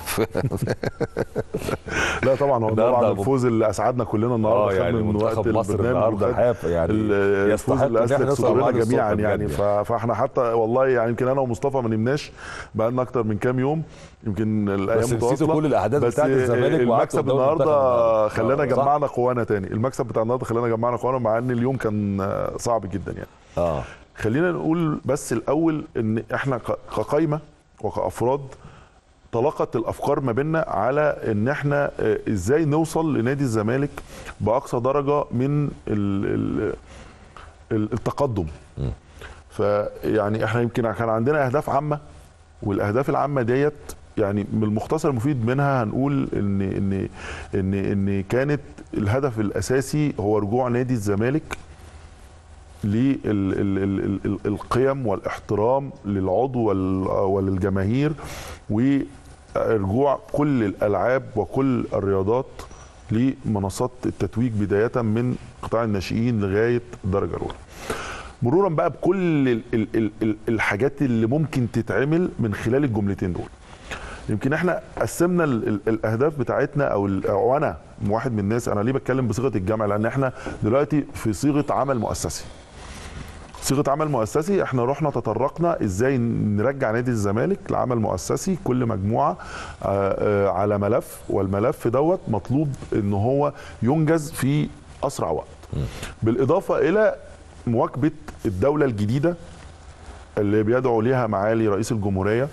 Speaker 2: لا طبعا هو
Speaker 1: النهاردة
Speaker 2: طبعا
Speaker 1: أبو-
Speaker 2: الفوز اللي اسعدنا كلنا النهارده
Speaker 1: اه
Speaker 2: خد
Speaker 1: يعني
Speaker 2: من وقت
Speaker 1: منتخب مصر
Speaker 2: البرنامج
Speaker 1: النهارده
Speaker 2: وخد
Speaker 1: حاف يعني
Speaker 2: ال- الفوز
Speaker 1: يستحق
Speaker 2: اللي
Speaker 1: ان احنا
Speaker 2: اسلك
Speaker 1: نوصل
Speaker 2: صدورنا
Speaker 1: معاه
Speaker 2: جميعا
Speaker 1: للصبح
Speaker 2: يعني
Speaker 1: بجد
Speaker 2: ف- فاحنا حتى والله يعني يمكن انا ومصطفى ما نمناش بقى لنا اكتر من كام يوم يمكن الايام
Speaker 1: بس نسيتوا
Speaker 2: متواصله
Speaker 1: كل الأحداث
Speaker 2: بس
Speaker 1: بتاعت الزمالك وقعدتوا
Speaker 2: المكسب
Speaker 1: قدام المنتخب
Speaker 2: النهارده
Speaker 1: النهاردة.
Speaker 2: خلانا
Speaker 1: آه، صح.
Speaker 2: جمعنا قوانا تاني المكسب بتاع النهارده خلانا جمعنا قوانا مع ان اليوم كان آه، صعب جدا يعني
Speaker 1: اه
Speaker 2: خلينا نقول بس الاول ان احنا ك- كقايمه وكافراد تلاقت الافكار ما بيننا على ان احنا آه، ازاي نوصل لنادي الزمالك باقصى درجه من ال ال ال- التقدم فيعني احنا يمكن كان عندنا اهداف عامه والاهداف العامه ديت يعني من المختصر المفيد منها هنقول ان ان ان ان كانت الهدف الاساسي هو رجوع نادي الزمالك للقيم والاحترام للعضو وال- وللجماهير ورجوع كل الالعاب وكل الرياضات لمنصات التتويج بدايه من قطاع الناشئين لغايه الدرجه الاولى. مرورا بقى بكل ال- ال- ال- ال- الحاجات اللي ممكن تتعمل من خلال الجملتين دول. يمكن احنا قسمنا ال ال الاهداف بتاعتنا او, ال- أو انا واحد من الناس انا ليه بتكلم بصيغه الجمع لان احنا دلوقتي في صيغه عمل مؤسسي صيغه عمل مؤسسي احنا رحنا تطرقنا ازاي نرجع نادي الزمالك لعمل مؤسسي كل مجموعه آه، آه، على ملف والملف دوت مطلوب ان هو ينجز في اسرع وقت بالاضافه الى مواكبه الدوله الجديده اللي بيدعو ليها معالي رئيس الجمهوريه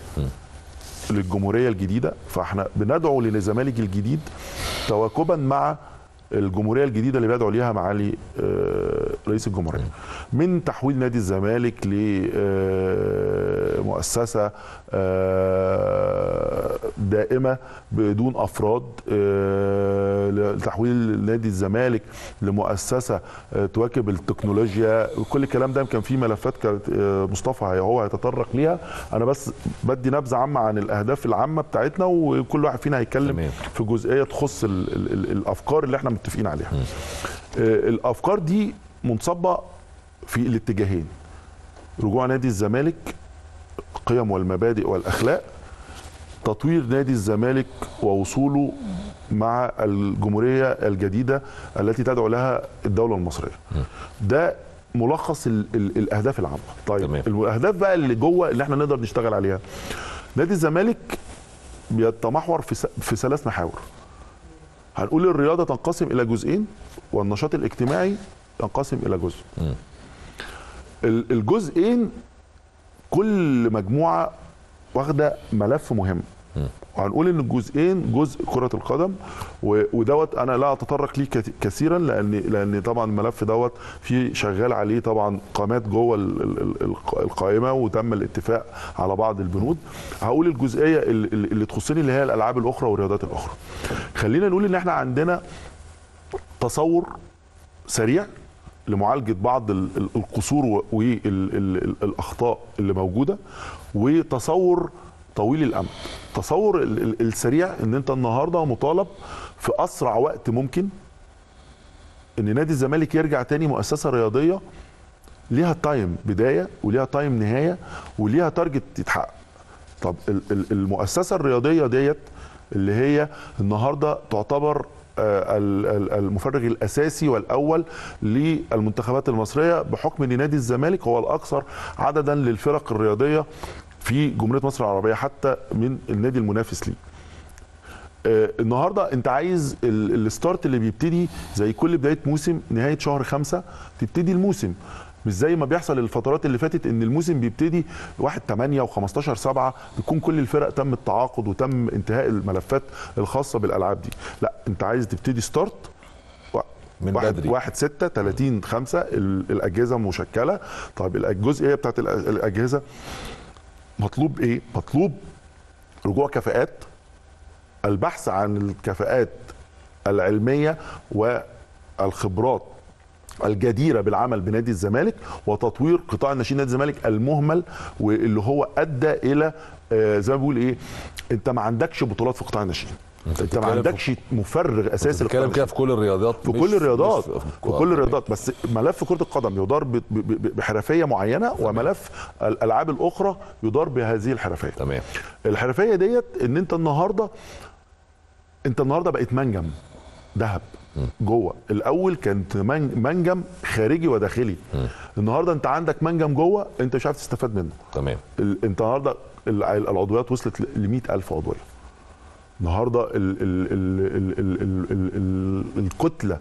Speaker 2: للجمهوريه الجديده فاحنا بندعو للزمالك الجديد تواكبا مع الجمهوريه الجديده اللي بيدعو ليها معالي آه، رئيس الجمهوريه من تحويل نادي الزمالك لمؤسسه دائمه بدون افراد آه، لتحويل نادي الزمالك لمؤسسه آه، تواكب التكنولوجيا كل الكلام ده يمكن في ملفات كانت آه، مصطفى هي- هو هيتطرق ليها انا بس بدي نبذه عامه عن الاهداف العامه بتاعتنا وكل واحد فينا هيتكلم
Speaker 1: تمام.
Speaker 2: في جزئيه تخص ال ال ال الافكار اللي احنا متفقين عليها آه، الافكار دي منصبه في الاتجاهين رجوع نادي الزمالك القيم والمبادئ والاخلاق تطوير نادي الزمالك ووصوله مع الجمهوريه الجديده التي تدعو لها الدوله المصريه ده ملخص ال ال الاهداف العامه طيب
Speaker 1: تمام.
Speaker 2: الاهداف بقى اللي جوه اللي احنا نقدر نشتغل عليها نادي الزمالك بيتمحور في س- في ثلاث محاور هنقول الرياضه تنقسم الى جزئين والنشاط الاجتماعي ينقسم الى جزء ال- الجزئين كل مجموعه واخده ملف مهم وهنقول ان الجزئين جزء كره القدم و- ودوت انا لا اتطرق ليه كت- كثيرا لان لان طبعا الملف دوت في شغال عليه طبعا قامات جوه ال- ال- ال- الق- القائمه وتم الاتفاق على بعض البنود هقول الجزئيه ال- ال- اللي تخصني اللي هي الالعاب الاخرى والرياضات الاخرى خلينا نقول ان احنا عندنا تصور سريع لمعالجه بعض ال- ال- القصور والاخطاء اللي موجوده وتصور طويل الامد تصور ال- ال- السريع ان انت النهارده مطالب في اسرع وقت ممكن ان نادي الزمالك يرجع تاني مؤسسه رياضيه ليها تايم بدايه وليها تايم نهايه وليها تارجت يتحقق طب ال- ال- المؤسسه الرياضيه ديت اللي هي النهارده تعتبر آه، ال- ال- المفرغ الاساسي والاول للمنتخبات المصريه بحكم ان نادي الزمالك هو الاكثر عددا للفرق الرياضيه في جمهوريه مصر العربيه حتى من النادي المنافس ليه. آه، النهارده انت عايز ال- الستارت اللي بيبتدي زي كل بدايه موسم نهايه شهر خمسة تبتدي الموسم مش زي ما بيحصل الفترات اللي فاتت ان الموسم بيبتدي 1 8 و15 7 بيكون كل الفرق تم التعاقد وتم انتهاء الملفات الخاصه بالالعاب دي لا انت عايز تبتدي ستارت
Speaker 1: من
Speaker 2: واحد
Speaker 1: بدري.
Speaker 2: واحد ستة 30 5 ال- الاجهزه مشكله طيب الجزئيه بتاعت الأ- الاجهزه مطلوب ايه مطلوب رجوع كفاءات البحث عن الكفاءات العلميه والخبرات الجديره بالعمل بنادي الزمالك وتطوير قطاع الناشئين نادي الزمالك المهمل واللي هو ادى الى آه، زي ما بقول ايه انت ما عندكش بطولات في قطاع الناشئين انت,
Speaker 1: بتتكلم
Speaker 2: ما
Speaker 1: في-
Speaker 2: عندكش مفرغ اساسي لقطاع
Speaker 1: بتتكلم كده في كل الرياضات
Speaker 2: في
Speaker 1: مش-
Speaker 2: كل الرياضات
Speaker 1: مش
Speaker 2: في كل الرياضات بس ملف كره القدم يدار ب- ب- ب- بحرفيه معينه وملف الالعاب الاخرى يدار بهذه الحرفيه
Speaker 1: تمام
Speaker 2: الحرفيه ديت ان انت النهارده انت النهارده بقيت منجم ذهب جوه الاول كانت من- منجم خارجي وداخلي النهارده انت عندك منجم جوه انت مش عارف تستفاد منه
Speaker 1: تمام
Speaker 2: ال- انت النهارده ال- العضويات وصلت ل 100000 عضويه النهارده ال ال ال ال ال ال ال ال الكتله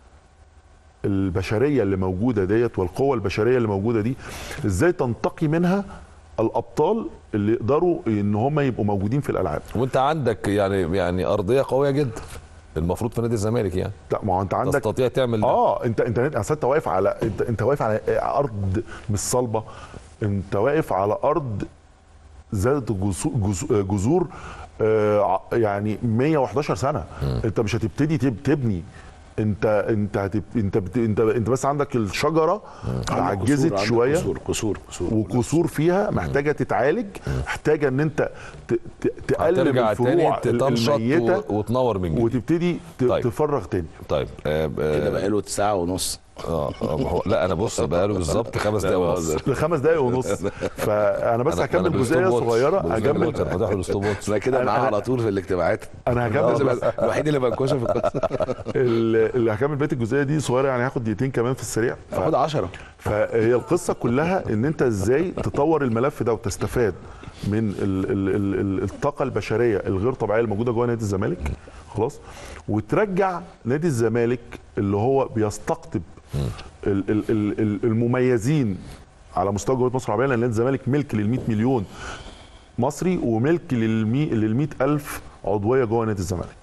Speaker 2: البشريه اللي موجوده ديت والقوه البشريه اللي موجوده دي ازاي تنتقي منها الابطال اللي يقدروا ان هم يبقوا موجودين في الالعاب
Speaker 1: وانت عندك يعني يعني ارضيه قويه جدا المفروض في نادي الزمالك يعني
Speaker 2: لا ما هو انت عندك
Speaker 1: تستطيع تعمل ده
Speaker 2: اه انت انت اصل انت واقف على انت انت واقف على ارض مش صلبه انت واقف على ارض ذات جسو- جسو- جذور آه، ع- يعني 111 سنه انت مش هتبتدي تب- تبني انت انت هتب... انت بت... انت انت بس عندك الشجره عجزت
Speaker 3: عندك
Speaker 2: شويه
Speaker 3: قصور قصور قصور
Speaker 2: وكسور فيها محتاجه تتعالج محتاجه ان انت ت... ت... تقلب
Speaker 1: هترجع تاني
Speaker 2: الفروع
Speaker 1: تنشط
Speaker 2: الميته
Speaker 1: و- وتنور من جديد
Speaker 2: وتبتدي ت...
Speaker 1: طيب.
Speaker 2: تفرغ تاني
Speaker 1: طيب آه
Speaker 3: كده
Speaker 1: آه
Speaker 3: بقاله ساعه ونص
Speaker 1: آه آه، ما هو لا انا بص بقاله بالظبط خمس دقايق ونص
Speaker 2: لخمس دقايق ونص فانا بس
Speaker 1: أنا- أنا
Speaker 2: هكمل
Speaker 1: بالستوب
Speaker 2: جزئيه
Speaker 1: واتش.
Speaker 2: صغيره
Speaker 1: بالظبط،
Speaker 2: هكمل
Speaker 1: كان فاتح له الستوب واتش
Speaker 3: انا كده
Speaker 2: أنا-
Speaker 3: معاه
Speaker 2: أنا-
Speaker 3: على طول في الاجتماعات
Speaker 2: انا هكمل
Speaker 3: لازم
Speaker 2: بس
Speaker 3: أبقى الوحيد اللي بنكشه في القصه
Speaker 2: ال- اللي هكمل بقيه الجزئيه دي صغيره يعني هاخد دقيقتين كمان في السريع ف-
Speaker 3: خد 10
Speaker 2: فهي القصه كلها ان انت ازاي تطور الملف ده وتستفاد من ال ال ال ال الطاقه البشريه الغير طبيعيه الموجوده جوه نادي الزمالك خلاص وترجع نادي الزمالك اللي هو بيستقطب ال ال ال ال المميزين على مستوى جمهوريه مصر العربيه لان نادي الزمالك ملك لل 100 مليون مصري وملك لل 100 ألف عضويه جوه نادي الزمالك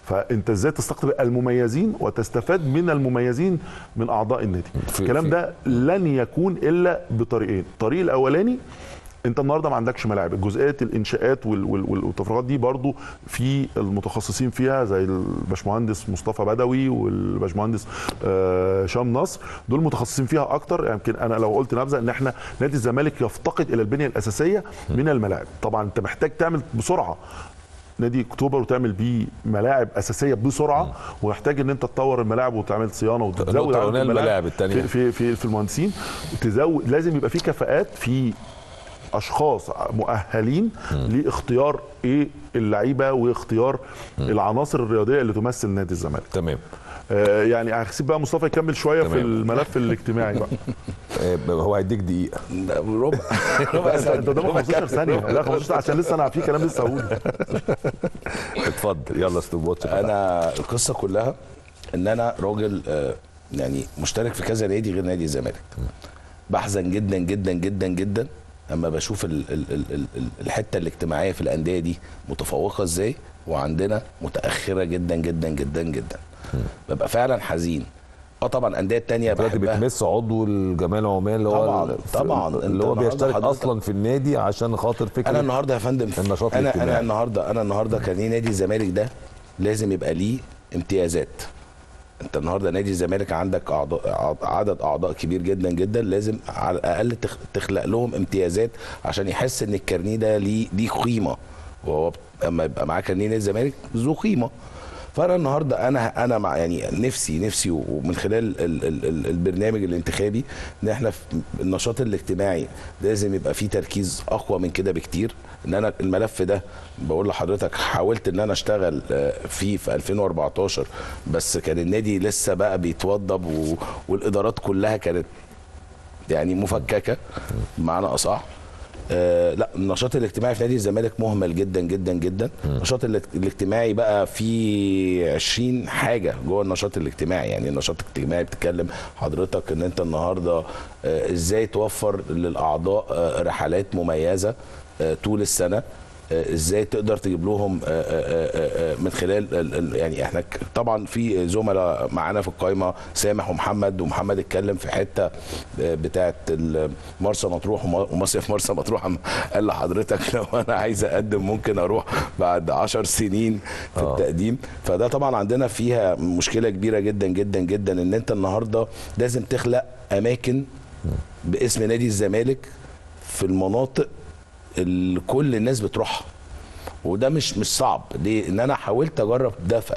Speaker 2: فانت ازاي تستقطب المميزين وتستفاد من المميزين من اعضاء النادي
Speaker 1: في-
Speaker 2: الكلام
Speaker 1: في-
Speaker 2: ده لن يكون الا بطريقين الطريق الاولاني انت النهارده ما عندكش ملاعب الجزئيات الانشاءات وال- وال- وال- والتفريغات دي برضو في المتخصصين فيها زي الباشمهندس مصطفى بدوي والباشمهندس آه، هشام نصر دول متخصصين فيها اكتر يمكن انا لو قلت نبذه ان احنا نادي الزمالك يفتقد الى البنيه الاساسيه من الملاعب طبعا انت محتاج تعمل بسرعه نادي اكتوبر وتعمل بيه ملاعب اساسيه بسرعه ويحتاج ان انت تطور الملاعب وتعمل صيانه وتزود
Speaker 1: نقطة
Speaker 2: عدد
Speaker 1: هنا الملاعب التانية.
Speaker 2: في في في, في المهندسين وتزود لازم يبقى في كفاءات في اشخاص مؤهلين لاختيار ايه اللعيبه واختيار العناصر الرياضيه اللي تمثل نادي الزمالك
Speaker 1: تمام
Speaker 2: آه يعني هسيب بقى مصطفى يكمل شويه في
Speaker 1: تمام.
Speaker 2: الملف الاجتماعي بقى
Speaker 1: آه، هو هيديك دقيقه
Speaker 3: ربع ربع
Speaker 2: انت انت قدامك 15 ثانيه لا 15 عشان لسه انا في كلام لسه هقوله
Speaker 1: اتفضل يلا ستوب واتش
Speaker 3: انا القصه كلها ان انا راجل آه، يعني مشترك في كذا نادي غير نادي الزمالك بحزن جدا جدا جدا جدا اما بشوف ال ال ال ال ال- الحته الاجتماعيه في الانديه دي متفوقه ازاي وعندنا متاخره جدا جدا جدا جدا ببقى فعلا حزين اه طبعا انديه تانية
Speaker 1: دلوقتي
Speaker 3: بحبها
Speaker 1: بتمس عضو الجمعيه العمال اللي هو
Speaker 3: طبعاً،
Speaker 1: ال-
Speaker 3: طبعاً.
Speaker 1: اللي
Speaker 3: أنت
Speaker 1: هو
Speaker 3: النهاردة
Speaker 1: بيشترك
Speaker 3: حضرتك-
Speaker 1: اصلا في النادي عشان خاطر فكره
Speaker 3: انا النهارده يا فندم
Speaker 1: النشاط
Speaker 3: انا
Speaker 1: الاجتماعي.
Speaker 3: انا النهارده انا النهارده كان ليه نادي الزمالك ده لازم يبقى ليه امتيازات انت النهارده نادي الزمالك عندك اعضاء أعض- عدد اعضاء كبير جدا جدا لازم على الاقل تخ- تخلق لهم امتيازات عشان يحس ان الكارنيه ده ليه ليه قيمه وهو ب- اما يبقى معاه كارنيه نادي الزمالك ذو قيمه فانا النهارده انا انا مع يعني نفسي نفسي ومن خلال ال ال ال البرنامج الانتخابي ان احنا في النشاط الاجتماعي لازم يبقى فيه تركيز اقوى من كده بكتير ان انا الملف ده بقول لحضرتك حاولت ان انا اشتغل آه، فيه في 2014 بس كان النادي لسه بقى بيتوضب و- والادارات كلها كانت يعني مفككه بمعنى اصح آه لا النشاط الاجتماعي في نادي الزمالك مهمل جدا جدا جدا النشاط الاج- الاجتماعي بقى فيه 20 حاجه جوه النشاط الاجتماعي يعني النشاط الاجتماعي بتتكلم حضرتك ان انت النهارده آه ازاي توفر للاعضاء آه رحلات مميزه آه طول السنه آه، ازاي تقدر تجيب لهم آه، آه، آه، آه، من خلال ال- ال- يعني احنا ك- طبعا في زملاء معانا في القائمه سامح ومحمد ومحمد اتكلم في حته آه، بتاعه ال- مرسى مطروح وم- ومصيف مرسى مطروح أما قال لحضرتك لو انا عايز اقدم ممكن اروح بعد عشر سنين في التقديم فده طبعا عندنا فيها مشكله كبيره جدا جدا جدا ان انت النهارده لازم تخلق اماكن باسم نادي الزمالك في المناطق اللي كل الناس بتروحها وده مش مش صعب ليه ان انا حاولت اجرب ده في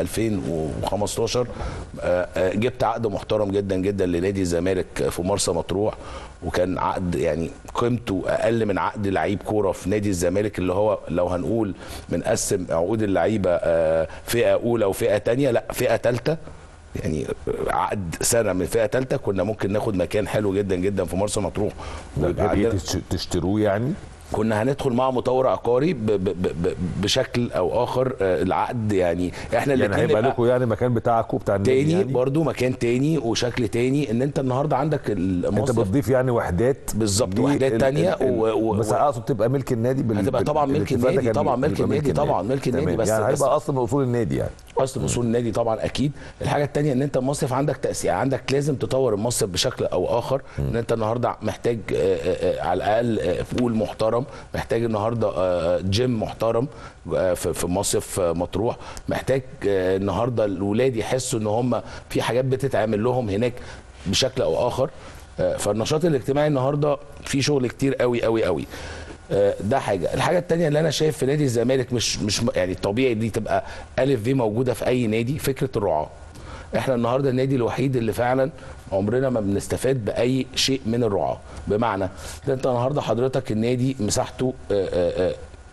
Speaker 3: 2015 آه، آه، جبت عقد محترم جدا جدا لنادي الزمالك في مرسى مطروح وكان عقد يعني قيمته اقل من عقد لعيب كوره في نادي الزمالك اللي هو لو هنقول بنقسم عقود اللعيبه آه، فئه اولى وفئه تانية لا فئه ثالثه يعني عقد سنه من فئه ثالثه كنا ممكن ناخد مكان حلو جدا جدا في مرسى مطروح
Speaker 1: ده
Speaker 3: ويبقى
Speaker 1: غير إيه
Speaker 3: عندنا-
Speaker 1: تش- تشتروه يعني
Speaker 3: كنا هندخل مع مطور عقاري ب ب ب ب بشكل او اخر آه، العقد يعني احنا
Speaker 1: يعني
Speaker 3: الاتنين
Speaker 1: هيبقى
Speaker 3: نبقى
Speaker 1: لكم يعني مكان بتاعكم بتاع النادي
Speaker 3: تاني
Speaker 1: يعني
Speaker 3: برضو مكان تاني وشكل تاني ان انت النهارده عندك
Speaker 1: انت
Speaker 3: المصرف
Speaker 1: بتضيف يعني وحدات
Speaker 3: بالظبط،
Speaker 1: ليه
Speaker 3: وحدات
Speaker 1: ال-
Speaker 3: تانية
Speaker 1: ال- ال-
Speaker 3: و- و-
Speaker 1: بس
Speaker 3: و-
Speaker 1: اقصد تبقى ملك النادي بال...
Speaker 3: هتبقى
Speaker 1: بال-
Speaker 3: طبعا ملك
Speaker 1: بالاتفاق ده
Speaker 3: النادي،
Speaker 1: كان
Speaker 3: طبعا
Speaker 1: بيبقى
Speaker 3: ملك النادي، طبعا ملك النادي،
Speaker 1: تمام.
Speaker 3: بس-
Speaker 1: يعني
Speaker 3: بس-
Speaker 1: هيبقى اصل من اصول النادي يعني
Speaker 3: اصل اصول النادي طبعا اكيد الحاجه التانية ان انت المصرف عندك تاسيس عندك لازم تطور المصرف بشكل او اخر ان انت النهارده محتاج آه، آه، آه، على الاقل آه، بول محترم محتاج النهارده آه، جيم محترم آه، في في مصرف آه، مطروح محتاج آه، النهارده الولاد يحسوا ان هم في حاجات بتتعمل لهم هناك بشكل او اخر آه، فالنشاط الاجتماعي النهارده في شغل كتير قوي قوي قوي آه، ده حاجه الحاجه التانية اللي انا شايف في نادي الزمالك مش مش يعني طبيعي دي تبقى الف في موجوده في اي نادي فكره الرعاه احنا النهارده النادي الوحيد اللي فعلا عمرنا ما بنستفاد باي شيء من الرعاه بمعنى ده انت النهارده حضرتك النادي مساحته آه، آه، آه،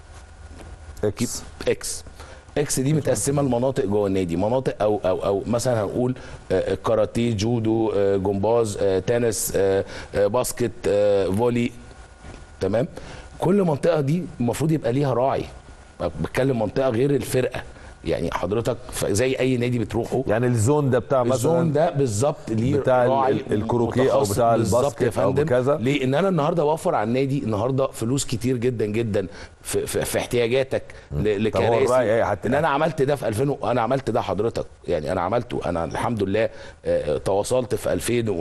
Speaker 1: اكس
Speaker 3: اكس اكس دي متقسمه لمناطق جوه النادي مناطق او او او مثلا هنقول آه، كاراتيه جودو آه، جمباز آه، تنس آه، آه، باسكت آه، فولي تمام كل منطقه دي المفروض يبقى ليها راعي بتكلم منطقه غير الفرقه يعني حضرتك ف- زي اي نادي بتروحه
Speaker 1: يعني الزون ده بتاع مثلا
Speaker 3: الزون ده بالظبط ليه
Speaker 1: بتاع ال-
Speaker 3: راعي
Speaker 1: ال- الكروكيه أو
Speaker 3: متخصص.
Speaker 1: بتاع
Speaker 3: بالظبط
Speaker 1: الباسكت
Speaker 3: يا
Speaker 1: أو
Speaker 3: فندم.
Speaker 1: بكذا.
Speaker 3: ليه ان انا النهارده اوفر على النادي النهارده فلوس كتير جدا جدا في, في, في احتياجاتك ل-
Speaker 1: طب هو الراعي
Speaker 3: لكراسي
Speaker 1: إيه حتى
Speaker 3: ان انا عملت ده في 2000 و- انا عملت ده حضرتك يعني انا عملته انا الحمد لله آه، تواصلت في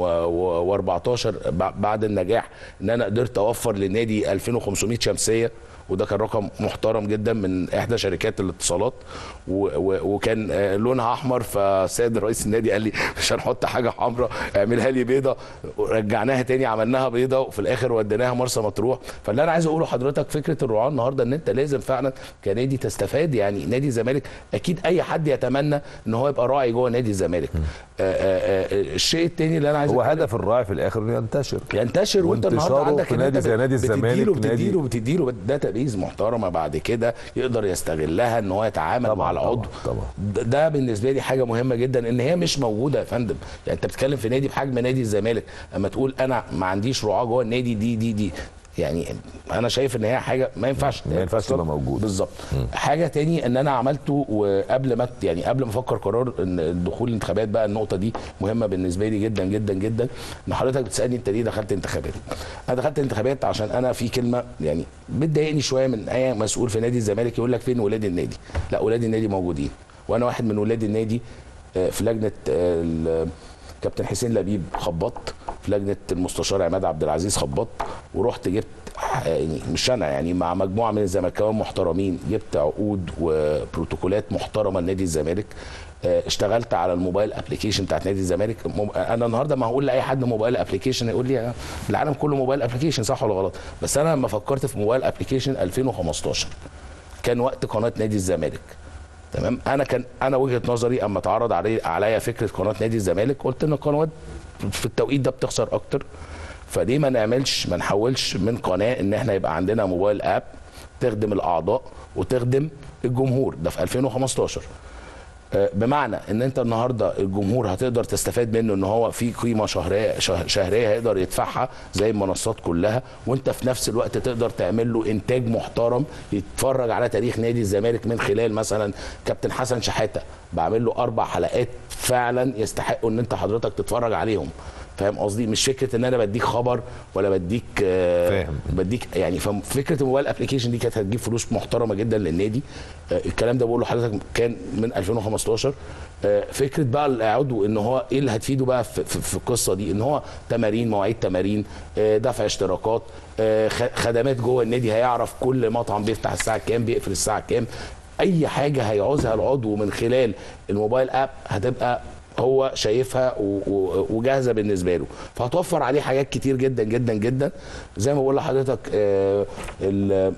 Speaker 3: 2014 بع- بعد النجاح ان انا قدرت اوفر للنادي 2500 شمسيه وده كان رقم محترم جدا من احدى شركات الاتصالات و و وكان آه، لونها احمر فالسيد رئيس النادي قال لي مش هنحط حاجه حمراء اعملها لي بيضه رجعناها تاني عملناها بيضه وفي الاخر وديناها مرسى مطروح فاللي انا عايز اقوله لحضرتك فكره الرعاه النهارده ان انت لازم فعلا كنادي تستفاد يعني نادي الزمالك اكيد اي حد يتمنى ان هو يبقى راعي جوه نادي الزمالك آه، آه، آه، الشيء التاني اللي انا عايز
Speaker 1: هو هدف الراعي في الاخر انه ينتشر
Speaker 3: ينتشر وانت النهارده
Speaker 1: وانتشاره
Speaker 3: عندك
Speaker 1: في
Speaker 3: إن
Speaker 1: نادي
Speaker 3: أنت
Speaker 1: زي نادي الزمالك،
Speaker 3: بتديله
Speaker 1: نادي-
Speaker 3: بتديله بتديله داتا بيز محترمه بعد كده يقدر يستغلها ان هو يتعامل
Speaker 1: طبعاً،
Speaker 3: مع العضو
Speaker 1: طبعاً، طبعاً.
Speaker 3: ده- ده بالنسبه لي حاجه مهمه جدا ان هي مش موجوده يا فندم يعني انت بتتكلم في نادي بحجم نادي الزمالك اما تقول انا ما عنديش رعاه جوه النادي دي دي دي يعني انا شايف ان هي حاجه ما ينفعش
Speaker 1: ما ينفعش تبقى موجود.
Speaker 3: بالظبط حاجه تاني ان انا عملته وقبل ما يعني قبل ما افكر قرار ان الدخول الانتخابات بقى النقطه دي مهمه بالنسبه لي جدا جدا جدا ان حضرتك بتسالني انت ليه دخلت انتخابات انا دخلت انتخابات عشان انا في كلمه يعني بتضايقني شويه من اي مسؤول في نادي الزمالك يقول لك فين ولاد النادي لا ولاد النادي موجودين وانا واحد من ولاد النادي آه، في لجنه آه، ال- كابتن حسين لبيب خبطت في لجنه المستشار عماد عبد العزيز خبطت ورحت جبت يعني مش انا يعني مع مجموعه من الزملكاويه محترمين جبت عقود وبروتوكولات محترمه لنادي الزمالك آه، اشتغلت على الموبايل ابلكيشن بتاعت نادي الزمالك مو- انا النهارده ما هقول لاي حد موبايل ابلكيشن يقول لي آه، العالم كله موبايل ابلكيشن صح ولا غلط بس انا لما فكرت في موبايل ابلكيشن 2015 كان وقت قناه نادي الزمالك تمام انا كان انا وجهه نظري اما اتعرض علي عليا فكره قناه نادي الزمالك قلت ان القنوات في التوقيت ده بتخسر اكتر فليه ما نعملش ما نحولش من قناه ان احنا يبقى عندنا موبايل اب تخدم الاعضاء وتخدم الجمهور ده في 2015 آه، بمعنى ان انت النهارده الجمهور هتقدر تستفاد منه ان هو في قيمه شهريه شه- شهريه هيقدر يدفعها زي المنصات كلها وانت في نفس الوقت تقدر تعمل له انتاج محترم يتفرج على تاريخ نادي الزمالك من خلال مثلا كابتن حسن شحاته بعمل له اربع حلقات فعلا يستحقوا ان انت حضرتك تتفرج عليهم فاهم قصدي مش فكره ان انا بديك خبر ولا بديك آه،
Speaker 1: فاهم.
Speaker 3: بديك يعني ففكره الموبايل ابلكيشن دي كانت هتجيب فلوس محترمه جدا للنادي آه، الكلام ده بقول لحضرتك كان من 2015 آه، فكره بقى العضو ان هو ايه اللي هتفيده بقى في, في, في القصه دي ان هو تمارين مواعيد تمارين آه، دفع اشتراكات آه، خ- خدمات جوه النادي هيعرف كل مطعم بيفتح الساعه كام بيقفل الساعه كام اي حاجه هيعوزها العضو من خلال الموبايل اب هتبقى هو شايفها و- و- وجاهزه بالنسبه له فهتوفر عليه حاجات كتير جدا جدا جدا زي ما بقول لحضرتك آه، ال-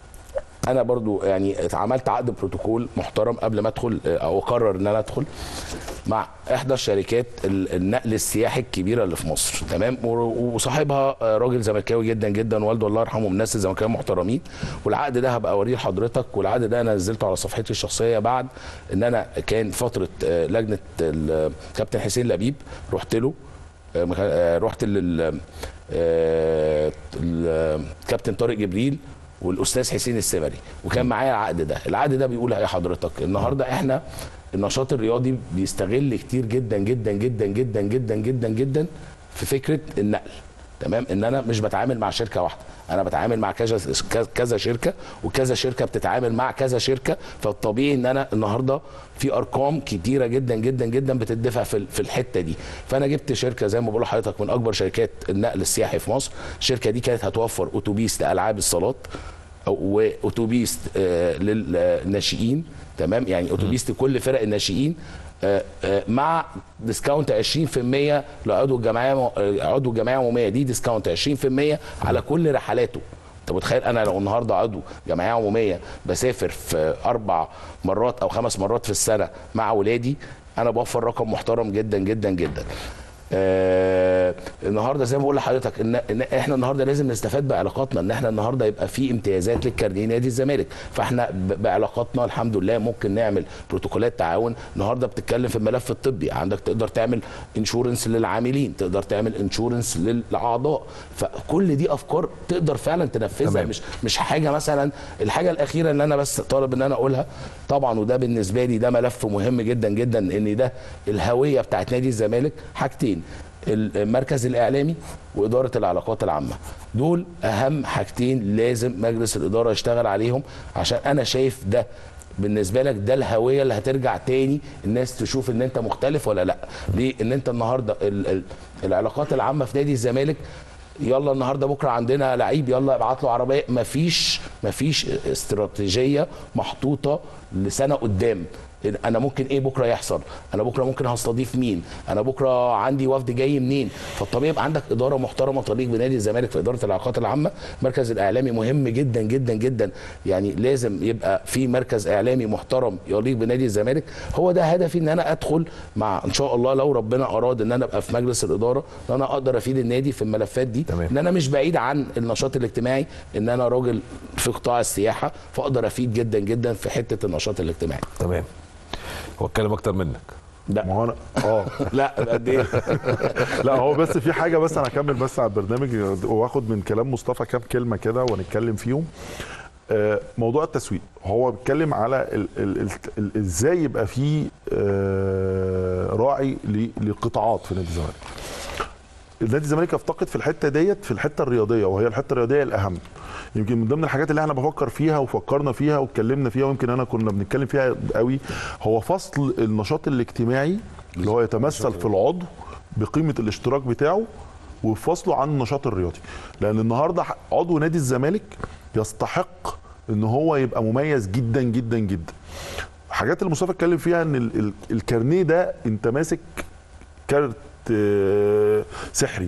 Speaker 3: انا برضو يعني اتعملت عقد بروتوكول محترم قبل ما ادخل آه، او اقرر ان انا ادخل مع احدى الشركات ال- النقل السياحي الكبيره اللي في مصر تمام و- وصاحبها آه، راجل زملكاوي جدا جدا والده الله يرحمه من الناس الزملكاويه محترمين والعقد ده هبقى اوريه لحضرتك والعقد ده انا نزلته على صفحتي الشخصيه بعد ان انا كان فتره آه، لجنه ال- كابتن حسين لبيب رحت له آه، مكان- آه، رحت لل آه، ال- كابتن طارق جبريل والاستاذ حسين السمري وكان معايا العقد ده العقد ده بيقول ايه حضرتك النهارده احنا النشاط الرياضي بيستغل كتير جدا جدا جدا جدا جدا جدا جدا في فكره النقل تمام ان انا مش بتعامل مع شركه واحده انا بتعامل مع كذا كذا شركه وكذا شركه بتتعامل مع كذا شركه فالطبيعي ان انا النهارده في ارقام كتيره جدا جدا جدا بتدفع في في الحته دي فانا جبت شركه زي ما بقول لحضرتك من اكبر شركات النقل السياحي في مصر الشركه دي كانت هتوفر اتوبيس لالعاب الصالات أو- واتوبيس آه، للناشئين تمام يعني اتوبيس لكل فرق الناشئين آه، آه، مع ديسكاونت 20% لعضو الجمعيه آه، عضو الجمعيه العموميه دي ديسكاونت 20% على كل رحلاته انت متخيل انا لو النهارده عضو جمعيه عموميه بسافر في اربع مرات او خمس مرات في السنه مع ولادي انا بوفر رقم محترم جدا جدا جدا آه النهارده زي ما بقول لحضرتك ان, إن احنا النهارده لازم نستفاد بعلاقاتنا ان احنا النهارده يبقى في امتيازات للكارنيه نادي الزمالك فاحنا ب- بعلاقاتنا الحمد لله ممكن نعمل بروتوكولات تعاون النهارده بتتكلم في الملف الطبي عندك تقدر تعمل انشورنس للعاملين تقدر تعمل انشورنس للاعضاء فكل دي افكار تقدر فعلا تنفذها
Speaker 1: تمام.
Speaker 3: مش مش حاجه مثلا الحاجه الاخيره اللي انا بس طالب ان انا اقولها طبعا وده بالنسبه لي ده ملف مهم جدا جدا ان ده الهويه بتاعت نادي الزمالك حاجتين المركز الاعلامي واداره العلاقات العامه دول اهم حاجتين لازم مجلس الاداره يشتغل عليهم عشان انا شايف ده بالنسبه لك ده الهويه اللي هترجع تاني الناس تشوف ان انت مختلف ولا لا ليه ان انت النهارده ال ال العلاقات العامه في نادي الزمالك يلا النهارده بكره عندنا لعيب يلا ابعت له عربيه مفيش مفيش استراتيجيه محطوطه لسنه قدام انا ممكن ايه بكره يحصل انا بكره ممكن هستضيف مين انا بكره عندي وفد جاي منين فالطبيعي يبقى عندك اداره محترمه تليق بنادي الزمالك في اداره العلاقات العامه المركز الاعلامي مهم جدا جدا جدا يعني لازم يبقى في مركز اعلامي محترم يليق بنادي الزمالك هو ده هدفي ان انا ادخل مع ان شاء الله لو ربنا اراد ان انا ابقى في مجلس الاداره ان انا اقدر افيد النادي في الملفات دي
Speaker 1: تمام.
Speaker 3: ان انا مش بعيد عن النشاط الاجتماعي ان انا راجل في قطاع السياحه فاقدر افيد جدا جدا في حته النشاط الاجتماعي
Speaker 1: تمام هو اتكلم اكتر منك
Speaker 3: لا
Speaker 2: ما هو انا اه
Speaker 3: لا قد ايه
Speaker 2: لا هو بس في حاجه بس انا هكمل بس على البرنامج واخد من كلام مصطفى كام كلمه كده ونتكلم فيهم آه، موضوع التسويق هو بيتكلم على ال ال ال ال ازاي يبقى في آه، راعي ل- لقطاعات في نادي الزمالك نادي الزمالك يفتقد في الحته ديت في الحته الرياضيه وهي الحته الرياضيه الاهم يمكن من ضمن الحاجات اللي احنا بفكر فيها وفكرنا فيها واتكلمنا فيها ويمكن انا كنا بنتكلم فيها قوي هو فصل النشاط الاجتماعي اللي هو يتمثل في العضو بقيمه الاشتراك بتاعه وفصله عن النشاط الرياضي لان النهارده عضو نادي الزمالك يستحق ان هو يبقى مميز جدا جدا جدا حاجات اللي مصطفى اتكلم فيها ان ال- ال- الكارنيه ده انت ماسك كارت آه، سحري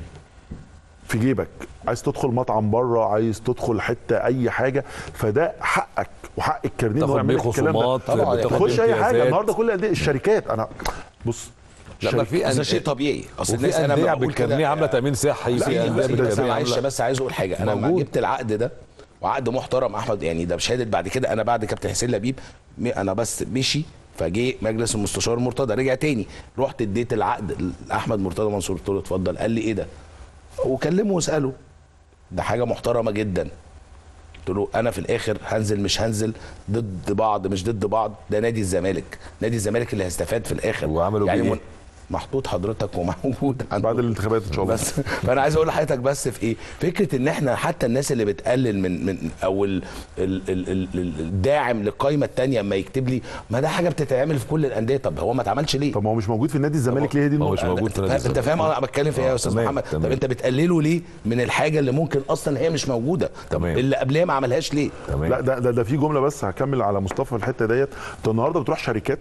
Speaker 2: في جيبك عايز تدخل مطعم بره عايز تدخل حته اي حاجه فده حقك وحق الكارنيه إن هو
Speaker 1: تاخد
Speaker 2: يعمل
Speaker 1: بيه
Speaker 2: لك الكلام ده.
Speaker 1: خصومات
Speaker 3: طبعاً،
Speaker 1: بتاخد
Speaker 2: تخش اي حاجه
Speaker 1: امتيازات.
Speaker 2: النهارده كل الانديه الشركات انا بص
Speaker 1: لا ما
Speaker 2: الشركات-
Speaker 1: في
Speaker 3: ده
Speaker 1: أن-
Speaker 3: شيء طبيعي اصل الناس
Speaker 1: وفي
Speaker 3: انا
Speaker 1: انديه
Speaker 3: لما بقول
Speaker 1: بالكارنيه
Speaker 3: كده
Speaker 1: عامله تامين صحي
Speaker 3: لا
Speaker 1: في
Speaker 3: لا
Speaker 1: انديه
Speaker 3: بس, بس
Speaker 1: بالكارنيه
Speaker 3: معلش
Speaker 1: عامله
Speaker 3: بس عايز اقول حاجه انا لما
Speaker 1: موجود.
Speaker 3: جبت العقد ده وعقد محترم احمد يعني ده بشهاده بعد كده انا بعد كابتن حسين لبيب م- انا بس مشي فجه مجلس المستشار مرتضى رجع تاني رحت اديت العقد لاحمد مرتضى منصور قلت له اتفضل قال لي ايه ده وكلمه واساله ده حاجه محترمه جدا قلت له انا في الاخر هنزل مش هنزل ضد بعض مش ضد بعض ده نادي الزمالك نادي الزمالك اللي هيستفاد في الاخر
Speaker 1: وعملوا بيه إيه؟
Speaker 3: من- محطوط حضرتك وموجود عنده
Speaker 2: بعد الانتخابات ان شاء الله
Speaker 3: بس فانا عايز اقول لحضرتك بس في ايه فكره ان احنا حتى الناس اللي بتقلل من من او ال ال ال ال ال الداعم للقايمه الثانيه اما يكتب لي ما ده حاجه بتتعمل في كل الانديه طب هو ما اتعملش ليه
Speaker 2: طب ما هو مش موجود في نادي الزمالك ليه هي دي
Speaker 1: هو مش
Speaker 2: النقطه
Speaker 1: موجود في نادي
Speaker 3: انت
Speaker 1: الزمالك.
Speaker 3: فاهم انا بتكلم في ايه يا استاذ
Speaker 1: تمام،
Speaker 3: محمد
Speaker 1: تمام.
Speaker 3: طب انت بتقلله ليه من الحاجه اللي ممكن اصلا هي مش موجوده طب
Speaker 1: تمام.
Speaker 3: اللي قبلها ما عملهاش ليه
Speaker 1: تمام
Speaker 2: لا ده ده, ده في جمله بس هكمل على مصطفى في الحته ديت انت النهارده بتروح شركات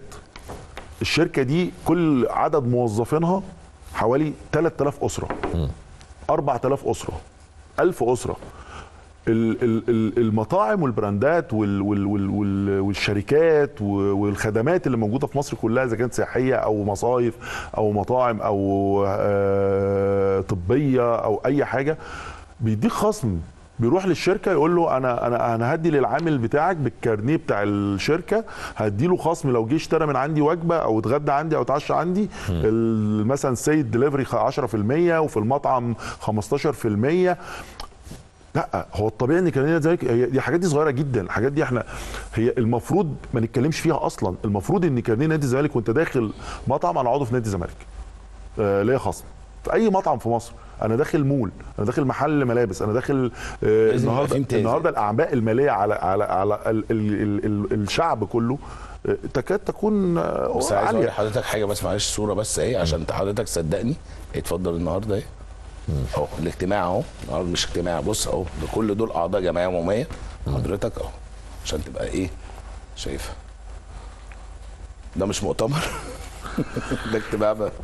Speaker 2: الشركه دي كل عدد موظفينها حوالي 3000 اسره 4000 اسره 1000 اسره ال- ال- ال- المطاعم والبراندات وال وال وال وال والشركات و- والخدمات اللي موجوده في مصر كلها اذا كانت سياحيه او مصايف او مطاعم او آه، طبيه او اي حاجه بيديك خصم بيروح للشركه يقول له انا انا انا هدي للعامل بتاعك بالكارنيه بتاع الشركه هدي له خصم لو جه اشترى من عندي وجبه او اتغدى عندي او اتعشى عندي ال- مثلا سيد دليفري 10% وفي المطعم 15% لا هو الطبيعي ان كارنيه الزمالك هي دي حاجات دي صغيره جدا الحاجات دي احنا هي المفروض ما نتكلمش فيها اصلا المفروض ان كارنيه نادي الزمالك وانت داخل مطعم انا عضو في نادي الزمالك آه ليا خصم في اي مطعم في مصر انا داخل مول انا داخل محل ملابس انا داخل آه
Speaker 3: لازم يبقى
Speaker 2: النهارده
Speaker 3: في امتياز.
Speaker 2: النهارده الاعباء الماليه على على على ال ال ال ال الشعب كله آه، تكاد تكون آه،
Speaker 3: بس عايز اقول
Speaker 2: عاليه
Speaker 3: لحضرتك حاجه بس معلش صوره بس اهي عشان انت حضرتك صدقني اتفضل النهارده اهي اهو الاجتماع اهو النهارده مش اجتماع بص اهو ده كل دول اعضاء جمعيه عموميه حضرتك اهو عشان تبقى ايه شايفها ده مش مؤتمر ده اجتماع بقى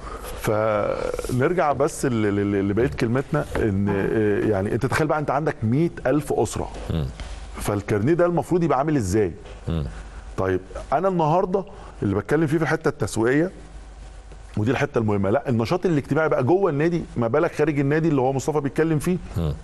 Speaker 2: فنرجع بس ل- ل- لبقيه كلمتنا ان آه، يعني انت تخيل بقى انت عندك مئة ألف أسرة فالكارنيه ده المفروض يبقى عامل ازاي طيب انا النهارده اللي بتكلم فيه في الحته التسويقيه ودي الحته المهمه لا النشاط الاجتماعي بقى جوه النادي ما بالك خارج النادي اللي هو مصطفى بيتكلم فيه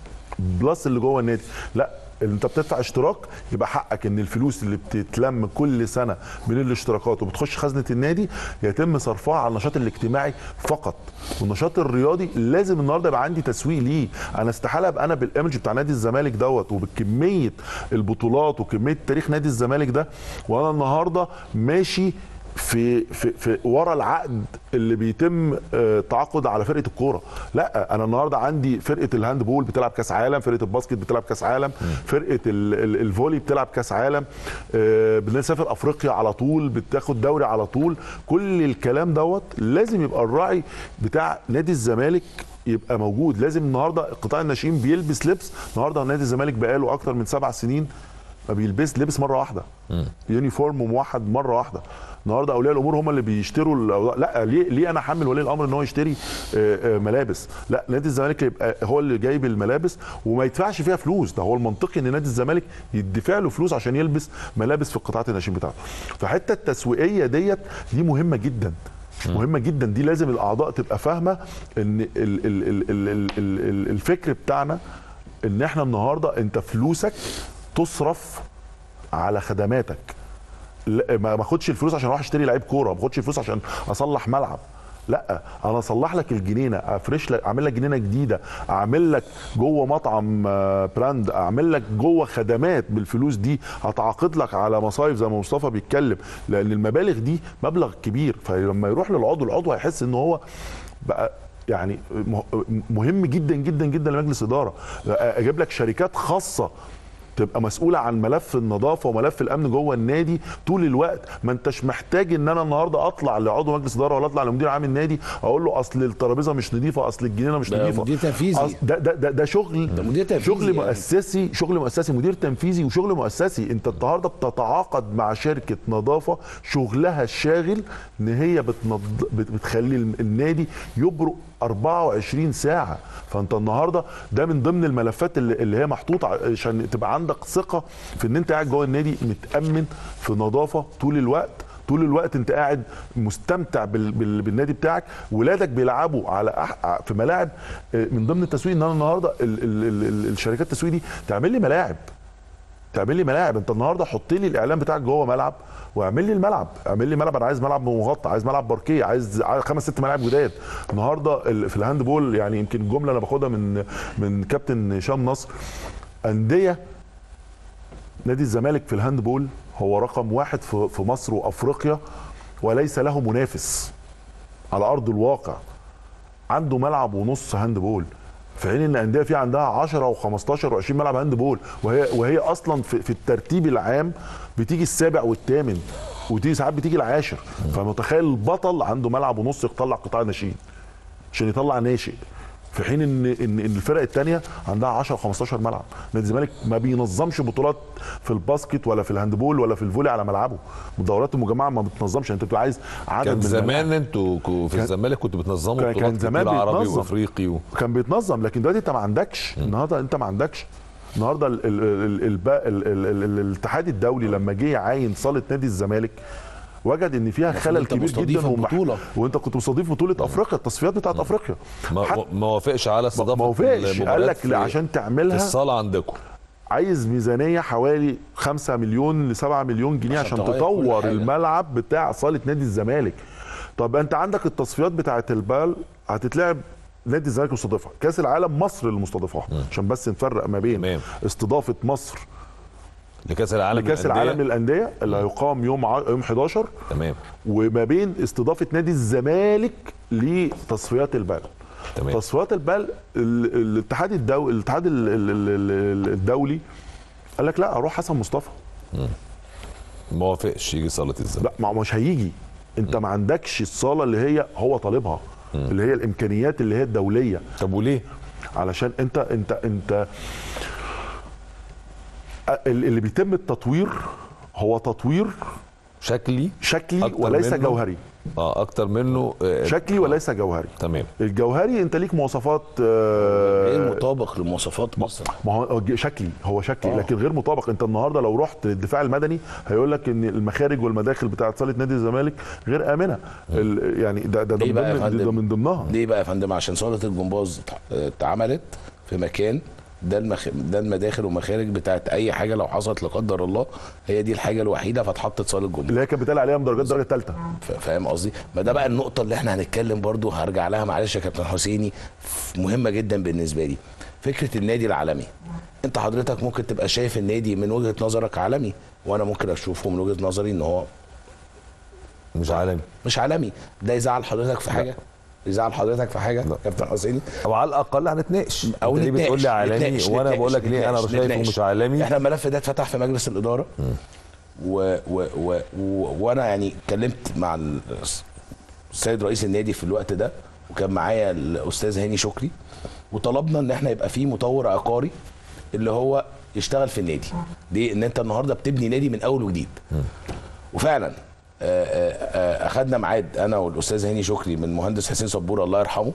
Speaker 2: بلس اللي جوه النادي لا انت بتدفع اشتراك يبقى حقك ان الفلوس اللي بتتلم كل سنه من الاشتراكات وبتخش خزنه النادي يتم صرفها على النشاط الاجتماعي فقط والنشاط الرياضي لازم النهارده يبقى عندي تسويق ليه انا استحاله ابقى انا بالايمج بتاع نادي الزمالك دوت وبكميه البطولات وكميه تاريخ نادي الزمالك ده وانا النهارده ماشي في في في ورا العقد اللي بيتم آه، تعاقد على فرقه الكوره لا انا النهارده عندي فرقه الهاند بول بتلعب كاس عالم فرقه الباسكت بتلعب كاس عالم فرقه ال- ال- الفولي بتلعب كاس عالم آه، بنسافر افريقيا على طول بتاخد دوري على طول كل الكلام دوت لازم يبقى الراعي بتاع نادي الزمالك يبقى موجود لازم النهارده قطاع الناشئين بيلبس لبس النهارده نادي الزمالك بقاله اكتر من سبع سنين ما بيلبس لبس مره واحده يونيفورم موحد مره واحده النهارده اولياء الامور هم اللي بيشتروا الأوضاع. لا ليه ليه انا احمل ولي الامر ان هو يشتري آه، آه، ملابس لا نادي الزمالك يبقى هو اللي جايب الملابس وما يدفعش فيها فلوس ده هو المنطقي ان نادي الزمالك يدفع له فلوس عشان يلبس ملابس في القطاعات الناشئين بتاعته فحته التسويقيه ديت دي مهمه جدا مهمه جدا دي لازم الاعضاء تبقى فاهمه ان ال ال ال ال ال ال ال الفكر بتاعنا ان احنا النهارده انت فلوسك تصرف على خدماتك لا ما ما اخدش الفلوس عشان اروح اشتري لعيب كوره ما اخدش الفلوس عشان اصلح ملعب لا انا اصلح لك الجنينه افرش لك اعمل لك جنينه جديده اعمل لك جوه مطعم آه، براند اعمل لك جوه خدمات بالفلوس دي هتعاقد لك على مصايف زي ما مصطفى بيتكلم لان المبالغ دي مبلغ كبير فلما يروح للعضو العضو هيحس ان هو بقى يعني مه- مهم جدا جدا جدا لمجلس اداره اجيب لك شركات خاصه تبقى مسؤوله عن ملف النظافه وملف الامن جوه النادي طول الوقت ما انتش محتاج ان انا النهارده اطلع لعضو مجلس اداره ولا اطلع لمدير عام النادي اقول له اصل الترابيزه مش نظيفه اصل الجنينه مش
Speaker 3: ده
Speaker 2: نظيفه
Speaker 3: مدير تنفيذي.
Speaker 2: أصل ده ده ده, ده شغل
Speaker 3: ده مدير تنفيذي
Speaker 2: شغل
Speaker 3: يعني.
Speaker 2: مؤسسي شغل مؤسسي مدير تنفيذي وشغل مؤسسي انت النهارده بتتعاقد مع شركه نظافه شغلها الشاغل ان هي بتنض... بت- بتخلي النادي يبرق 24 ساعه فانت النهارده ده من ضمن الملفات اللي, اللي هي محطوطه عشان تبقى عندك ثقه في ان انت قاعد جوه النادي متامن في نظافه طول الوقت طول الوقت انت قاعد مستمتع بال... بال... بالنادي بتاعك ولادك بيلعبوا على أح... في ملاعب اه، من ضمن التسويق ان انا النهارده ال... ال... ال... ال... الشركات التسويق دي تعمل لي ملاعب تعمل لي ملاعب انت النهارده حط لي الاعلان بتاعك جوه ملعب واعمل لي الملعب اعمل لي ملعب انا عايز ملعب مغطى عايز ملعب باركيه عايز عايز خمس ست ملاعب جداد النهارده ال- في الهاند بول يعني يمكن جمله انا باخدها من من كابتن هشام نصر انديه نادي الزمالك في الهاند بول هو رقم واحد في في مصر وافريقيا وليس له منافس على ارض الواقع عنده ملعب ونص هاند بول في حين ان انديه في عندها 10 و15 و20 ملعب هاند بول وهي وهي اصلا في, في الترتيب العام بتيجي السابع والثامن وتيجي ساعات بتيجي العاشر فمتخيل البطل عنده ملعب ونص يطلع قطاع ناشئين عشان يطلع ناشئ في حين ان ان إن الفرق الثانيه عندها 10 15 ملعب نادي الزمالك ما بينظمش بطولات في الباسكت ولا في الهاندبول ولا في الفولي على ملعبه الدورات المجمعه ما بتنظمش انت بتبقى عايز عدد
Speaker 1: كان
Speaker 2: من
Speaker 1: زمان
Speaker 2: الملاعب.
Speaker 1: انتوا كو- في
Speaker 2: كان-
Speaker 1: الزمالك كنتوا بتنظموا
Speaker 2: كان-
Speaker 1: بطولات
Speaker 2: كان زمان
Speaker 1: كتير عربي
Speaker 2: بيتنظم.
Speaker 1: وافريقي و...
Speaker 2: كان بيتنظم لكن دلوقتي انت ما عندكش النهارده انت ما عندكش النهارده ال- ال- ال- الب- ال- ال- ال- ال- الاتحاد الدولي لما جه يعاين صاله نادي الزمالك وجد ان فيها خلل
Speaker 3: انت
Speaker 2: كبير
Speaker 3: مستضيف
Speaker 2: جدا ومح-
Speaker 3: البطولة.
Speaker 2: وانت كنت مستضيف بطوله افريقيا التصفيات بتاعت افريقيا
Speaker 1: ما,
Speaker 2: حتى-
Speaker 1: ما وافقش على استضافه
Speaker 2: ما وافقش قال
Speaker 1: المباريات
Speaker 2: لك
Speaker 1: في-
Speaker 2: لا، عشان
Speaker 1: في
Speaker 2: تعملها
Speaker 1: الصاله عندكم
Speaker 2: عايز ميزانيه حوالي 5 مليون ل 7 مليون جنيه
Speaker 3: عشان
Speaker 2: عشان
Speaker 3: تغير كل
Speaker 2: تطور
Speaker 3: حاجة.
Speaker 2: الملعب بتاع صاله نادي الزمالك طب انت عندك التصفيات بتاعه البال هتتلعب نادي الزمالك مستضيفها كاس العالم مصر اللي مستضيفها عشان بس نفرق ما بين
Speaker 1: تمام.
Speaker 2: استضافه مصر
Speaker 1: لكاس العالم
Speaker 2: لكاس
Speaker 1: للأندية.
Speaker 2: العالم للانديه اللي هيقام يوم ع... يوم 11
Speaker 1: تمام
Speaker 2: وما بين استضافه نادي الزمالك لتصفيات البال
Speaker 1: تمام
Speaker 2: تصفيات البال ال- الاتحاد الدولي الاتحاد ال- ال- ال- ال- الدولي قال لك لا اروح حسن مصطفى
Speaker 1: ما وافقش يجي صاله الزمالك
Speaker 2: لا ما هو مش هيجي انت ما عندكش الصاله اللي هي هو طالبها اللي هي الامكانيات اللي هي الدوليه
Speaker 1: طب وليه؟
Speaker 2: علشان انت انت انت ال- اللي بيتم التطوير هو تطوير
Speaker 1: شكلي
Speaker 2: شكلي
Speaker 1: أكتر
Speaker 2: وليس
Speaker 1: منه؟
Speaker 2: جوهري
Speaker 1: اه اكتر منه آه
Speaker 2: شكلي وليس جوهري
Speaker 1: تمام
Speaker 2: الجوهري انت ليك مواصفات آه،
Speaker 3: غير مطابق لمواصفات مصر
Speaker 2: ما هو ج- شكلي هو شكلي
Speaker 3: آه.
Speaker 2: لكن غير مطابق انت النهارده لو رحت للدفاع المدني هيقول لك ان المخارج والمداخل بتاعه صاله نادي الزمالك غير امنه ال- يعني ده ده, ده,
Speaker 3: ليه
Speaker 2: من
Speaker 3: بقى يا
Speaker 2: ضمن-
Speaker 3: فندم؟
Speaker 2: ده من ضمنها
Speaker 3: ليه بقى يا فندم عشان صاله الجمباز اتع- اتعملت في مكان ده المخ... ده المداخل والمخارج بتاعت اي حاجه لو حصلت لا قدر الله هي دي الحاجه الوحيده فاتحطت صاله جمباز
Speaker 2: اللي هي كانت بتقال عليها من درجات درجه ثالثه
Speaker 3: ف- فاهم قصدي؟ ما ده بقى النقطة اللي احنا هنتكلم برضو هرجع لها معلش يا كابتن حسيني ف- مهمة جدا بالنسبة لي. فكرة النادي العالمي. انت حضرتك ممكن تبقى شايف النادي من وجهة نظرك عالمي وانا ممكن اشوفه من وجهة نظري ان هو
Speaker 1: مش عالمي
Speaker 3: مش عالمي. ده يزعل حضرتك في حاجة؟ يزعل حضرتك في حاجة
Speaker 1: لا.
Speaker 3: كابتن حسيني؟
Speaker 1: او على الاقل هنتناقش
Speaker 3: او
Speaker 1: انت ليه
Speaker 3: نتناقش
Speaker 1: بتقول لي عالمي
Speaker 3: نتناقش-
Speaker 1: وانا
Speaker 3: نتناقش-
Speaker 1: بقول لك ليه انا
Speaker 3: نتناقش-
Speaker 1: شايفه
Speaker 3: نتناقش.
Speaker 1: مش عالمي
Speaker 3: احنا الملف ده اتفتح في مجلس الاداره و و و و وانا يعني اتكلمت مع ال- السيد رئيس النادي في الوقت ده وكان معايا الاستاذ هاني شكري وطلبنا ان احنا يبقى في مطور عقاري اللي هو يشتغل في النادي ليه ان انت النهارده بتبني نادي من اول وجديد وفعلا آه، آه، آه، اخدنا ميعاد انا والاستاذ هاني شكري من مهندس حسين صبور الله يرحمه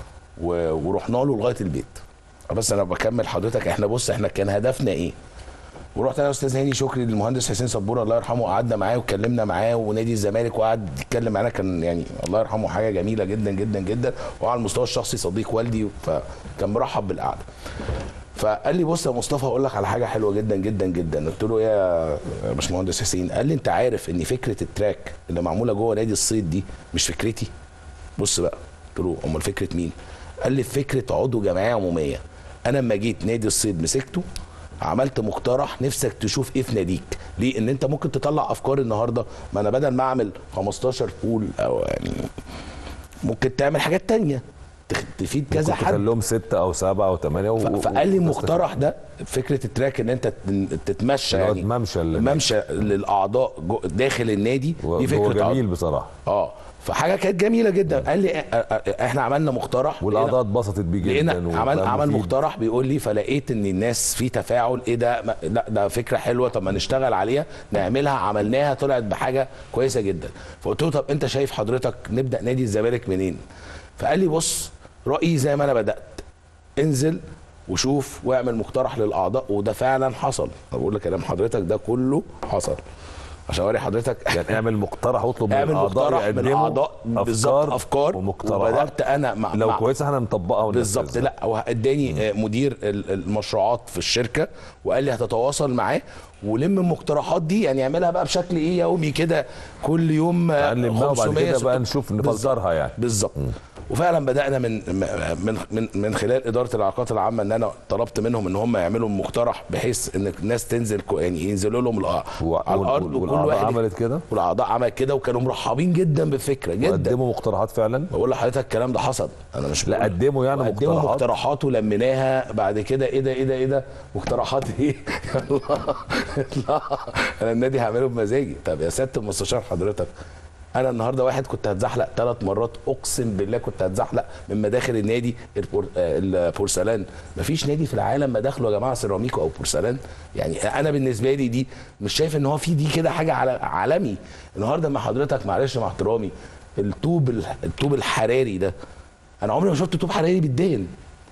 Speaker 3: و- ورحنا له لغايه البيت بس انا بكمل حضرتك احنا بص احنا كان هدفنا ايه ورحت انا استاذ هاني شكري للمهندس حسين صبور الله يرحمه قعدنا معاه واتكلمنا معاه ونادي الزمالك وقعد يتكلم معانا كان يعني الله يرحمه حاجه جميله جدا جدا جدا وعلى المستوى الشخصي صديق والدي فكان مرحب بالقعده فقال لي بص يا مصطفى اقول لك على حاجه حلوه جدا جدا جدا قلت له ايه يا باشمهندس حسين قال لي انت عارف ان فكره التراك اللي معموله جوه نادي الصيد دي مش فكرتي بص بقى قلت له امال فكره مين قال لي فكره عضو جمعيه عموميه انا لما جيت نادي الصيد مسكته عملت مقترح نفسك تشوف ايه في ناديك ليه ان انت ممكن تطلع افكار النهارده ما انا بدل ما اعمل 15 بول او يعني ممكن تعمل حاجات تانية تخ- تفيد كذا
Speaker 1: ممكن
Speaker 3: حد
Speaker 1: تخليهم ستة أو سبعة أو ثمانية
Speaker 3: ف- فقال لي المقترح ده فكره التراك ان انت تن- تتمشى
Speaker 1: اللي هو
Speaker 3: يعني
Speaker 1: ممشى ال-
Speaker 3: ممشى للاعضاء جو- داخل النادي دي
Speaker 1: هو
Speaker 3: فكره
Speaker 1: جميل
Speaker 3: عض-
Speaker 1: بصراحة
Speaker 3: اه فحاجه كانت جميله جدا قال لي اه- اه- احنا عملنا مقترح
Speaker 1: والأعضاء اتبسطت بيه جدا
Speaker 3: لقينا
Speaker 1: وكان
Speaker 3: عمل عمل
Speaker 1: مفيد.
Speaker 3: مقترح بيقول لي فلقيت ان الناس في تفاعل ايه ده ما- لا ده فكره حلوه طب ما نشتغل عليها نعملها عملناها طلعت بحاجه كويسه جدا فقلت له طب انت شايف حضرتك نبدا نادي الزمالك منين فقال لي بص رايي زي ما انا بدات انزل وشوف واعمل مقترح للاعضاء وده فعلا حصل أنا بقول لك كلام حضرتك ده كله حصل عشان اوري حضرتك
Speaker 1: يعني اعمل مقترح واطلب من
Speaker 3: اعمل
Speaker 1: الأعضاء
Speaker 3: مقترح من
Speaker 1: يقدموا
Speaker 3: اعضاء بالظبط افكار
Speaker 1: ومقترحات
Speaker 3: وبدات انا مع
Speaker 1: لو
Speaker 3: مع
Speaker 1: كويسة احنا نطبقها وننفذها.
Speaker 3: بالظبط لا هو اداني آه، مدير ال- المشروعات في الشركه وقال لي هتتواصل معاه ولم المقترحات دي يعني اعملها بقى بشكل ايه يومي كده كل يوم آه،
Speaker 1: نلمها وبعد
Speaker 3: 500
Speaker 1: كده بقى
Speaker 3: 600.
Speaker 1: نشوف
Speaker 3: بالظبط.
Speaker 1: نفلترها يعني
Speaker 3: بالظبط وفعلا بدانا من من من من خلال اداره العلاقات العامه ان انا طلبت منهم ان هم يعملوا مقترح بحيث ان الناس تنزل كو- يعني ينزلوا لهم الأ-
Speaker 1: و-
Speaker 3: على الارض وكل
Speaker 1: والأعضاء
Speaker 3: واحد
Speaker 1: عملت كده
Speaker 3: والاعضاء عملت كده وكانوا مرحبين جدا بالفكره جدا
Speaker 1: وقدموا مقترحات فعلا
Speaker 3: بقول لحضرتك الكلام ده حصل انا مش
Speaker 1: لا
Speaker 3: بقول-
Speaker 1: قدموا يعني
Speaker 3: قدموا
Speaker 1: مقترحات
Speaker 3: مقترحات ولميناها بعد كده ايه ده ايه ده ايه ده مقترحات ايه يلا لا انا النادي هعمله بمزاجي طب يا سياده المستشار حضرتك انا النهارده واحد كنت هتزحلق ثلاث مرات اقسم بالله كنت هتزحلق من مداخل النادي البور... آه، البورسلان مفيش نادي في العالم مداخله يا جماعه سيراميكا او بورسلان يعني انا بالنسبه لي دي مش شايف ان هو في دي كده حاجه على عالمي النهارده مع حضرتك معلش مع احترامي الطوب ال- الطوب الحراري ده انا عمري ما شفت طوب حراري بيتدهن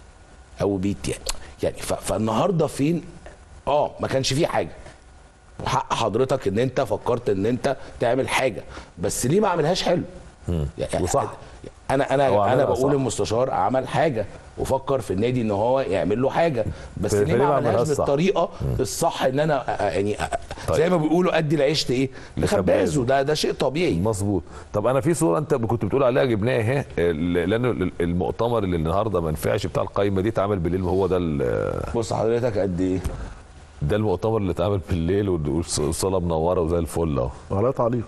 Speaker 3: او بيت يعني ف... فالنهارده فين اه ما كانش فيه حاجه وحق حضرتك ان انت فكرت ان انت تعمل حاجه بس ليه ما عملهاش حلو يعني
Speaker 1: وصح.
Speaker 3: انا
Speaker 1: هو
Speaker 3: انا
Speaker 1: عملها
Speaker 3: انا بقول
Speaker 1: صح.
Speaker 3: المستشار عمل حاجه وفكر في النادي ان هو يعمل له حاجه بس
Speaker 1: فليه
Speaker 3: ليه
Speaker 1: ما
Speaker 3: ما
Speaker 1: عملهاش
Speaker 3: عملهاش
Speaker 1: صح؟
Speaker 3: بالطريقه الصح ان انا أ- أ- يعني أ-
Speaker 1: طيب.
Speaker 3: زي ما بيقولوا ادي العيش لايه
Speaker 1: لخبازه.
Speaker 3: لخبازه ده ده شيء طبيعي
Speaker 1: مظبوط طب انا في صوره انت كنت بتقول عليها جبناها اهي ال- لان المؤتمر اللي النهارده ما نفعش بتاع القايمه دي اتعمل بالليل وهو ده ال-
Speaker 3: بص حضرتك قد ايه
Speaker 1: ده المؤتمر اللي اتعمل بالليل والصاله منوره وزي الفل اهو
Speaker 2: لا تعليق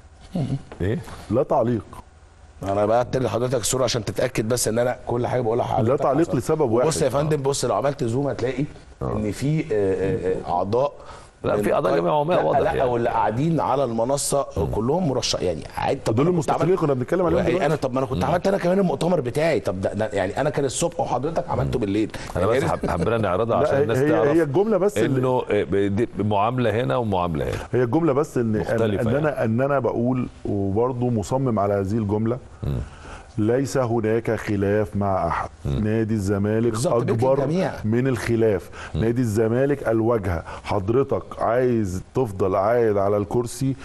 Speaker 1: ايه
Speaker 2: لا تعليق
Speaker 3: انا بعت لحضرتك الصوره عشان تتاكد بس ان انا كل حاجه بقولها حضرتك
Speaker 2: لا تعليق
Speaker 3: حصل.
Speaker 2: لسبب واحد.
Speaker 3: بص يا فندم بص لو عملت زوم هتلاقي ان في آه، آه، آه، اعضاء
Speaker 1: لا،
Speaker 3: من
Speaker 1: في قضايا
Speaker 3: قائمة-
Speaker 1: جمعية عمومية
Speaker 3: لا
Speaker 1: واضح
Speaker 3: لا
Speaker 1: يعني.
Speaker 3: واللي قاعدين على المنصه كلهم مرشح يعني عادي طب
Speaker 2: دول
Speaker 3: أنا كنت
Speaker 2: المستقلين
Speaker 3: عملت-
Speaker 2: كنا بنتكلم عليهم
Speaker 3: يعني
Speaker 2: دلوقتي.
Speaker 3: انا طب ما انا كنت عملت انا كمان المؤتمر بتاعي طب ده, ده يعني انا كان الصبح وحضرتك عملته بالليل
Speaker 1: انا بس
Speaker 3: يعني
Speaker 1: حب- حبينا نعرضها
Speaker 2: لا،
Speaker 1: عشان الناس
Speaker 2: هي-
Speaker 1: تعرف
Speaker 2: هي الجملة بس اللي-
Speaker 1: انه آه، دي معامله هنا ومعامله هنا
Speaker 2: هي الجمله بس ان ان,
Speaker 1: مختلفة
Speaker 2: إن
Speaker 1: يعني.
Speaker 2: انا ان انا بقول وبرضه مصمم على هذه الجمله ليس هناك خلاف مع احد نادي الزمالك
Speaker 3: بالظبط، بيت
Speaker 2: اكبر
Speaker 3: الجميع.
Speaker 2: من الخلاف نادي الزمالك الواجهه حضرتك عايز تفضل قاعد على الكرسي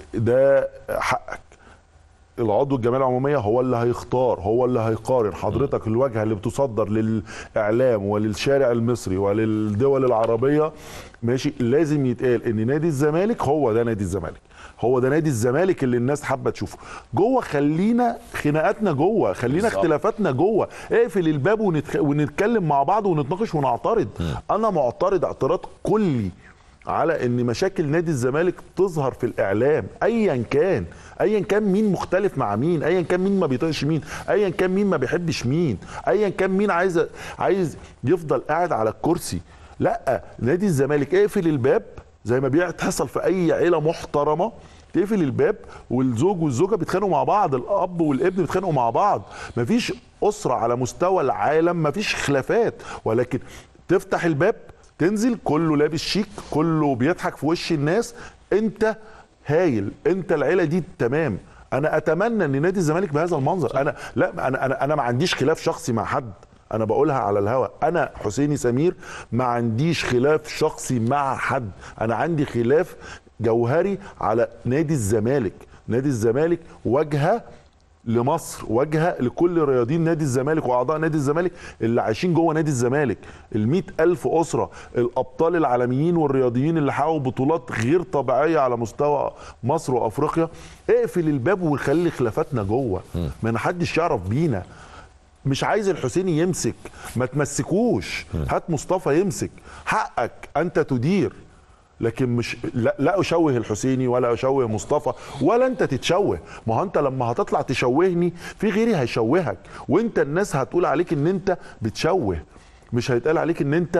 Speaker 2: ده حقك العضو الجمعيه العموميه هو اللي هيختار هو اللي هيقارن حضرتك الواجهه اللي بتصدر للاعلام وللشارع المصري وللدول العربيه ماشي لازم يتقال ان نادي الزمالك هو ده نادي الزمالك هو ده نادي الزمالك اللي الناس حابه تشوفه جوه خلينا خناقاتنا جوه خلينا
Speaker 3: بالظبط.
Speaker 2: اختلافاتنا جوه اقفل الباب ونتخ... ونتكلم مع بعض ونتناقش ونعترض انا معترض اعتراض كلي على ان مشاكل نادي الزمالك تظهر في الاعلام ايا كان ايا كان مين مختلف مع مين ايا كان مين ما بيطيقش مين ايا كان مين ما بيحبش مين ايا كان مين عايز عايز يفضل قاعد على الكرسي لا نادي الزمالك اقفل الباب زي ما بيحصل في اي عيله محترمه تقفل الباب والزوج والزوجه بيتخانقوا مع بعض الاب والابن بيتخانقوا مع بعض مفيش اسره على مستوى العالم مفيش خلافات ولكن تفتح الباب تنزل كله لابس شيك كله بيضحك في وش الناس انت هايل انت العيله دي تمام انا اتمنى ان نادي الزمالك بهذا المنظر انا لا انا انا انا ما عنديش خلاف شخصي مع حد انا بقولها على الهوا انا حسيني سمير ما عنديش خلاف شخصي مع حد انا عندي خلاف جوهري على نادي الزمالك نادي الزمالك واجهه لمصر واجهه لكل رياضيين نادي الزمالك واعضاء نادي الزمالك اللي عايشين جوه نادي الزمالك ال ألف اسره الابطال العالميين والرياضيين اللي حققوا بطولات غير طبيعيه على مستوى مصر وافريقيا اقفل الباب وخلي خلافاتنا جوه ما حدش يعرف بينا مش عايز الحسيني يمسك ما تمسكوش هات مصطفى يمسك حقك انت تدير لكن مش لا, لا اشوه الحسيني ولا اشوه مصطفى ولا انت تتشوه ما هو انت لما هتطلع تشوهني في غيري هيشوهك وانت الناس هتقول عليك ان انت بتشوه مش هيتقال عليك ان انت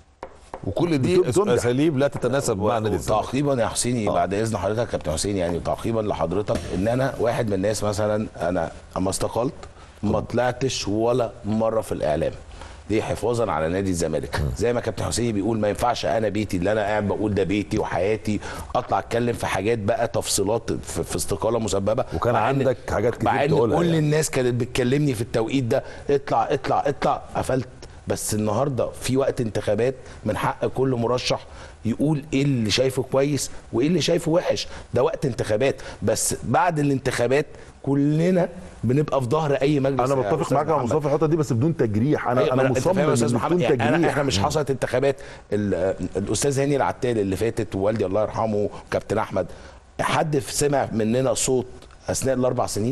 Speaker 1: وكل دي
Speaker 2: بتنجح.
Speaker 1: اساليب لا تتناسب مع نادي الزمالك
Speaker 3: تعقيبا يا حسيني بعد اذن حضرتك يا كابتن حسين يعني تعقيبا لحضرتك ان انا واحد من الناس مثلا انا اما استقلت ما طلعتش ولا مره في الاعلام دي حفاظا على نادي الزمالك زي ما كابتن حسين بيقول ما ينفعش انا بيتي اللي انا قاعد بقول ده بيتي وحياتي اطلع اتكلم في حاجات بقى تفصيلات في, في استقاله مسببه
Speaker 1: وكان
Speaker 3: مع إن-
Speaker 1: عندك حاجات كتير
Speaker 3: مع ان
Speaker 1: تقولها
Speaker 3: كل
Speaker 1: يعني.
Speaker 3: الناس كانت بتكلمني في التوقيت ده اطلع اطلع اطلع قفلت بس النهارده في وقت انتخابات من حق كل مرشح يقول ايه اللي شايفه كويس وايه اللي شايفه وحش ده وقت انتخابات بس بعد الانتخابات كلنا بنبقى في ظهر اي مجلس
Speaker 2: انا
Speaker 3: يا
Speaker 2: بتفق
Speaker 3: أستاذ
Speaker 2: معاك يا
Speaker 3: محمد.
Speaker 2: مصطفى في الحته دي بس بدون تجريح انا
Speaker 3: أيوة، ما
Speaker 2: انا
Speaker 3: أنت فاهم
Speaker 2: مصمم
Speaker 3: يا استاذ
Speaker 2: إن
Speaker 3: محمد
Speaker 2: بدون
Speaker 3: يعني أنا
Speaker 2: تجريح
Speaker 3: احنا مش حصلت انتخابات ال- الاستاذ هاني العتال اللي فاتت ووالدي الله يرحمه كابتن احمد حد سمع مننا صوت اثناء الاربع سنين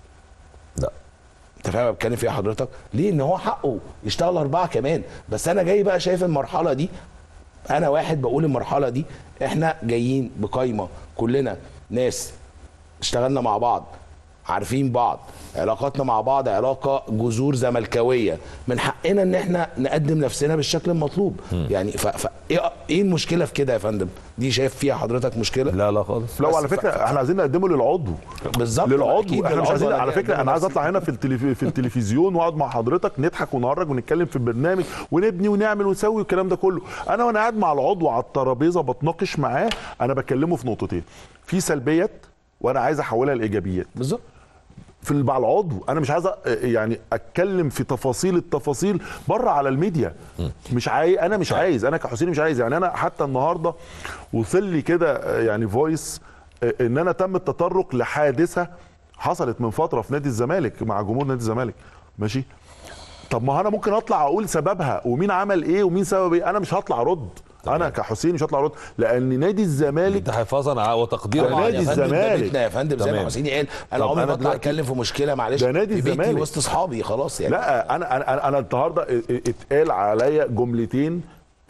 Speaker 1: لا
Speaker 3: انت فاهم أنا بتكلم فيها حضرتك ليه ان هو حقه يشتغل اربعه كمان بس انا جاي بقى شايف المرحله دي انا واحد بقول المرحله دي احنا جايين بقايمه كلنا ناس اشتغلنا مع بعض عارفين بعض علاقاتنا مع بعض علاقه جذور زملكاويه من حقنا ان احنا نقدم نفسنا بالشكل المطلوب يعني ف... ف... ايه ايه المشكله في كده يا فندم دي شايف فيها حضرتك مشكله
Speaker 1: لا لا خالص
Speaker 2: لا
Speaker 3: بس
Speaker 2: وعلى
Speaker 3: ف-
Speaker 2: فكره
Speaker 3: ف-
Speaker 2: احنا عايزين نقدمه للعضو
Speaker 3: بالظبط
Speaker 2: للعضو
Speaker 3: أكيد
Speaker 2: احنا مش
Speaker 3: للعضو
Speaker 2: عايزين
Speaker 3: أنا
Speaker 2: على
Speaker 3: جاي
Speaker 2: فكره انا عايز
Speaker 3: أقدم
Speaker 2: اطلع هنا في التلفي في التلفزيون واقعد مع حضرتك نضحك ونهرج ونتكلم في البرنامج ونبني ونعمل ونسوي والكلام ده كله انا وانا قاعد مع العضو على الترابيزه بتناقش معاه انا بكلمه في نقطتين في سلبيات وانا عايز احولها لايجابيات
Speaker 3: بالظبط
Speaker 2: في مع العضو انا مش عايز أ- يعني اتكلم في تفاصيل التفاصيل بره على الميديا مش عايز انا مش عايز انا كحسين مش عايز يعني انا حتى النهارده وصل لي كده آه، يعني فويس آه، ان انا تم التطرق لحادثه حصلت من فتره في نادي الزمالك مع جمهور نادي الزمالك ماشي طب ما انا ممكن اطلع اقول سببها ومين عمل ايه ومين سبب ايه انا مش هطلع ارد انا كحسين مش هطلع ارد لان نادي الزمالك
Speaker 1: ده حفاظا على وتقديرا
Speaker 2: ده نادي
Speaker 3: يا فندم، ده
Speaker 2: الزمالك.
Speaker 3: بيتنا يا فندم زي ما
Speaker 1: تمام.
Speaker 3: حسيني قال انا
Speaker 2: طب
Speaker 3: عمري
Speaker 2: أنا
Speaker 3: ما اطلع
Speaker 2: دلوقتي-
Speaker 3: اتكلم في مشكله معلش
Speaker 2: ده نادي
Speaker 3: في بيتي
Speaker 2: الزمالك.
Speaker 3: وسط اصحابي خلاص يعني
Speaker 2: لا انا انا انا, أنا النهارده اتقال عليا جملتين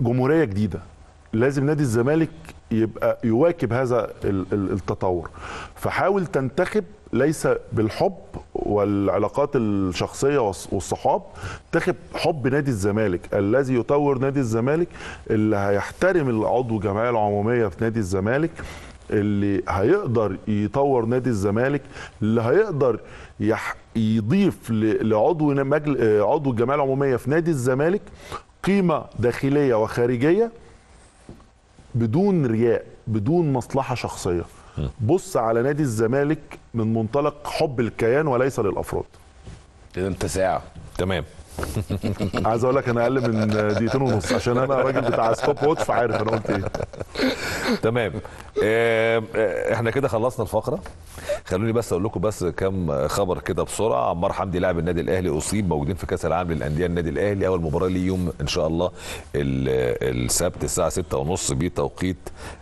Speaker 2: جمهوريه جديده لازم نادي الزمالك يبقى يواكب هذا ال- ال- التطور فحاول تنتخب ليس بالحب والعلاقات الشخصيه والص- والصحاب انتخب حب نادي الزمالك الذي يطور نادي الزمالك اللي هيحترم العضو الجمعيه العموميه في نادي الزمالك اللي هيقدر يطور نادي الزمالك اللي هيقدر يح يضيف ل- لعضو مجل... عضو الجمعيه العموميه في نادي الزمالك قيمه داخليه وخارجيه بدون رياء بدون مصلحه شخصيه بص على نادي الزمالك من منطلق حب الكيان وليس للافراد
Speaker 3: كده انت ساعه
Speaker 1: تمام
Speaker 2: عايز اقول لك انا اقل من دقيقتين ونص عشان انا راجل بتاع ستوب واتش فعارف انا قلت ايه
Speaker 1: تمام آه، آه، احنا كده خلصنا الفقره خلوني بس اقول لكم بس كم خبر كده بسرعه عمار حمدي لاعب النادي الاهلي اصيب موجودين في كاس العالم للانديه النادي الاهلي اول مباراه ليه يوم ان شاء الله ال- السبت الساعه 6:30 بتوقيت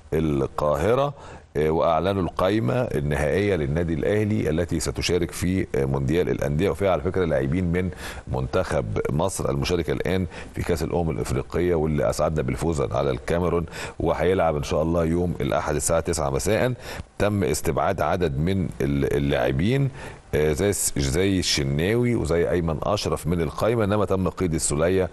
Speaker 1: القاهره آه، واعلنوا القائمه النهائيه للنادي الاهلي التي ستشارك في آه، مونديال الانديه وفيها على فكره لاعبين من منتخب مصر المشارك الان في كاس الامم الافريقيه واللي اسعدنا بالفوز على الكاميرون وهيلعب ان شاء الله يوم الاحد الساعه 9 مساء تم استبعاد عدد من ال- اللاعبين آه، زي زي الشناوي وزي ايمن اشرف من القائمه انما تم قيد السوليه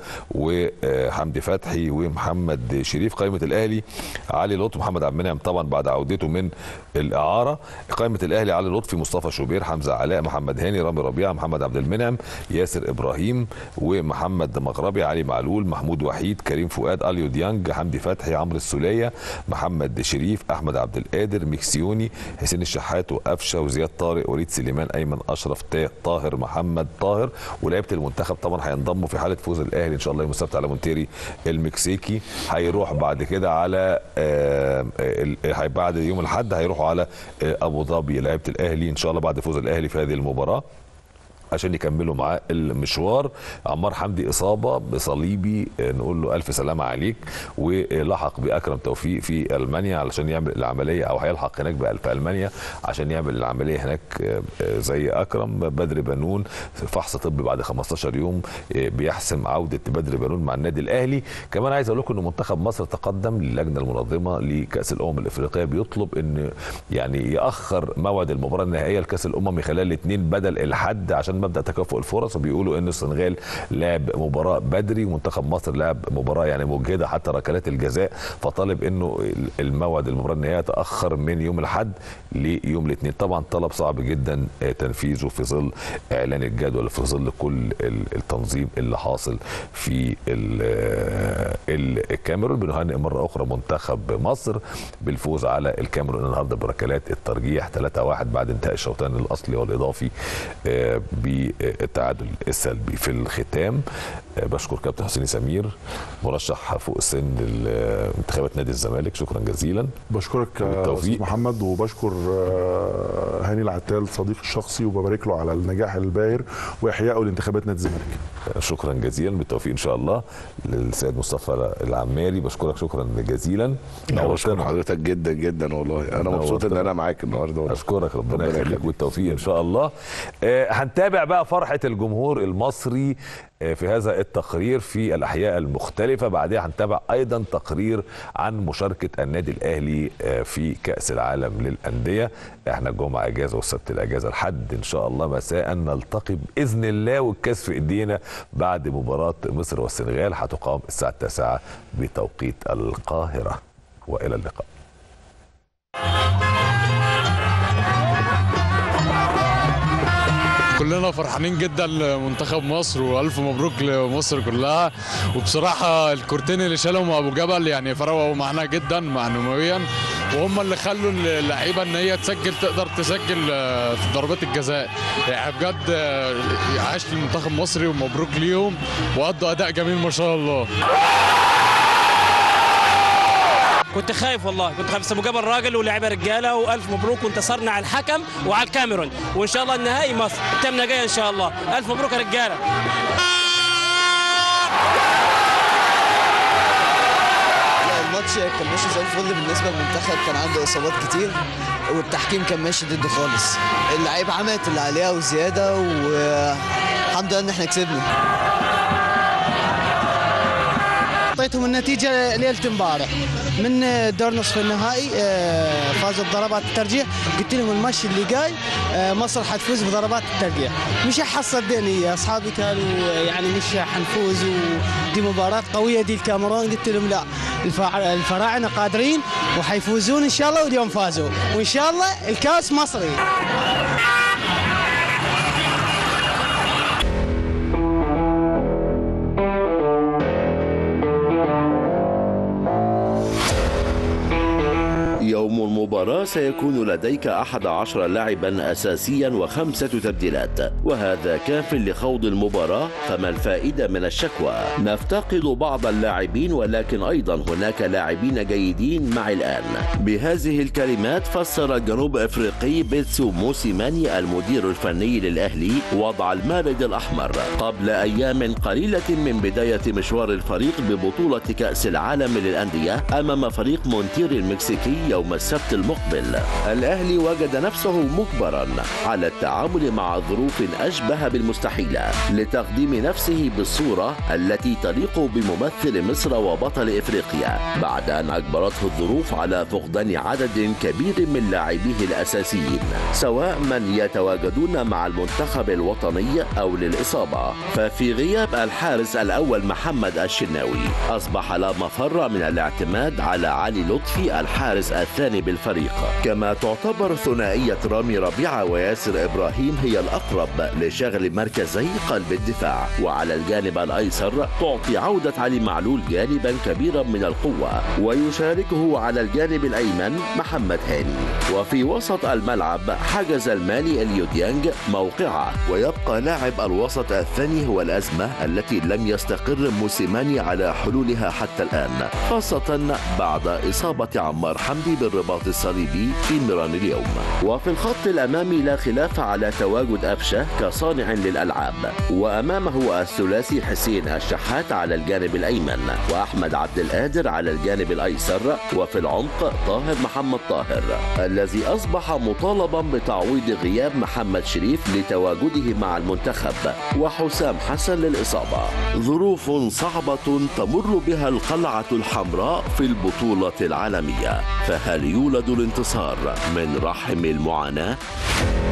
Speaker 1: وحمدي فتحي ومحمد شريف قائمه الاهلي علي لطفي محمد عبد المنعم طبعا بعد عودته من الاعاره قائمه الاهلي علي لطفي مصطفى شوبير حمزه علاء محمد هاني رامي ربيعه محمد عبد المنعم ياسر ابراهيم ومحمد مغربي علي معلول محمود وحيد كريم فؤاد اليو ديانج حمدي فتحي عمرو السوليه محمد شريف احمد عبد القادر ميكسيوني حسين الشحات وقفشه وزياد طارق وليد سليمان ايمن اشرف تا- طاهر محمد طاهر ولاعيبه المنتخب طبعا هينضموا في حاله فوز الاهلي ان شاء الله يوم السبت على مونتيري المكسيكي هيروح بعد كده على آه، ال- هي- بعد يوم الاحد هيروحوا على آه، ابو ظبي لعيبه الاهلي ان شاء الله بعد فوز الاهلي في هذه المباراه عشان يكملوا معاه المشوار عمار حمدي اصابه بصليبي آه، نقول له الف سلامه عليك ولحق باكرم توفيق في المانيا علشان يعمل العمليه او هيلحق هناك بقى في المانيا عشان يعمل العمليه هناك آه، آه، زي اكرم بدر بنون فحص طبي بعد 15 يوم آه، بيحسم عوده بدر بنون مع النادي الاهلي كمان عايز اقول لكم ان منتخب مصر تقدم للجنه المنظمه لكاس الامم الافريقيه بيطلب ان يعني ياخر موعد المباراه النهائيه لكاس الامم خلال الاثنين بدل الحد عشان مبدا تكافؤ الفرص وبيقولوا ان السنغال لعب مباراه بدري ومنتخب مصر لعب مباراه يعني مجهده حتى ركلات الجزاء فطالب انه الموعد المباراه النهائيه تاخر من يوم الاحد ليوم الاثنين طبعا طلب صعب جدا آه، تنفيذه في ظل اعلان الجدول في ظل كل ال- التنظيم اللي حاصل في ال- آه، الكاميرون بنهنئ مره اخرى منتخب مصر بالفوز على الكاميرون النهارده بركلات الترجيح 3-1 بعد انتهاء الشوطان الاصلي والاضافي آه، بالتعادل السلبي في الختام آه، بشكر كابتن حسين سمير مرشح فوق السن لانتخابات نادي الزمالك شكرا جزيلا
Speaker 2: بشكرك يا
Speaker 1: بالتوفيق.
Speaker 2: استاذ محمد وبشكر آه، هاني العتال صديقي الشخصي وببارك له على النجاح الباهر واحيائه لانتخابات نادي الزمالك
Speaker 1: شكرا جزيلا بالتوفيق ان شاء الله للسيد مصطفى العماري بشكرك شكرا جزيلا
Speaker 3: انا بشكر
Speaker 1: نورتنا.
Speaker 3: حضرتك جدا جدا والله انا مبسوط ان
Speaker 1: نورتنا.
Speaker 3: انا معاك النهارده والله.
Speaker 1: اشكرك ربنا
Speaker 3: ربنا
Speaker 1: يخليك
Speaker 3: يخليك.
Speaker 1: والتوفيق ان شاء الله آه، هنتابع بقى فرحه الجمهور المصري آه، في هذا التقرير في الاحياء المختلفه بعدها هنتابع ايضا تقرير عن مشاركه النادي الاهلي آه، في كاس العالم للانديه احنا الجمعه اجازه والسبت الاجازه لحد ان شاء الله مساء نلتقي باذن الله والكاس في ايدينا بعد مباراه مصر والسنغال هتقام الساعه 9 بتوقيت القاهره والى اللقاء
Speaker 10: كلنا فرحانين جدا لمنتخب مصر والف مبروك لمصر كلها وبصراحه الكورتين اللي شالهم ابو جبل يعني فرقوا معانا جدا معنويا وهم اللي خلوا اللعيبه ان هي تسجل تقدر تسجل آه، في ضربات الجزاء يعني بجد آه، عاش للمنتخب المصري ومبروك ليهم وادوا اداء جميل ما شاء الله
Speaker 11: كنت خايف والله كنت خايف بس ابو جبل راجل ولاعيبه رجاله والف مبروك وانتصرنا على الحكم وعلى الكاميرون وان شاء الله النهائي مصر التامنه جايه ان شاء الله الف مبروك يا رجاله
Speaker 12: لا الماتش كان ماشي زي الفل بالنسبه للمنتخب كان عنده اصابات كتير والتحكيم كان ماشي ضده خالص اللعيبه عملت اللي عليها وزياده والحمد لله ان احنا كسبنا
Speaker 13: اعطيتهم النتيجه ليله امبارح من دور نصف النهائي آه، فازوا بضربات الترجيح قلت لهم الماتش اللي جاي آه، مصر حتفوز بضربات الترجيح مش حصدقني اصحابي كانوا يعني مش حنفوز ودي مباراه قويه دي الكاميرون قلت لهم لا الفا- الفراعنه قادرين وحيفوزون ان شاء الله واليوم فازوا وان شاء الله الكاس مصري
Speaker 14: يوم المباراة سيكون لديك أحد عشر لاعبا أساسيا وخمسة تبديلات وهذا كاف لخوض المباراة فما الفائدة من الشكوى نفتقد بعض اللاعبين ولكن أيضا هناك لاعبين جيدين مع الآن بهذه الكلمات فسر الجنوب أفريقي بيتسو موسيماني المدير الفني للأهلي وضع المارد الأحمر قبل أيام قليلة من بداية مشوار الفريق ببطولة كأس العالم للأندية أمام فريق مونتير المكسيكي يوم السبت المقبل الأهلي وجد نفسه مجبرا على التعامل مع ظروف أشبه بالمستحيلة لتقديم نفسه بالصورة التي تليق بممثل مصر وبطل إفريقيا بعد أن أجبرته الظروف على فقدان عدد كبير من لاعبيه الأساسيين سواء من يتواجدون مع المنتخب الوطني أو للإصابة ففي غياب الحارس الأول محمد الشناوي أصبح لا مفر من الاعتماد على علي لطفي الحارس الثاني بالفريق كما تعتبر ثنائية رامي ربيعة وياسر إبراهيم هي الأقرب لشغل مركزي قلب الدفاع وعلى الجانب الأيسر تعطي عودة علي معلول جانبا كبيرا من القوة ويشاركه على الجانب الأيمن محمد هاني وفي وسط الملعب حجز المالي اليوديانج موقعه ويبقى لاعب الوسط الثاني هو الأزمة التي لم يستقر موسيماني على حلولها حتى الآن خاصة بعد إصابة عمار حمدي بالرباط الصليبي في ميران اليوم وفي الخط الأمامي لا خلاف على تواجد أفشة كصانع للألعاب وأمامه الثلاثي حسين الشحات على الجانب الأيمن وأحمد عبد القادر على الجانب الأيسر وفي العمق طاهر محمد طاهر الذي أصبح مطالبا بتعويض غياب محمد شريف لتواجده مع المنتخب وحسام حسن للإصابة ظروف صعبة تمر بها القلعة الحمراء في البطولة العالمية فهل يولد الانتصار من رحم المعاناة؟